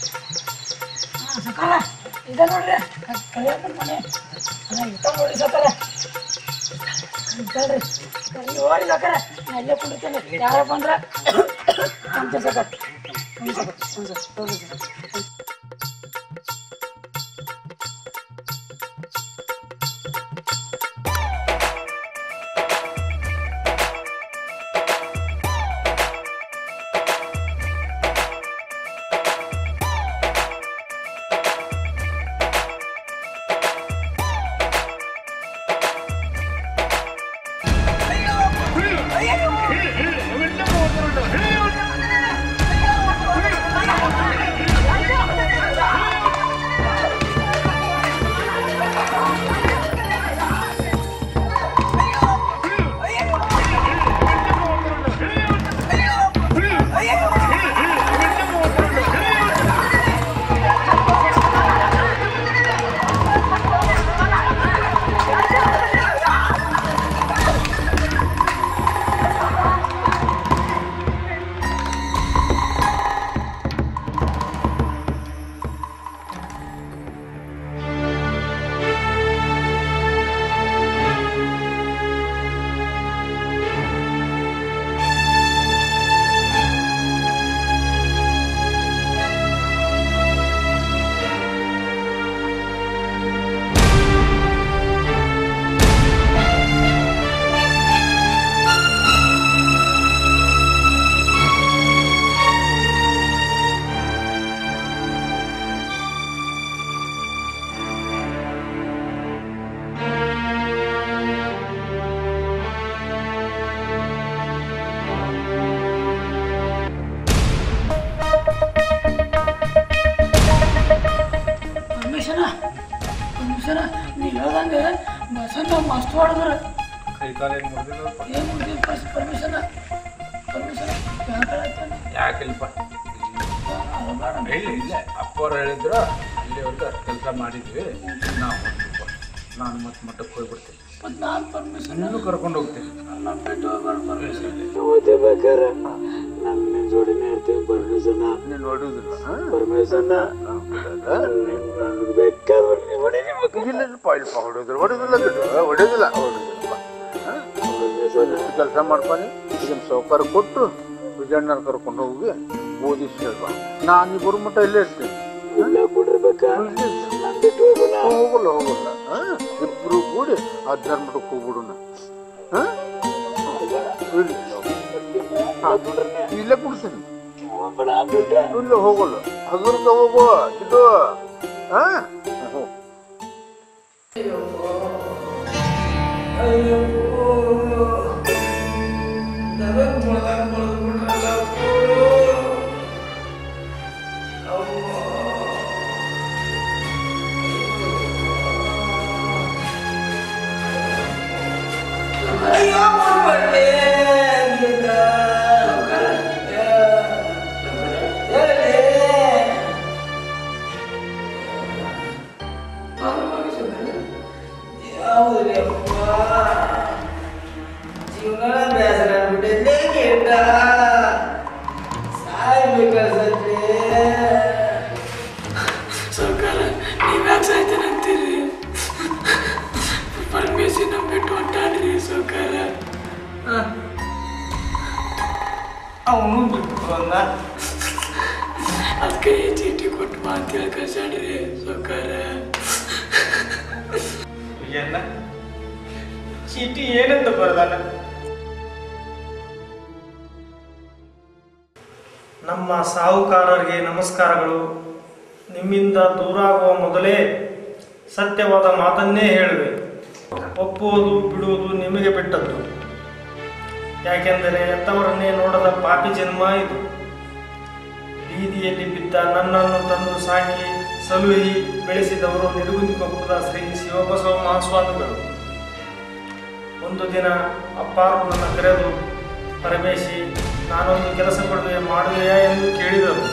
ಸಕಾಲ ಇದ ನೋಡ್ರಿ ಕಲ್ಯಾಣ ಮನೆ ಅಲ್ಲ ಇತ್ತ ನೋಡಿ ಸಕಾರ ಇದ್ದಾಳ್ರಿ ನೋಡಿ ಸಕಾರ ನಾ ಇಲ್ಲೇ ಕುಂಡಿರ್ತೇನೆ ಯಾರ ಬಂದ್ರ ಅಂತ ಸಕಾರ ಹ್ಞೂ ಸರ್ ಹ್ಞೂ ಸರ್ ಹೋಗಿ ಸರ್ ಪರ್ಮಿಷನ ಪರ್ಮಿಷನ ನೀವು ಹೇಳ್ದಂಗೆ ಬಸನ್ನ ಮಸ್ತ್ ಹೊಡೆದ್ರ ಕೈ ಕಾಲೇನು ಮುರಿದಿಲ್ಲ ಏನು ಮುಗಿದ ಪರ್ಮಿಷನ ಪರ್ಮಿಷನ್ ಯಾಕಿಲ್ಪ ಹೇಳಿ ಇಲ್ಲ ಅಪ್ಪವ್ರು ಹೇಳಿದ್ರು ಅಲ್ಲಿವರೆಗೂ ಅಷ್ಟು ಕೆಲಸ ಮಾಡಿದ್ವಿ ನಾವು ಹೊರಟ್ವಿ. ನಾನು ಮತ್ತೆ ಮಠಕ್ಕೆ ಹೋಗ್ಬಿಡ್ತೀನಿ ಮತ್ತು ನಾನು ಪರ್ಮಿಷನ್ ನಿನ್ನೂ ಕರ್ಕೊಂಡು ಹೋಗ್ತೀನಿ ನನ್ನ ಬಿಟ್ಟು ಹೋಗ್ಬಾರ್ದು ಪರ್ಮಿಷನ್ ಓದಿಬೇಕಾರೆ ನನ್ನ ನಿನ್ನ ಜೋಡಿನೇ ಇರ್ತೀವಿ ಪರ್ಮಿಷನ್ ನೀನು ನೋಡುವುದಿಲ್ಲ ಪರ್ಮಿಷನ್ ನನಗೆ ಬೇಕಾದ್ರೆ ನೀವು ಹೊಡೀಬೇಕು ಇಲ್ಲ ಇಲ್ಲಪ್ಪ ಇಲ್ಪ ಹೊಡೋದಿಲ್ಲ ಹೊಡೋದಿಲ್ಲ ಬಿಡು ಹೊಡೋದಿಲ್ಲ ಹೊಡೋದಿಲ್ಲಪ್ಪ ಕೆಲಸ ಮಾಡ್ಕೊಂಡು ಇದನ್ನ ಸೌಕಾರ ಕೊಟ್ಟು ವಿಜಯಣ್ಣನ ಕರ್ಕೊಂಡು ಹೋಗಿ ಓದಿಸಿ ಹೇಳ್ಬಾ ನಾನು ಇಬ್ಬರು ಮಟ್ಟ ಇಲ್ಲೇ ಇರ್ತೀನಿ ಇಲ್ಲ ಕೊಡಿರ್ಬೇಕಾ ನಾನು ಬಿಟ್ಟು ಹೋಗಲ್ಲ ಹೋಗಲ್ಲ ಹೋಗಲ್ಲ ಆ? ಇಬ್ರು ಕೂಡಿ ಹದಿನಾರು ಮಠಕ್ಕೆ ಹೋಗ್ಬಿಡೋಣ ಆ? ಇಲ್ಲಿ. ಹಾ, ಇಲ್ಲೇ ಕುಡ್ತೀನಿ ಇಲ್ಲ ಹೋಗಲ್ಲ ಹಗುರ್ಕ ಹೋಗು ಇದು ಹಾ ಹೋ ಜೀವನ ಬೇಸರ ಬಿಟ್ಟಿದ್ದೆ ಕೆಟ್ಟ ಸಾಯ್ಬೇಕನ್ಸತ್ತೆ ಸರ್ಕಾರ ನೀವ್ಯಾಕೆ ಸಾಯ್ತಾನಂತೀರಿ ಪರಮೇಶಿ ನಮ್ಮ ಬಿಟ್ಟು ಹೊಂಟಾಡ್ರಿ ಸರ್ಕಾರ ಅವನು ಬಿಟ್ಟು ಬಂದ ಅದಕ್ಕೆ ಚೀಟಿ ಕೊಟ್ಟು ಬಾ ಅಂತೇಳಿ ಕಳ್ಸಾಡ್ರಿ ಸರ್ಕಾರ ಏನ ಚೀಟಿ ಏನಂತ ಬರ್ದಾನ ನಮ್ಮ ಸಾಹುಕಾರರಿಗೆ ನಮಸ್ಕಾರಗಳು ನಿಮ್ಮಿಂದ ದೂರಾಗುವ ಮೊದಲೇ ಸತ್ಯವಾದ ಮಾತನ್ನೇ ಹೇಳುವೆ ಒಪ್ಪುವುದು ಬಿಡುವುದು ನಿಮಗೆ ಬಿಟ್ಟದ್ದು ಯಾಕೆಂದರೆ ಎತ್ತವರನ್ನೇ ನೋಡದ ಪಾಪಿ ಜನ್ಮ ಇದು ಬೀದಿಯಲ್ಲಿ ಬಿದ್ದ ನನ್ನನ್ನು ತಂದು ಸಾಕಿ ಸಲುಹಿ ಬೆಳೆಸಿದವರು ನಿಡುಗುಂದಿಕೊಪ್ಪದ ಶ್ರೀ ಶಿವಬಸವ ಮಹಾಸ್ವಾಮಿಗಳು ಒಂದು ದಿನ ಅಪ್ಪಾರು ನನ್ನ ಕರೆದು ಪರಮೇಶಿ ನಾನೊಂದು ಕೆಲಸ ಕೊಡುವೆ ಮಾಡುವೆಯಾ ಎಂದು ಕೇಳಿದರು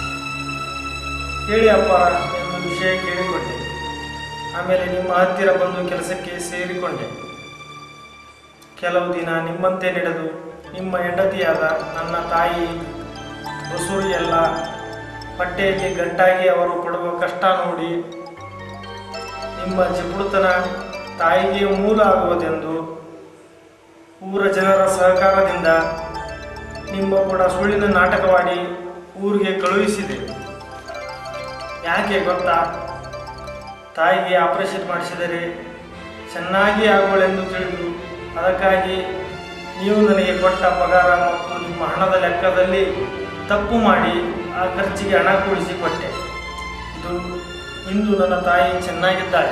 ಹೇಳಿ ಅಪ್ಪಾರ ಎಂದು ವಿಷಯ ಕೇಳಿಕೊಂಡೆ ಆಮೇಲೆ ನಿಮ್ಮ ಹತ್ತಿರ ಬಂದು ಕೆಲಸಕ್ಕೆ ಸೇರಿಕೊಂಡೆ ಕೆಲವು ದಿನ ನಿಮ್ಮಂತೆ ನಡೆದು ನಿಮ್ಮ ಹೆಂಡತಿಯಾದ ನನ್ನ ತಾಯಿ ಬಸೂರಿ ಎಲ್ಲ ಹೊಟ್ಟೆಯಲ್ಲಿ ಗಂಟಾಗಿ ಅವರು ಪಡುವ ಕಷ್ಟ ನೋಡಿ ನಿಮ್ಮ ಜಿಪುಡುತನ ತಾಯಿಗೆ ಮೂಲ ಆಗುವುದೆಂದು ಊರ ಜನರ ಸಹಕಾರದಿಂದ ನಿಮ್ಮ ಕೂಡ ಸುಳ್ಳಿನ ನಾಟಕವಾಡಿ ಊರಿಗೆ ಕಳುಹಿಸಿದೆ ಯಾಕೆ ಗೊತ್ತಾ ತಾಯಿಗೆ ಆಪರೇಷನ್ ಮಾಡಿಸಿದರೆ ಚೆನ್ನಾಗಿ ಆಗುವಳೆಂದು ತಿಳಿದು ಅದಕ್ಕಾಗಿ ನೀವು ನನಗೆ ಕೊಟ್ಟ ಪಗಾರ ಮತ್ತು ನಿಮ್ಮ ಹಣದ ಲೆಕ್ಕದಲ್ಲಿ ತಪ್ಪು ಮಾಡಿ ಆ ಖರ್ಚಿಗೆ ಹಣ ಕೂಡಿಸಿ ಕೊಟ್ಟೆ ಇದು ಇಂದು ನನ್ನ ತಾಯಿ ಚೆನ್ನಾಗಿದ್ದಾಳೆ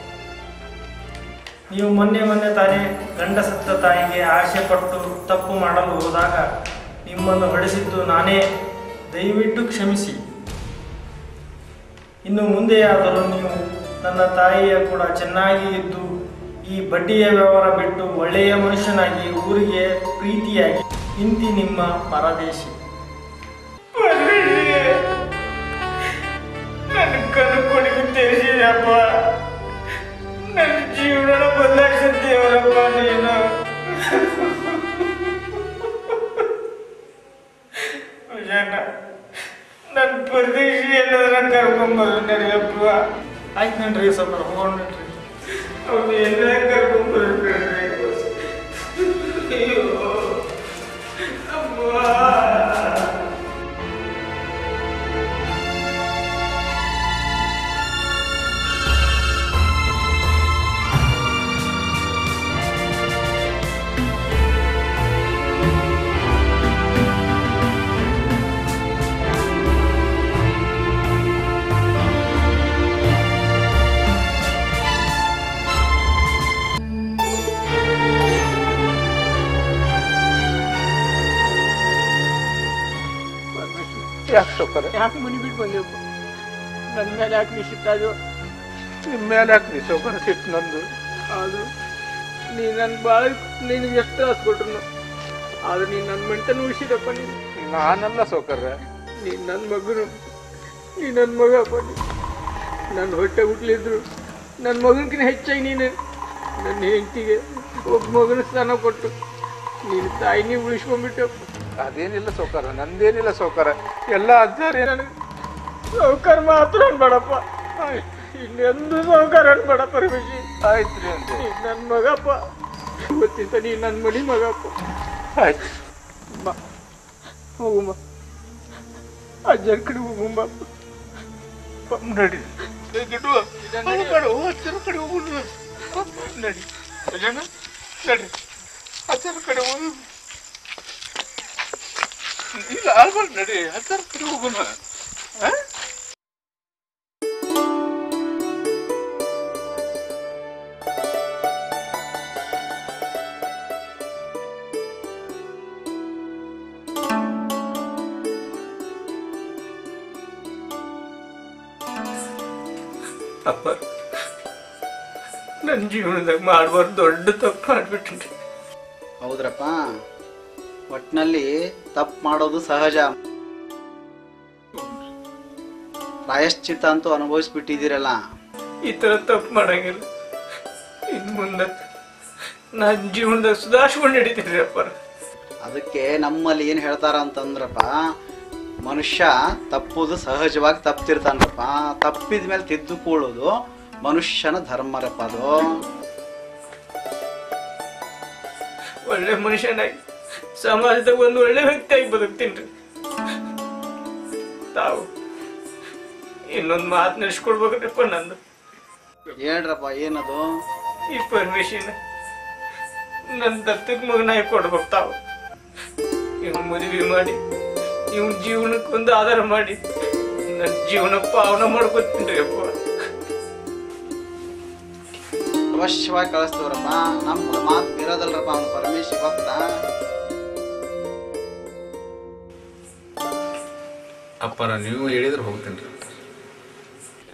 ನೀವು ಮೊನ್ನೆ ಮೊನ್ನೆ ತಾನೇ ಗಂಡ ಸತ್ತ ತಾಯಿಗೆ ಆಸೆ ಪಟ್ಟು ತಪ್ಪು ಮಾಡಲು ಹೋದಾಗ ನಿಮ್ಮನ್ನು ಹೊಡೆಸಿದ್ದು ನಾನೇ ದಯವಿಟ್ಟು ಕ್ಷಮಿಸಿ ಇನ್ನು ಮುಂದೆಯಾದರೂ ನೀವು ನನ್ನ ತಾಯಿಯ ಕೂಡ ಚೆನ್ನಾಗಿ ಇದ್ದು ಈ ಬಡ್ಡಿಯ ವ್ಯವಹಾರ ಬಿಟ್ಟು ಒಳ್ಳೆಯ ಮನುಷ್ಯನಾಗಿ ಊರಿಗೆ ಪ್ರೀತಿಯಾಗಿ ಇಂತಿ ನಿಮ್ಮ ಪರದೇಶಿ ನನ್ನ ಕಣ್ಣು ಕೊಡಿಗೆ ತಿಳಿಸಿದಪ್ಪ ನನ್ನ ಜೀವನ ಬದಲಾಯಿಸಿದ್ದೇವರಪ್ಪ ನೀನು ವಿಜಯಣ್ಣ ನನ್ನ ಪರದೇಶಿ ಎಲ್ಲಾದ್ರ ಕರ್ಕೊಂಬರು ನಡೆಯಪ್ಪ ಆಯ್ತು ನನ್ರಿ ಸ್ವಲ್ಪ ಹೋಗೋಣ್ರಿ ಅವ್ನು ಎಲ್ಲ ಕರ್ಕೊಂಬರ್ಬೇಡ್ರಿ ಅಯ್ಯೋ ಅಮ್ಮ ಯಾಕೆ ಸೌಕರ್ಯ ಯಾಕೆ ಮನೆ ಬಿಟ್ಟು ಬಂದೆಪ್ಪ ನನ್ನ ಮೇಲೆ ಯಾಕೆ ನಿಶ್ಚಿತ ಅದು ನಿಮ್ಮ ಮೇಲೆ ಯಾಕೆ ನೀ ಸೌಕರ್ಯ ಸಿಟ್ಟು ನಂದು ಆದರೂ ನೀ ನನ್ನ ಭಾಳ ನಿನಗೆ ಎಷ್ಟು ತ್ರಾಸ ಕೊಟ್ರು ಆದ್ರೆ ನೀನು ನನ್ನ ಮೆಂಟನ್ ಉಳಿಸಿದಪ್ಪ ನೀನು ನಾನಲ್ಲ ಸೌಕರ್ಯ ನೀನು ನನ್ನ ಮಗನು ನೀ ನನ್ನ ಮಗ ಅಪ್ಪ ನೀ ನನ್ನ ಹೊಟ್ಟೆ ಹುಟ್ಲಿದ್ರು ನನ್ನ ಮಗನಕಿನ ಹೆಚ್ಚಾಗಿ ನೀನು ನನ್ನ ಹೆಂಡತಿಗೆ ಒಬ್ಬ ಮಗನ ಸ್ಥಾನ ಕೊಟ್ಟು ನೀನು ತಾಯಿನೇ ಉಳಿಸ್ಕೊಂಡ್ಬಿಟ್ಟಪ್ಪ ಅದೇನಿಲ್ಲ ಸೌಕರ್ಯ ನಂದೇನಿಲ್ಲ ಸೌಕರ್ಯ ಎಲ್ಲ ಅಜ್ಜಾರಿ ನನಗೆ ಸೌಕರ್ಯ ಮಾತ್ರ ಅನ್ಬೇಡಪ್ಪ ಇನ್ನೆಂದು ಸೌಕರ್ಯ ಅನ್ಬೇಡ ಪರಮೇಶಿ ಆಯ್ತು ರೀ ಅಂತ ನೀ ನನ್ನ ಮಗಪ್ಪ ಇವತ್ತಿಂದ ನೀ ನನ್ನ ಮನಿ ಮಗಪ್ಪ ಆಯ್ತು ಬಾ ಹೋಗುಮ್ಮ ಅಜ್ಜನ ಕಡೆ ಹೋಗುಮ್ಮ ನಡಿ ಗಿಡ್ಡು ಹೋಗ್ಬೇಡ ಅಜ್ಜನ ಕಡೆ ಹೋಗುದು ನಡಿ ಅಜ್ಜನ ನಡಿ ಅಜ್ಜನ ಕಡೆ ಹೋಗು ಇಲ್ಲ ಅಲ್ಬಾರ್ದು ನಡಿ ಅಜ್ಜನ ಕಡೆ ಹೋಗೋಣ ಆ? ಅಪ್ಪ ನನ್ನ ಜೀವನದಾಗ ಮಾಡಬಾರ್ದು ದೊಡ್ಡ ತಪ್ಪು ಮಾಡ್ಬಿಟ್ರಿ ಹೌದ್ರಪ್ಪ ಒಟ್ನಲ್ಲಿ ತಪ್ಪು ಮಾಡೋದು ಸಹಜ ಪ್ರಾಯಶ್ಚಿತ್ತ ಅಂತೂ ಅನುಭವಿಸ್ಬಿಟ್ಟಿದ್ದೀರಲ್ಲ ಈ ಥರ ತಪ್ಪು ಮಾಡಂಗಿಲ್ಲ ಇನ್ನು ಮುಂದೆ ನನ್ನ ಜೀವನದಾಗ ಸುಧಾರಿಸ್ಕೊಂಡು ನಡೀತೀನಿ ಅಪ್ಪ ಅದಕ್ಕೆ ನಮ್ಮಲ್ಲಿ ಏನು ಹೇಳ್ತಾರ ಅಂತಂದ್ರಪ್ಪ ಮನುಷ್ಯ ತಪ್ಪುದು ಸಹಜವಾಗಿ ತಪ್ತಿರ್ತಾನ್ರಪ್ಪ ತಪ್ಪಿದ ಮೇಲೆ ತಿದ್ದುಕೊಳ್ಳೋದು ಮನುಷ್ಯನ ಧರ್ಮರಪ್ಪ ಅದು ಒಳ್ಳೆ ಮನುಷ್ಯನಾಗಿ ಸಮಾಜದಾಗ ಒಂದು ಒಳ್ಳೆ ವ್ಯಕ್ತಿಯಾಗಿ ಬದುಕ್ತೀನಿ ರೀ ತಾವು ಇನ್ನೊಂದು ಮಾತು ನಡೆಸ್ಕೊಡ್ಬೇಕ್ರಪ್ಪ ನಂದು ಹೇಳ್ರಪ್ಪ ಏನದು ಈ ಪರ್ಮಿಷನ್ ನನ್ನ ದತ್ತಕ್ ಮಗನಾಗಿ ಕೊಡ್ಬೇಕು ತಾವು ಇವ್ನ ಮದುವೆ ಮಾಡಿ ಇವ್ನ ಜೀವನಕ್ಕೆ ಒಂದು ಆಧಾರ ಮಾಡಿ ನನ್ನ ಜೀವನ ಪಾವನ ಮಾಡ್ಕೊತೀನಿ ಅಪ್ಪ ಅವಶ್ಯವಾಗಿ ಕಳಿಸ್ತೇವ್ರಪ್ಪ ನಮ್ಮ ಮಾತು ಇರೋದಲ್ರಪ್ಪ ಅವನು ಪರಮೇಶ್ ಭಕ್ತ ಅಪ್ಪರ ನೀವು ಹೇಳಿದ್ರೆ ಹೋಗ್ತೀನಿ ರೀ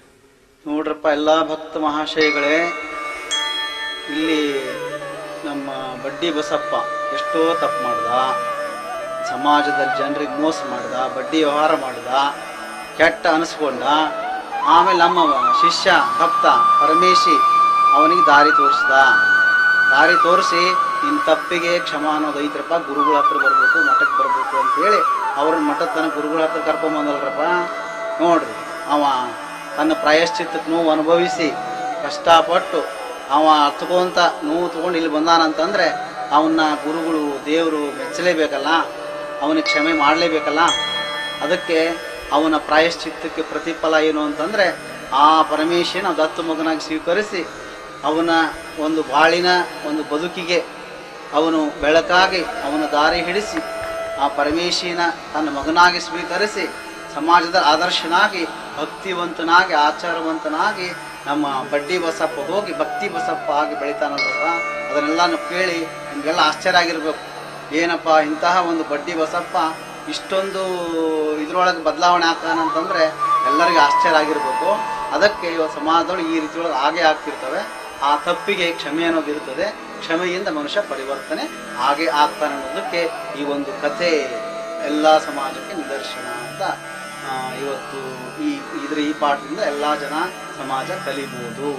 ನೋಡ್ರಪ್ಪ ಎಲ್ಲ ಭಕ್ತ ಮಹಾಶಯಗಳೇ ಇಲ್ಲಿ ನಮ್ಮ ಬಡ್ಡಿ ಬಸಪ್ಪ ಎಷ್ಟೋ ತಪ್ಪು ಮಾಡ್ದ ಸಮಾಜದಲ್ಲಿ ಜನರಿಗೆ ಮೋಸ ಮಾಡ್ದ ಬಡ್ಡಿ ವ್ಯವಹಾರ ಮಾಡ್ದ ಕೆಟ್ಟ ಅನಿಸ್ಕೊಂಡ ಆಮೇಲೆ ನಮ್ಮ ಶಿಷ್ಯ ಭಕ್ತ ಪರಮೇಶಿ ಅವನಿಗೆ ದಾರಿ ತೋರಿಸ್ದ ದಾರಿ ತೋರಿಸಿ ನಿನ್ನ ತಪ್ಪಿಗೆ ಕ್ಷಮ ಅನ್ನೋದು ಐತ್ರಪ್ಪ ಗುರುಗಳ ಹತ್ರ ಬರಬೇಕು ಮಠಕ್ಕೆ ಬರಬೇಕು ಅಂತೇಳಿ ಅವ್ರನ್ನ ಮಠದ ತನಕ ಗುರುಗಳ ಹತ್ರ ಕರ್ಕೊಂಬಂದಲ್ರಪ್ಪ ನೋಡ್ರಿ ಅವ ತನ್ನ ಪ್ರಾಯಶ್ಚಿತ್ತಕ್ಕೆ ನೋವು ಅನುಭವಿಸಿ ಕಷ್ಟಪಟ್ಟು ಅವ ತಗೊಂತ ನೋವು ತಗೊಂಡು ಇಲ್ಲಿ ಬಂದಾನಂತಂದ್ರೆ ಅವನ್ನ ಗುರುಗಳು ದೇವರು ಮೆಚ್ಚಲೇಬೇಕಲ್ಲ ಅವನಿಗೆ ಕ್ಷಮೆ ಮಾಡಲೇಬೇಕಲ್ಲ ಅದಕ್ಕೆ ಅವನ ಪ್ರಾಯಶ್ಚಿತ್ತಕ್ಕೆ ಪ್ರತಿಫಲ ಏನು ಅಂತಂದ್ರೆ ಆ ಪರಮೇಶನ ದತ್ತು ಮಗನಾಗಿ ಸ್ವೀಕರಿಸಿ ಅವನ ಒಂದು ಬಾಳಿನ ಒಂದು ಬದುಕಿಗೆ ಅವನು ಬೆಳಕಾಗಿ ಅವನ ದಾರಿ ಹಿಡಿಸಿ ಆ ಪರಮೇಶಿನ ತನ್ನ ಮಗನಾಗಿ ಸ್ವೀಕರಿಸಿ ಸಮಾಜದ ಆದರ್ಶನಾಗಿ ಭಕ್ತಿವಂತನಾಗಿ ಆಚಾರವಂತನಾಗಿ ನಮ್ಮ ಬಡ್ಡಿ ಬಸಪ್ಪ ಹೋಗಿ ಭಕ್ತಿ ಬಸಪ್ಪ ಆಗಿ ಬೆಳಿತಾನಲ್ರಪ್ಪ ಅದನ್ನೆಲ್ಲ ಕೇಳಿ ನಿಮಗೆಲ್ಲ ಆಶ್ಚರ್ಯ ಆಗಿರ್ಬೇಕು ಏನಪ್ಪ ಇಂತಹ ಒಂದು ಬಡ್ಡಿ ಬಸಪ್ಪ ಇಷ್ಟೊಂದು ಇದ್ರೊಳಗೆ ಬದಲಾವಣೆ ಆಗ್ತಾನಂತಂದ್ರೆ ಎಲ್ಲರಿಗೂ ಆಶ್ಚರ್ಯ ಆಗಿರ್ಬೇಕು ಅದಕ್ಕೆ ಇವತ್ತು ಸಮಾಜದೊಳಗೆ ಈ ರೀತಿಯೊಳಗೆ ಹಾಗೆ ಆಗ್ತಿರ್ತವೆ ಆ ತಪ್ಪಿಗೆ ಕ್ಷಮೆ ಅನ್ನೋದು ಇರ್ತದೆ ಕ್ಷಮೆಯಿಂದ ಮನುಷ್ಯ ಪರಿವರ್ತನೆ ಹಾಗೆ ಆಗ್ತಾನೆ ಅನ್ನೋದಕ್ಕೆ ಈ ಒಂದು ಕಥೆ ಎಲ್ಲ ಸಮಾಜಕ್ಕೆ ನಿದರ್ಶನ ಅಂತ ಆ, ಇವತ್ತು ಈ ಇದ್ರ ಈ ಪಾಠದಿಂದ ಎಲ್ಲ ಜನ ಸಮಾಜ ಕಲಿಬಹುದು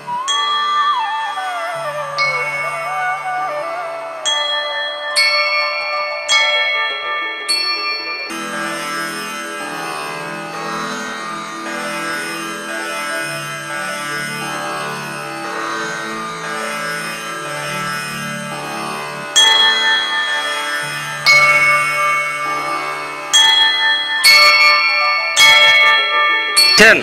ಟೆನ್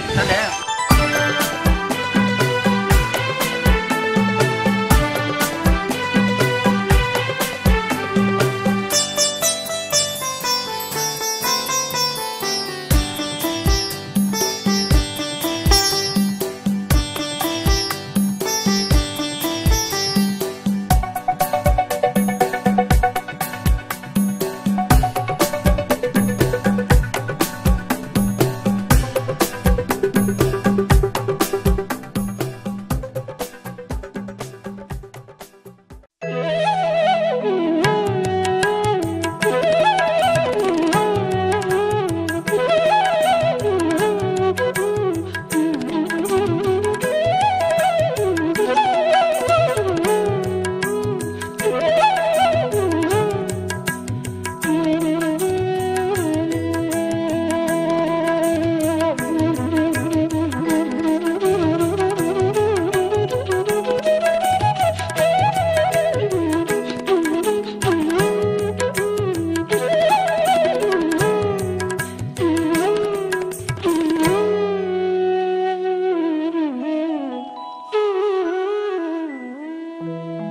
Thank you.